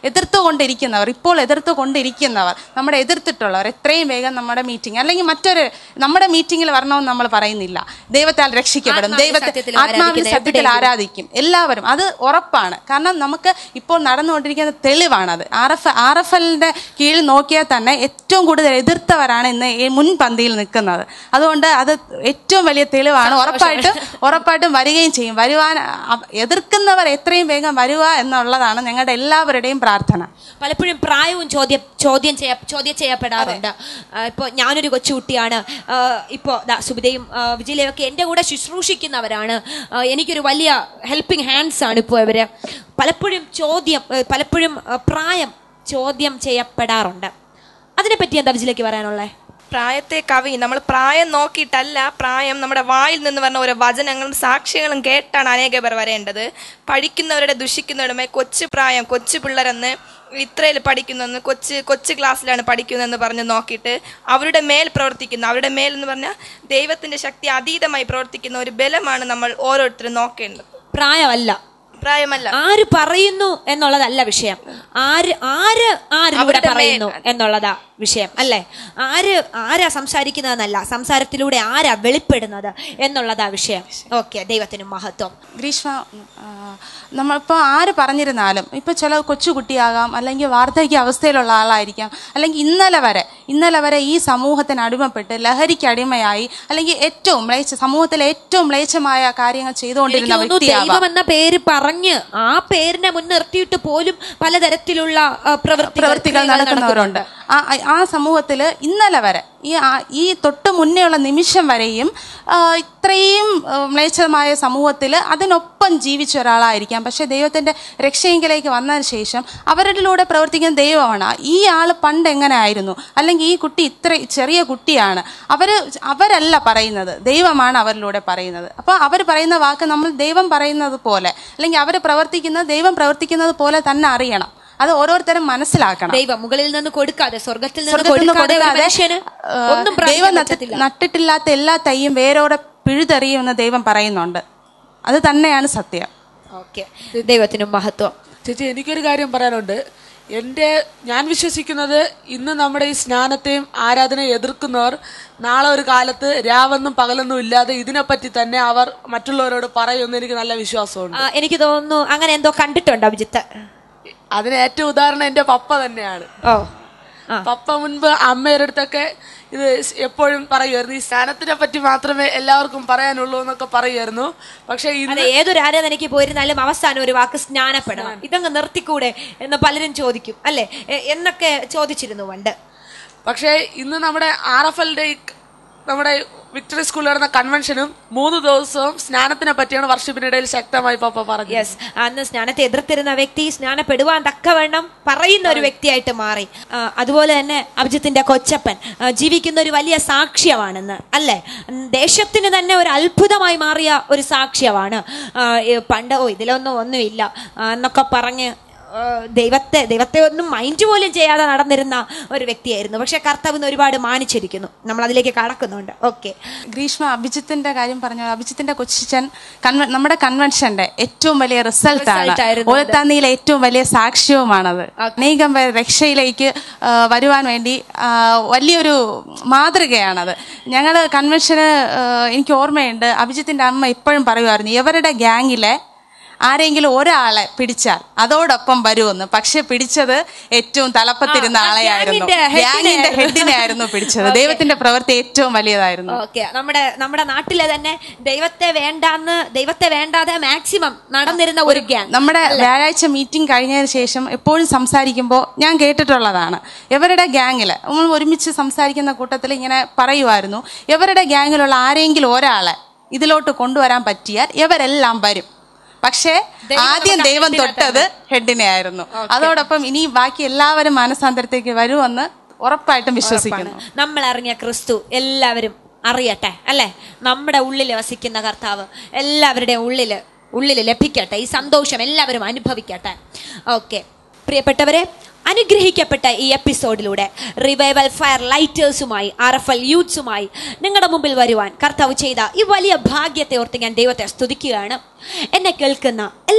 എതിർത്തുകൊണ്ടിരിക്കുന്നവർ ഇപ്പോൾ എതിർത്തുകൊണ്ടിരിക്കുന്നവർ നമ്മുടെ എതിർത്തിട്ടുള്ളവർ എത്രയും വേഗം നമ്മുടെ മീറ്റിംഗ് അല്ലെങ്കിൽ മറ്റൊരു നമ്മുടെ മീറ്റിംഗിൽ വരണമെന്ന് നമ്മൾ പറയുന്നില്ല ദൈവത്താൽ രക്ഷിക്കപ്പെടും ആത്മാവിൽ ദൈവത്തെ സത്യത്തിൽ ആത്മാവിൽ ആരാധിക്കുന്ന സത്യത്തിൽ എവിടെയെങ്കിലും. ആരാധിക്കും എല്ലാവരും അത് ഉറപ്പാണ് കാരണം നമുക്ക് ഇപ്പോൾ നടന്നുകൊണ്ടിരിക്കുന്ന തെളിവാണത് ആർ എഫ് ആർ എഫ് എല്ലിന്റെ കീഴിൽ നോക്കിയാൽ തന്നെ ഏറ്റവും കൂടുതൽ എതിർത്തവരാണ് ഇന്ന് ഈ മുൻപന്തിയിൽ നിൽക്കുന്നത് അതുകൊണ്ട് അത് ഏറ്റവും വലിയ തെളിവാണ് ഉറപ്പായിട്ടും ഉറപ്പായിട്ടും വരികയും ചെയ്യും വരുവാൻ അ- എതിർക്കുന്നവർ എത്രയും വേഗം വരിക എന്നുള്ളതാണ് ഞങ്ങളുടെ എല്ലാവരുടെയും പ്രാർത്ഥന പലപ്പോഴും പ്രായവും ചോദ്യം ചോദ്യം ചെയ്യ ചോദ്യം ചെയ്യപ്പെടാറുണ്ട് ആ, ഇപ്പോൾ ഞാനൊരു കൊച്ചുകുട്ടിയാണ് ആ, ഇപ്പോൾ ദാ സുബിതയും ആ, വിജയലയൊക്കെ എൻ്റെ കൂടെ ശുശ്രൂഷിക്കുന്നവരാണ് ആ, എനിക്കൊരു വലിയ ഹെൽപ്പിംഗ് ഹാൻഡ്സ് ആണ് ഇപ്പോൾ ഇവര് പലപ്പോഴും ചോദ്യം ആ, പലപ്പോഴും ആ, പ്രായം ചോദ്യം ചെയ്യപ്പെടാറുണ്ട് അതിനെപ്പറ്റി എന്താ വിജിലേക്ക് പറയാനുള്ളത് പ്രായത്തെ കവി നമ്മൾ പ്രായം നോക്കിയിട്ടല്ല പ്രായം നമ്മുടെ വായിൽ നിന്ന് പറഞ്ഞ ഓരോ വചനങ്ങളും സാക്ഷ്യങ്ങളും കേട്ടാണ് അനേക പേർ വരേണ്ടത് പഠിക്കുന്നവരുടെ ദുഷിക്കുന്നവരുടെ കൊച്ചു പ്രായം കൊച്ചു പിള്ളേരെന്ന് ഇത്രയിൽ പഠിക്കുന്നെന്ന് കൊച്ചു കൊച്ചു ക്ലാസ്സിലാണ് പഠിക്കുന്നതെന്ന് പറഞ്ഞ് നോക്കിയിട്ട് അവരുടെ മേൽ പ്രവർത്തിക്കുന്ന അവരുടെ മേൽ എന്ന് പറഞ്ഞാൽ ദൈവത്തിന്റെ ശക്തി അതീതമായി പ്രവർത്തിക്കുന്ന ഒരു ബലമാണ് നമ്മൾ ഓരോരുത്തരും നോക്കേണ്ടത് പ്രായമല്ല പ്രായമല്ല ആര് പറയുന്നു എന്നുള്ളതല്ല വിഷയം ആര് ആര് ആരിലൂടെ അവരുടെ മേൽ. പറയുന്നു എന്നുള്ളതാ വിഷയം അല്ലേ ആര് ആരാ സംസാരിക്കുന്നതെന്നല്ല സംസാരത്തിലൂടെ ആരാ വെളിപ്പെടുന്നത് എന്നുള്ളതാ വിഷയം ഓക്കെ ദൈവത്തിന് മഹത്വം ഗ്രീഷ്മ ആ, നമ്മളിപ്പോൾ ആര് പറഞ്ഞിരുന്നാലും ഇപ്പോൾ ചില കൊച്ചുകുട്ടിയാകാം അല്ലെങ്കിൽ വാർദ്ധക്യ അവസ്ഥയിലുള്ള ആളായിരിക്കാം അല്ലെങ്കിൽ ഇന്നലെ വരെ ഇന്നലെ വരെ ഈ സമൂഹത്തിന് അടിമപ്പെട്ട് ലഹരിക്ക് അടിമയായി അല്ലെങ്കിൽ ഏറ്റവും മ്ലേച്ഛ സമൂഹത്തിലെ ഏറ്റവും മ്ലേച്ഛമായ കാര്യങ്ങൾ എനിക്ക് ചെയ്തുകൊണ്ടിരുന്ന തോന്നുന്നു വ്യക്തിയാവാം ദൈവം എന്ന പേര് പറഞ്ഞ് ആ പേരിനെ മുൻനിർത്തിയിട്ട് പോലും പലതരത്തിലുള്ള ആ, പ്രവൃത്തികൾ പ്രവൃത്തികൾ ക്രിയകൾ നടക്കുന്നവരുണ്ട് ആ ആ- ആ സമൂഹത്തിൽ ഇന്നലെ വരെ ഈ ആ- ഈ തൊട്ട് മുന്നേയുള്ള നിമിഷം വരെയും ആ, ഇത്രയും ആ, മ്ലേച്ഛമായ സമൂഹത്തിൽ അതിനൊപ്പം ജീവിച്ച ഒരാളായിരിക്കാം പക്ഷെ ദൈവത്തിന്റെ രക്ഷയെങ്കിലേക്ക് വന്നതിന് ശേഷം അവരിലൂടെ പ്രവർത്തിക്കുന്ന ദൈവമാണ് ഈ ആൾ പണ്ട് എങ്ങനെ ആയിരുന്നു അല്ലെങ്കിൽ ഈ കുട്ടി ഇത്ര ചെറിയ കുട്ടിയാണ് അവര് അവരല്ല പറയുന്നത് ദൈവമാണ് അവരിലൂടെ പറയുന്നത് അപ്പോൾ അവർ പറയുന്ന വാക്ക് നമ്മൾ ദൈവം പറയുന്നത് പോലെ അല്ലെങ്കിൽ അവർ പ്രവർത്തിക്കുന്നത് ദൈവം പ്രവർത്തിക്കുന്നത് പോലെ തന്നെ അറിയണം അത് ഓരോരുത്തരും മനസ്സിലാക്കണം ദൈവം മുകളിൽ നിന്ന് കൊടുക്കാതെ സ്വർഗത്തിൽ നിന്ന് സ്വർഗ്ഗത്തിൽ നിന്ന് കൊടുക്കാതെ ഒരു കൊടുക്കാതെ, മനുഷ്യന് ആ, ഒന്നും ദൈവം പ്രാപിക്കാൻ നട്ടി- പറ്റത്തില്ല നട്ടിട്ടില്ലാത്ത എല്ലാ തൈയും വേരോടെ പിഴുതെറിയുമെന്ന് ദൈവം പറയുന്നുണ്ട് അത് തന്നെയാണ് സത്യം ഓക്കെ ദൈവത്തിനും മഹത്വം ചേച്ചി എനിക്കൊരു കാര്യം പറയാനുണ്ട് എൻ്റെ ഞാൻ വിശ്വസിക്കുന്നത് ഇന്ന് നമ്മുടെ ഈ സ്നാനത്തെയും ആരാധനയെ എതിർക്കുന്നവർ നാളെ ഒരു കാലത്ത് രാവെന്നും പകലൊന്നും ഇല്ലാതെ ഇതിനെപ്പറ്റി തന്നെ അവർ മറ്റുള്ളവരോട് പറയുമെന്ന് എനിക്ക് നല്ല വിശ്വാസമുണ്ട് ആ, എനിക്ക് തോന്നുന്നു അങ്ങനെ എന്തോ കണ്ടിട്ടുണ്ടോ അഭിജിത്ത് അതിന് ഏറ്റവും ഉദാഹരണം എൻ്റെ പപ്പ തന്നെയാണ് ഓ പപ്പ മുൻപ് അമ്മയുടെ അടുത്തൊക്കെ ഇത് എപ്പോഴും പറയുമായിരുന്നു ഈ സ്നാനത്തിനെ പറ്റി മാത്രമേ എല്ലാവർക്കും പറയാനുള്ളൂ എന്നൊക്കെ പറയുമായിരുന്നു പക്ഷെ അതെ ഇന്ന് ഏതൊരു ആരാധനയ്ക്ക് പോയിരുന്നാലും അവസാനം ഒരു വാക്ക് സ്നാനപ്പെടണം ഇതങ്ങ് നിർത്തിക്കൂടെ എന്ന് പലരും ചോദിക്കും അല്ലെ എ- എന്നൊക്കെ ചോദിച്ചിരുന്നു പണ്ട് പക്ഷേ ഇന്ന് നമ്മുടെ ആർ എഫ് എല്ലിന്റെ നമ്മുടെ വിക്ടറി സ്കൂളിൽ നടന്ന കൺവെൻഷനും മൂന്ന് ദിവസവും സ്നാനത്തിനെ പറ്റിയാണ് വർഷപ്പിനിടയിൽ ശക്തമായി പപ്പ പറഞ്ഞത് യെസ് അന്ന് സ്നാനത്തെ എതിർത്തിരുന്ന വ്യക്തി സ്നാനപ്പെടുവാൻ തക്കവണ്ണം പറയുന്ന ഒരു വ്യക്തിയായിട്ട് മാറി ആ, അതുപോലെ തന്നെ അഭിജിത്തിന്റെ കൊച്ചപ്പൻ ആ, ജീവിക്കുന്ന ഒരു വലിയ സാക്ഷ്യമാണെന്ന് അല്ലേ ഉം, ദേശത്തിന് തന്നെ ഒരു അത്ഭുതമായി മാറിയ ഒരു സാക്ഷ്യമാണ് ആ, ഈ പണ്ട് ഓ ഇതിലൊന്നും ഒന്നുമില്ല ആ, എന്നൊക്കെ പറഞ്ഞ് ആ, ദൈവത്തെ ദൈവത്തെ ഒന്നും മൈൻഡ് പോലും ചെയ്യാതെ നടന്നിരുന്ന ഒരു വ്യക്തിയായിരുന്നു പക്ഷെ കർത്താവ് ഇന്ന് ഒരുപാട് മാനിച്ചിരിക്കുന്നു നമ്മൾ അതിലേക്ക് കടക്കുന്നുണ്ട് ഓക്കെ ഗ്രീഷ്മ അഭിജിത്തിന്റെ കാര്യം പറഞ്ഞു അഭിജിത്തിന്റെ കൊച്ചിച്ചൻ കൺവെ നമ്മുടെ കൺവെൻഷന്റെ ഏറ്റവും വലിയ റിസൾട്ട് ആണ് Result ആയിരുന്നു അത്. ഓലത്താന്നിയിലെ ഏറ്റവും വലിയ സാക്ഷ്യവുമാണത് അനേകം പേർ രക്ഷയിലേക്ക് ആ, വരുവാൻ വേണ്ടി ആ, വലിയൊരു മാതൃകയാണത് ഞങ്ങൾ കൺവെൻഷന് ആ, എനിക്ക് ഓർമ്മയുണ്ട് അഭിജിത്തിന്റെ അമ്മ ഇപ്പോഴും പറയുമായിരുന്നു ഇവരുടെ ഗ്യാങ്ങിലെ ആരെങ്കിലും ഒരാളെ പിടിച്ചാൽ അതോടൊപ്പം വരുമെന്ന് പക്ഷെ പിടിച്ചത് ഏറ്റവും തലപ്പത്തിരുന്ന ആ, ആ ആളെയായിരുന്നു ഗ്യാങ്ങിന്റെ ഗ്യാങ്ങിന്റെ ഹെഡിനെയായിരുന്നു. ഹെഡിനെ ആയിരുന്നു പിടിച്ചത് Okay. ദൈവത്തിന്റെ പ്രവൃത്തി ഏറ്റവും വലിയതായിരുന്നു ഓക്കെ നമ്മുടെ നമ്മുടെ നാട്ടിലെ തന്നെ ദൈവത്തെ വേണ്ടാന്ന് ദൈവത്തെ വേണ്ടാതെ മാക്സിമം നടന്നിരുന്ന ഒരു ഗ്യാങ് നമ്മുടെ വ്യാഴാഴ്ച മീറ്റിംഗ് കഴിഞ്ഞതിന് ശേഷം എപ്പോഴും സംസാരിക്കുമ്പോൾ ഞാൻ കേട്ടിട്ടുള്ളതാണ് ഇവരുടെ ഗ്യാങ്ങിൽ നമ്മൾ ഒരുമിച്ച് സംസാരിക്കുന്ന കൂട്ടത്തിൽ ഇങ്ങനെ പറയുമായിരുന്നു ഇവരുടെ ഗ്യാങ്ങിലുള്ള ആരെങ്കിലും ഒരാളെ ഇതിലോട്ട് കൊണ്ടുവരാൻ പറ്റിയാൽ ഇവരെല്ലാം വരും പക്ഷേ ദൈവം ആദ്യം നമുക്ക് ദൈവം ഹെഡിനെ തൊട്ടത് ഹെഡിനെ ആയിരുന്നു അതോടൊപ്പം ഇനി ബാക്കി എല്ലാവരും മാനസാന്തരത്തേക്ക് വരുമെന്ന് ഉറപ്പായിട്ടും വിശ്വസിക്കുന്നു നമ്മൾ അറിഞ്ഞ ക്രിസ്തു എല്ലാവരും അറിയട്ടെ അല്ലെ നമ്മുടെ ഉള്ളിൽ വസിക്കുന്ന കർത്താവ് എല്ലാവരുടെയും ഉള്ളില് ഉള്ളിൽ ലഭിക്കട്ടെ ഈ സന്തോഷം എല്ലാവരും അനുഭവിക്കട്ടെ ഓക്കെ പ്രിയപ്പെട്ടവരെ അനുഗ്രഹിക്കപ്പെട്ട ഈ എപ്പിസോഡിലൂടെ റിവൈവൽ ഫയർ ലൈറ്റേഴ്സുമായി ആർ എഫ് എൽ യൂത്ത്സുമായി നിങ്ങളുടെ മുമ്പിൽ വരുവാൻ കർത്താവ് ചെയ്ത ഈ വലിയ ഭാഗ്യത്തെ ഓർത്ത് ഞാൻ ദൈവത്തെ സ്തുതിക്കുകയാണ് എന്നെ കേൾക്കുന്ന എല്ലാ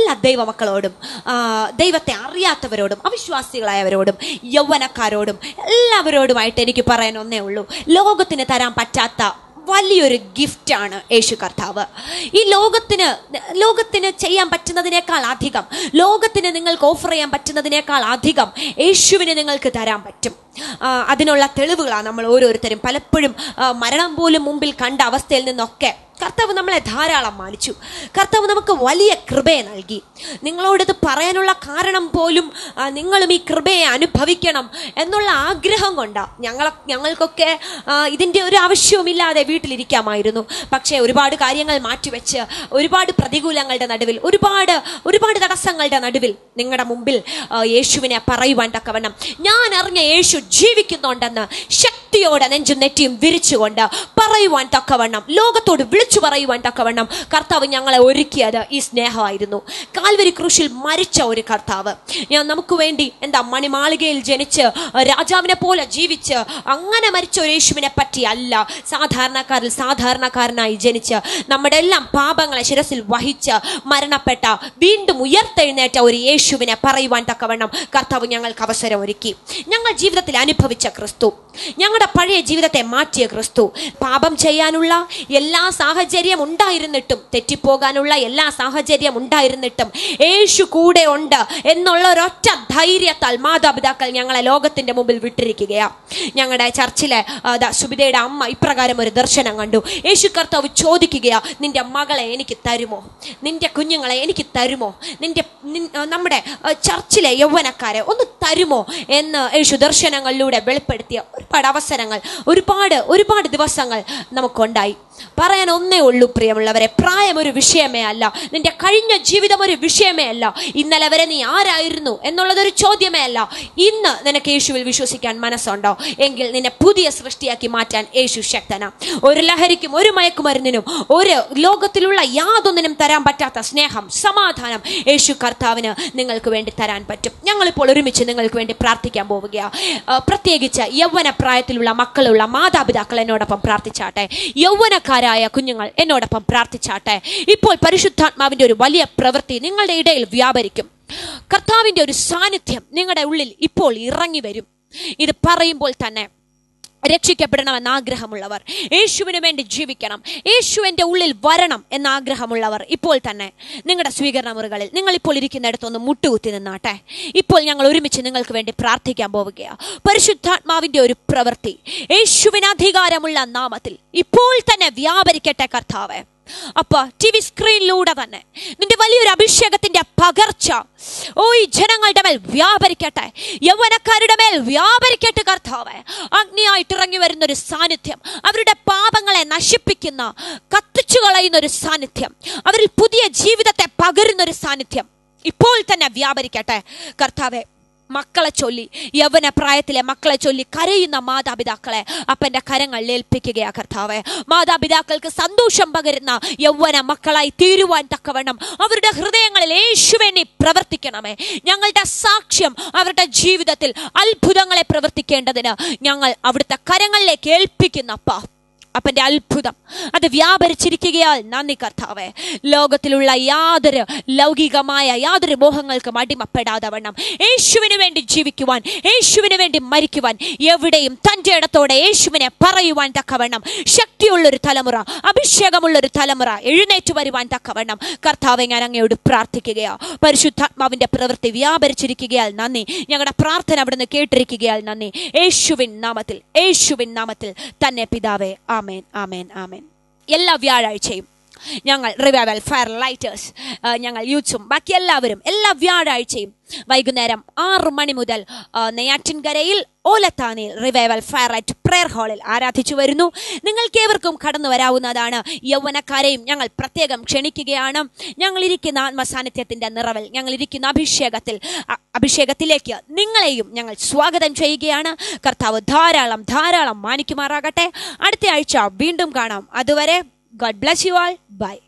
എല്ലാ ദൈവമക്കളോടും ആ, ദൈവത്തെ അറിയാത്തവരോടും അവിശ്വാസികളായവരോടും യൗവനക്കാരോടും എല്ലാവരോടുമായിട്ട് എനിക്ക് പറയാൻ ഒന്നേ ഉള്ളൂ ലോകത്തിന് തരാൻ പറ്റാത്ത വലിയൊരു ഗിഫ്റ്റാണ് യേശു കർത്താവ് ഈ ലോകത്തിന് ലോകത്തിന് ചെയ്യാൻ പറ്റുന്നതിനേക്കാൾ അധികം ലോകത്തിന് നിങ്ങൾക്ക് ഓഫർ ചെയ്യാൻ പറ്റുന്നതിനേക്കാൾ അധികം യേശുവിന് നിങ്ങൾക്ക് തരാൻ പറ്റും ആ, അതിനുള്ള തെളിവുകളാണ് നമ്മൾ ഓരോരുത്തരും പലപ്പോഴും ആ, മരണം പോലും മുമ്പിൽ കണ്ട അവസ്ഥയിൽ നിന്നൊക്കെ കർത്താവ് നമ്മളെ ധാരാളം മാനിച്ചു കർത്താവ് നമുക്ക് വലിയ കൃപയെ നൽകി നിങ്ങളോടിത് പറയാനുള്ള കാരണം പോലും ആ, നിങ്ങളും ഈ കൃപയെ അനുഭവിക്കണം എന്നുള്ള ആഗ്രഹം കൊണ്ടാണ് ഞങ്ങളെ ഞങ്ങൾക്കൊക്കെ ആ, ഇതിൻ്റെ ഒരു ആവശ്യവുമില്ലാതെ വീട്ടിലിരിക്കാമായിരുന്നു പക്ഷേ ഒരുപാട് കാര്യങ്ങൾ മാറ്റിവെച്ച് ഒരുപാട് പ്രതികൂലങ്ങളുടെ നടുവിൽ ഒരുപാട് ഒരുപാട് തടസ്സങ്ങളുടെ നടുവിൽ നിങ്ങളുടെ മുമ്പിൽ ആ, യേശുവിനെ പറയുവാൻ തക്കവണ്ണം ഞാൻ അറിഞ്ഞ യേശു ജീവിക്കുന്നുണ്ടെന്ന് ശക്തിയോടെ നെഞ്ചും നെറ്റിയും വിരിച്ചുകൊണ്ട് പറയുവാൻ തക്കവണ്ണം ലോകത്തോട് വിളിച്ചു പറയുവാൻ തക്കവണ്ണം കർത്താവ് ഞങ്ങളെ ഒരുക്കിയത് ഈ സ്നേഹമായിരുന്നു കാൽവരി ക്രൂശിൽ മരിച്ച ഒരു കർത്താവ് ഞാൻ നമുക്ക് വേണ്ടി എന്താ മണിമാളികയിൽ ജനിച്ച് രാജാവിനെ പോലെ ജീവിച്ച് അങ്ങനെ മരിച്ച ഒരു യേശുവിനെ പറ്റി അല്ല സാധാരണക്കാരിൽ സാധാരണക്കാരനായി ജനിച്ച് നമ്മുടെ എല്ലാം പാപങ്ങളെ ശിരസിൽ വഹിച്ച് മരണപ്പെട്ട വീണ്ടും ഉയർത്തെഴുന്നേറ്റ ഒരു യേശുവിനെ പറയുവാൻ തക്കവണ്ണം കർത്താവ് ഞങ്ങൾക്ക് അവസരം ഒരുക്കി ഞങ്ങൾ ജീവിതത്തിൽ അനുഭവിച്ച ക്രിസ്തു ഞങ്ങളുടെ പഴയ ജീവിതത്തെ മാറ്റിയ ക്രിസ്തു പാപം ചെയ്യാനുള്ള എല്ലാ സാഹചര്യം ഉണ്ടായിരുന്നിട്ടും തെറ്റിപ്പോകാനുള്ള എല്ലാ സാഹചര്യം ഉണ്ടായിരുന്നിട്ടും യേശു കൂടെ ഉണ്ട് എന്നുള്ള ഒരൊറ്റ ധൈര്യത്താൽ മാതാപിതാക്കൾ ഞങ്ങളെ ലോകത്തിന്റെ മുമ്പിൽ വിട്ടിരിക്കുകയാ ഞങ്ങളുടെ ചർച്ചിലെ ആ, ദാ സുബിതയുടെ അമ്മ ഇപ്രകാരം ഒരു ദർശനം കണ്ടു യേശു കർത്താവ് ചോദിക്കുകയാ നിന്റെ മകളെ എനിക്ക് തരുമോ നിന്റെ കുഞ്ഞുങ്ങളെ എനിക്ക് തരുമോ നിന്റെ നിൻ- ആ, നമ്മുടെ ആ, ചർച്ചിലെ യൗവനക്കാരെ ഒന്ന് തരുമോ എന്ന് യേശു ദർശനങ്ങളിലൂടെ വെളിപ്പെടുത്തിയ ഒരുപാട് അവസരങ്ങൾ ഒരുപാട് ഒരുപാട് ദിവസങ്ങൾ നമുക്കുണ്ടായി പറയാൻ ഒന്നേ ഉള്ളൂ പ്രിയമുള്ളവരെ പ്രായം ഒരു വിഷയമേ അല്ല നിന്റെ കഴിഞ്ഞ ജീവിതം ഒരു വിഷയമേ അല്ല ഇന്നലെ വരെ നീ ആരായിരുന്നു എന്നുള്ളതൊരു ചോദ്യമേ അല്ല ഇന്ന് നിനക്ക് യേശുവിൽ വിശ്വസിക്കാൻ മനസ്സുണ്ടോ എങ്കിൽ നിന്നെ പുതിയ സൃഷ്ടിയാക്കി മാറ്റാൻ യേശു ശക്തന ഒരു ലഹരിക്കും ഒരു മയക്കുമരുന്നിനും ഒരു ലോകത്തിലുള്ള യാതൊന്നിനും തരാൻ പറ്റാത്ത സ്നേഹം സമാധാനം യേശു കർത്താവിന് നിങ്ങൾക്ക് വേണ്ടി തരാൻ പറ്റും ഞങ്ങളിപ്പോൾ ഒരുമിച്ച് നിങ്ങൾക്ക് വേണ്ടി പ്രാർത്ഥിക്കാൻ പോവുകയാണ് പ്രത്യേകിച്ച് യൗവന പ്രായത്തിലുള്ള മക്കളുള്ള മാതാപിതാക്കൾ എന്നോടൊപ്പം പ്രാർത്ഥിച്ചാട്ടെ യൗവനക്കാരായ കുഞ്ഞുങ്ങൾ എന്നോടൊപ്പം പ്രാർത്ഥിച്ചാട്ടെ ഇപ്പോൾ പരിശുദ്ധാത്മാവിന്റെ ഒരു വലിയ പ്രവൃത്തി നിങ്ങളുടെ ഇടയിൽ വ്യാപരിക്കും കർത്താവിന്റെ ഒരു സാന്നിധ്യം നിങ്ങളുടെ ഉള്ളിൽ ഇപ്പോൾ ഇറങ്ങി വരും ഇത് പറയുമ്പോൾ തന്നെ രക്ഷിക്കപ്പെടണമെന്ന് ആഗ്രഹമുള്ളവർ യേശുവിന് വേണ്ടി ജീവിക്കണം യേശുവിൻ്റെ ഉള്ളിൽ വരണം എന്ന ആഗ്രഹമുള്ളവർ ഇപ്പോൾ തന്നെ നിങ്ങളുടെ സ്വീകരണ മുറികളിൽ നിങ്ങൾ ഇപ്പോൾ ഇരിക്കുന്നിടത്തൊന്ന് മുട്ടുകുത്തി നിന്നാട്ടെ ഇപ്പോൾ ഞങ്ങൾ ഒരുമിച്ച് നിങ്ങൾക്ക് വേണ്ടി പ്രാർത്ഥിക്കാൻ പോവുകയാണ് പരിശുദ്ധാത്മാവിൻ്റെ ഒരു പ്രവൃത്തി യേശുവിന് അധികാരമുള്ള നാമത്തിൽ ഇപ്പോൾ തന്നെ വ്യാപരിക്കട്ടെ കർത്താവേ അപ്പ ടി വി സ്ക്രീനിലൂടെ തന്നെ നിന്റെ വലിയൊരു അഭിഷേകത്തിന്റെ പകർച്ച ഓ ഈ ജനങ്ങളുടെ മേൽ വ്യാപരിക്കട്ടെ യൗവനക്കാരുടെ മേൽ വ്യാപരിക്കട്ടെ കർത്താവ് അഗ്നിയായിട്ട് ഇറങ്ങി വരുന്ന ഒരു സാന്നിധ്യം അവരുടെ പാപങ്ങളെ നശിപ്പിക്കുന്ന കത്തിച്ചു കളയുന്ന ഒരു സാന്നിധ്യം അവരിൽ പുതിയ ജീവിതത്തെ പകരുന്ന ഒരു സാന്നിധ്യം ഇപ്പോൾ തന്നെ വ്യാപരിക്കട്ടെ കർത്താവെ മക്കളെ ചൊല്ലി യൗവന പ്രായത്തിലെ മക്കളെ ചൊല്ലി കരയുന്ന മാതാപിതാക്കളെ അപ്പന്റെ കരങ്ങളിൽ ഏൽപ്പിക്കുകയാ കർത്താവെ മാതാപിതാക്കൾക്ക് സന്തോഷം പകരുന്ന യൗവന മക്കളായി തീരുവാൻ തക്കവണ്ണം അവരുടെ ഹൃദയങ്ങളിൽ യേശുവെ നീ പ്രവർത്തിക്കണമേ ഞങ്ങളുടെ സാക്ഷ്യം അവരുടെ ജീവിതത്തിൽ അത്ഭുതങ്ങളെ പ്രവർത്തിക്കേണ്ടതിന് ഞങ്ങൾ അവിടുത്തെ കരങ്ങളിലേക്ക് ഏൽപ്പിക്കുന്നപ്പ അപ്പൻ്റെ അത്ഭുതം അത് വ്യാപരിച്ചിരിക്കുകയാൽ നന്ദി കർത്താവേ ലോകത്തിലുള്ള യാതൊരു ലൗകികമായ യാതൊരു മോഹങ്ങൾക്കും അടിമപ്പെടാതെ വണ്ണം യേശുവിന് വേണ്ടി ജീവിക്കുവാൻ യേശുവിന് വേണ്ടി മരിക്കുവാൻ എവിടെയും തൻ്റെ ഇടത്തോടെ യേശുവിനെ പറയുവാൻ തക്കവണ്ണം ശക്തിയുള്ളൊരു തലമുറ അഭിഷേകമുള്ളൊരു തലമുറ എഴുന്നേറ്റ് വരുവാൻ തക്കവണ്ണം കർത്താവെ ഞാൻ അങ്ങയോട് പ്രാർത്ഥിക്കുകയാ പരിശുദ്ധാത്മാവിന്റെ പ്രവൃത്തി വ്യാപരിച്ചിരിക്കുകയാൽ നന്ദി ഞങ്ങളുടെ പ്രാർത്ഥന അവിടുന്ന് കേട്ടിരിക്കുകയാൽ നന്ദി യേശുവിൻ നാമത്തിൽ യേശുവിൻ നാമത്തിൽ തന്നെ പിതാവേ ആമേൻ ആമേൻ ആമേൻ എല്ലാ വ്യാഴാഴ്ചയും ഞങ്ങൾ റിവൈവൽ ഫയർ ലൈറ്റേഴ്സ് ഞങ്ങൾ യൂത്സും ബാക്കി എല്ലാവരും എല്ലാ വ്യാഴാഴ്ചയും വൈകുന്നേരം ആറ് മണി മുതൽ ആ, നെയ്യാറ്റിൻകരയിൽ ഓലത്താനിയിൽ റിവൈവൽ ഫയർ ലൈറ്റ് പ്രെയർ ഹാളിൽ ആരാധിച്ചു വരുന്നു നിങ്ങൾക്കേവർക്കും കടന്നു വരാവുന്നതാണ് യൗവനക്കാരെയും ഞങ്ങൾ പ്രത്യേകം ക്ഷണിക്കുകയാണ് ഞങ്ങൾ ഇരിക്കുന്ന ആത്മസാന്നിധ്യത്തിന്റെ നിറവിൽ ഞങ്ങൾ ഇരിക്കുന്ന അഭിഷേകത്തിൽ അ- അഭിഷേകത്തിലേക്ക് നിങ്ങളെയും ഞങ്ങൾ സ്വാഗതം ചെയ്യുകയാണ് കർത്താവ് ധാരാളം ധാരാളം മാനിക്കുമാറാകട്ടെ അടുത്ത ആഴ്ച വീണ്ടും കാണാം അതുവരെ god bless you all by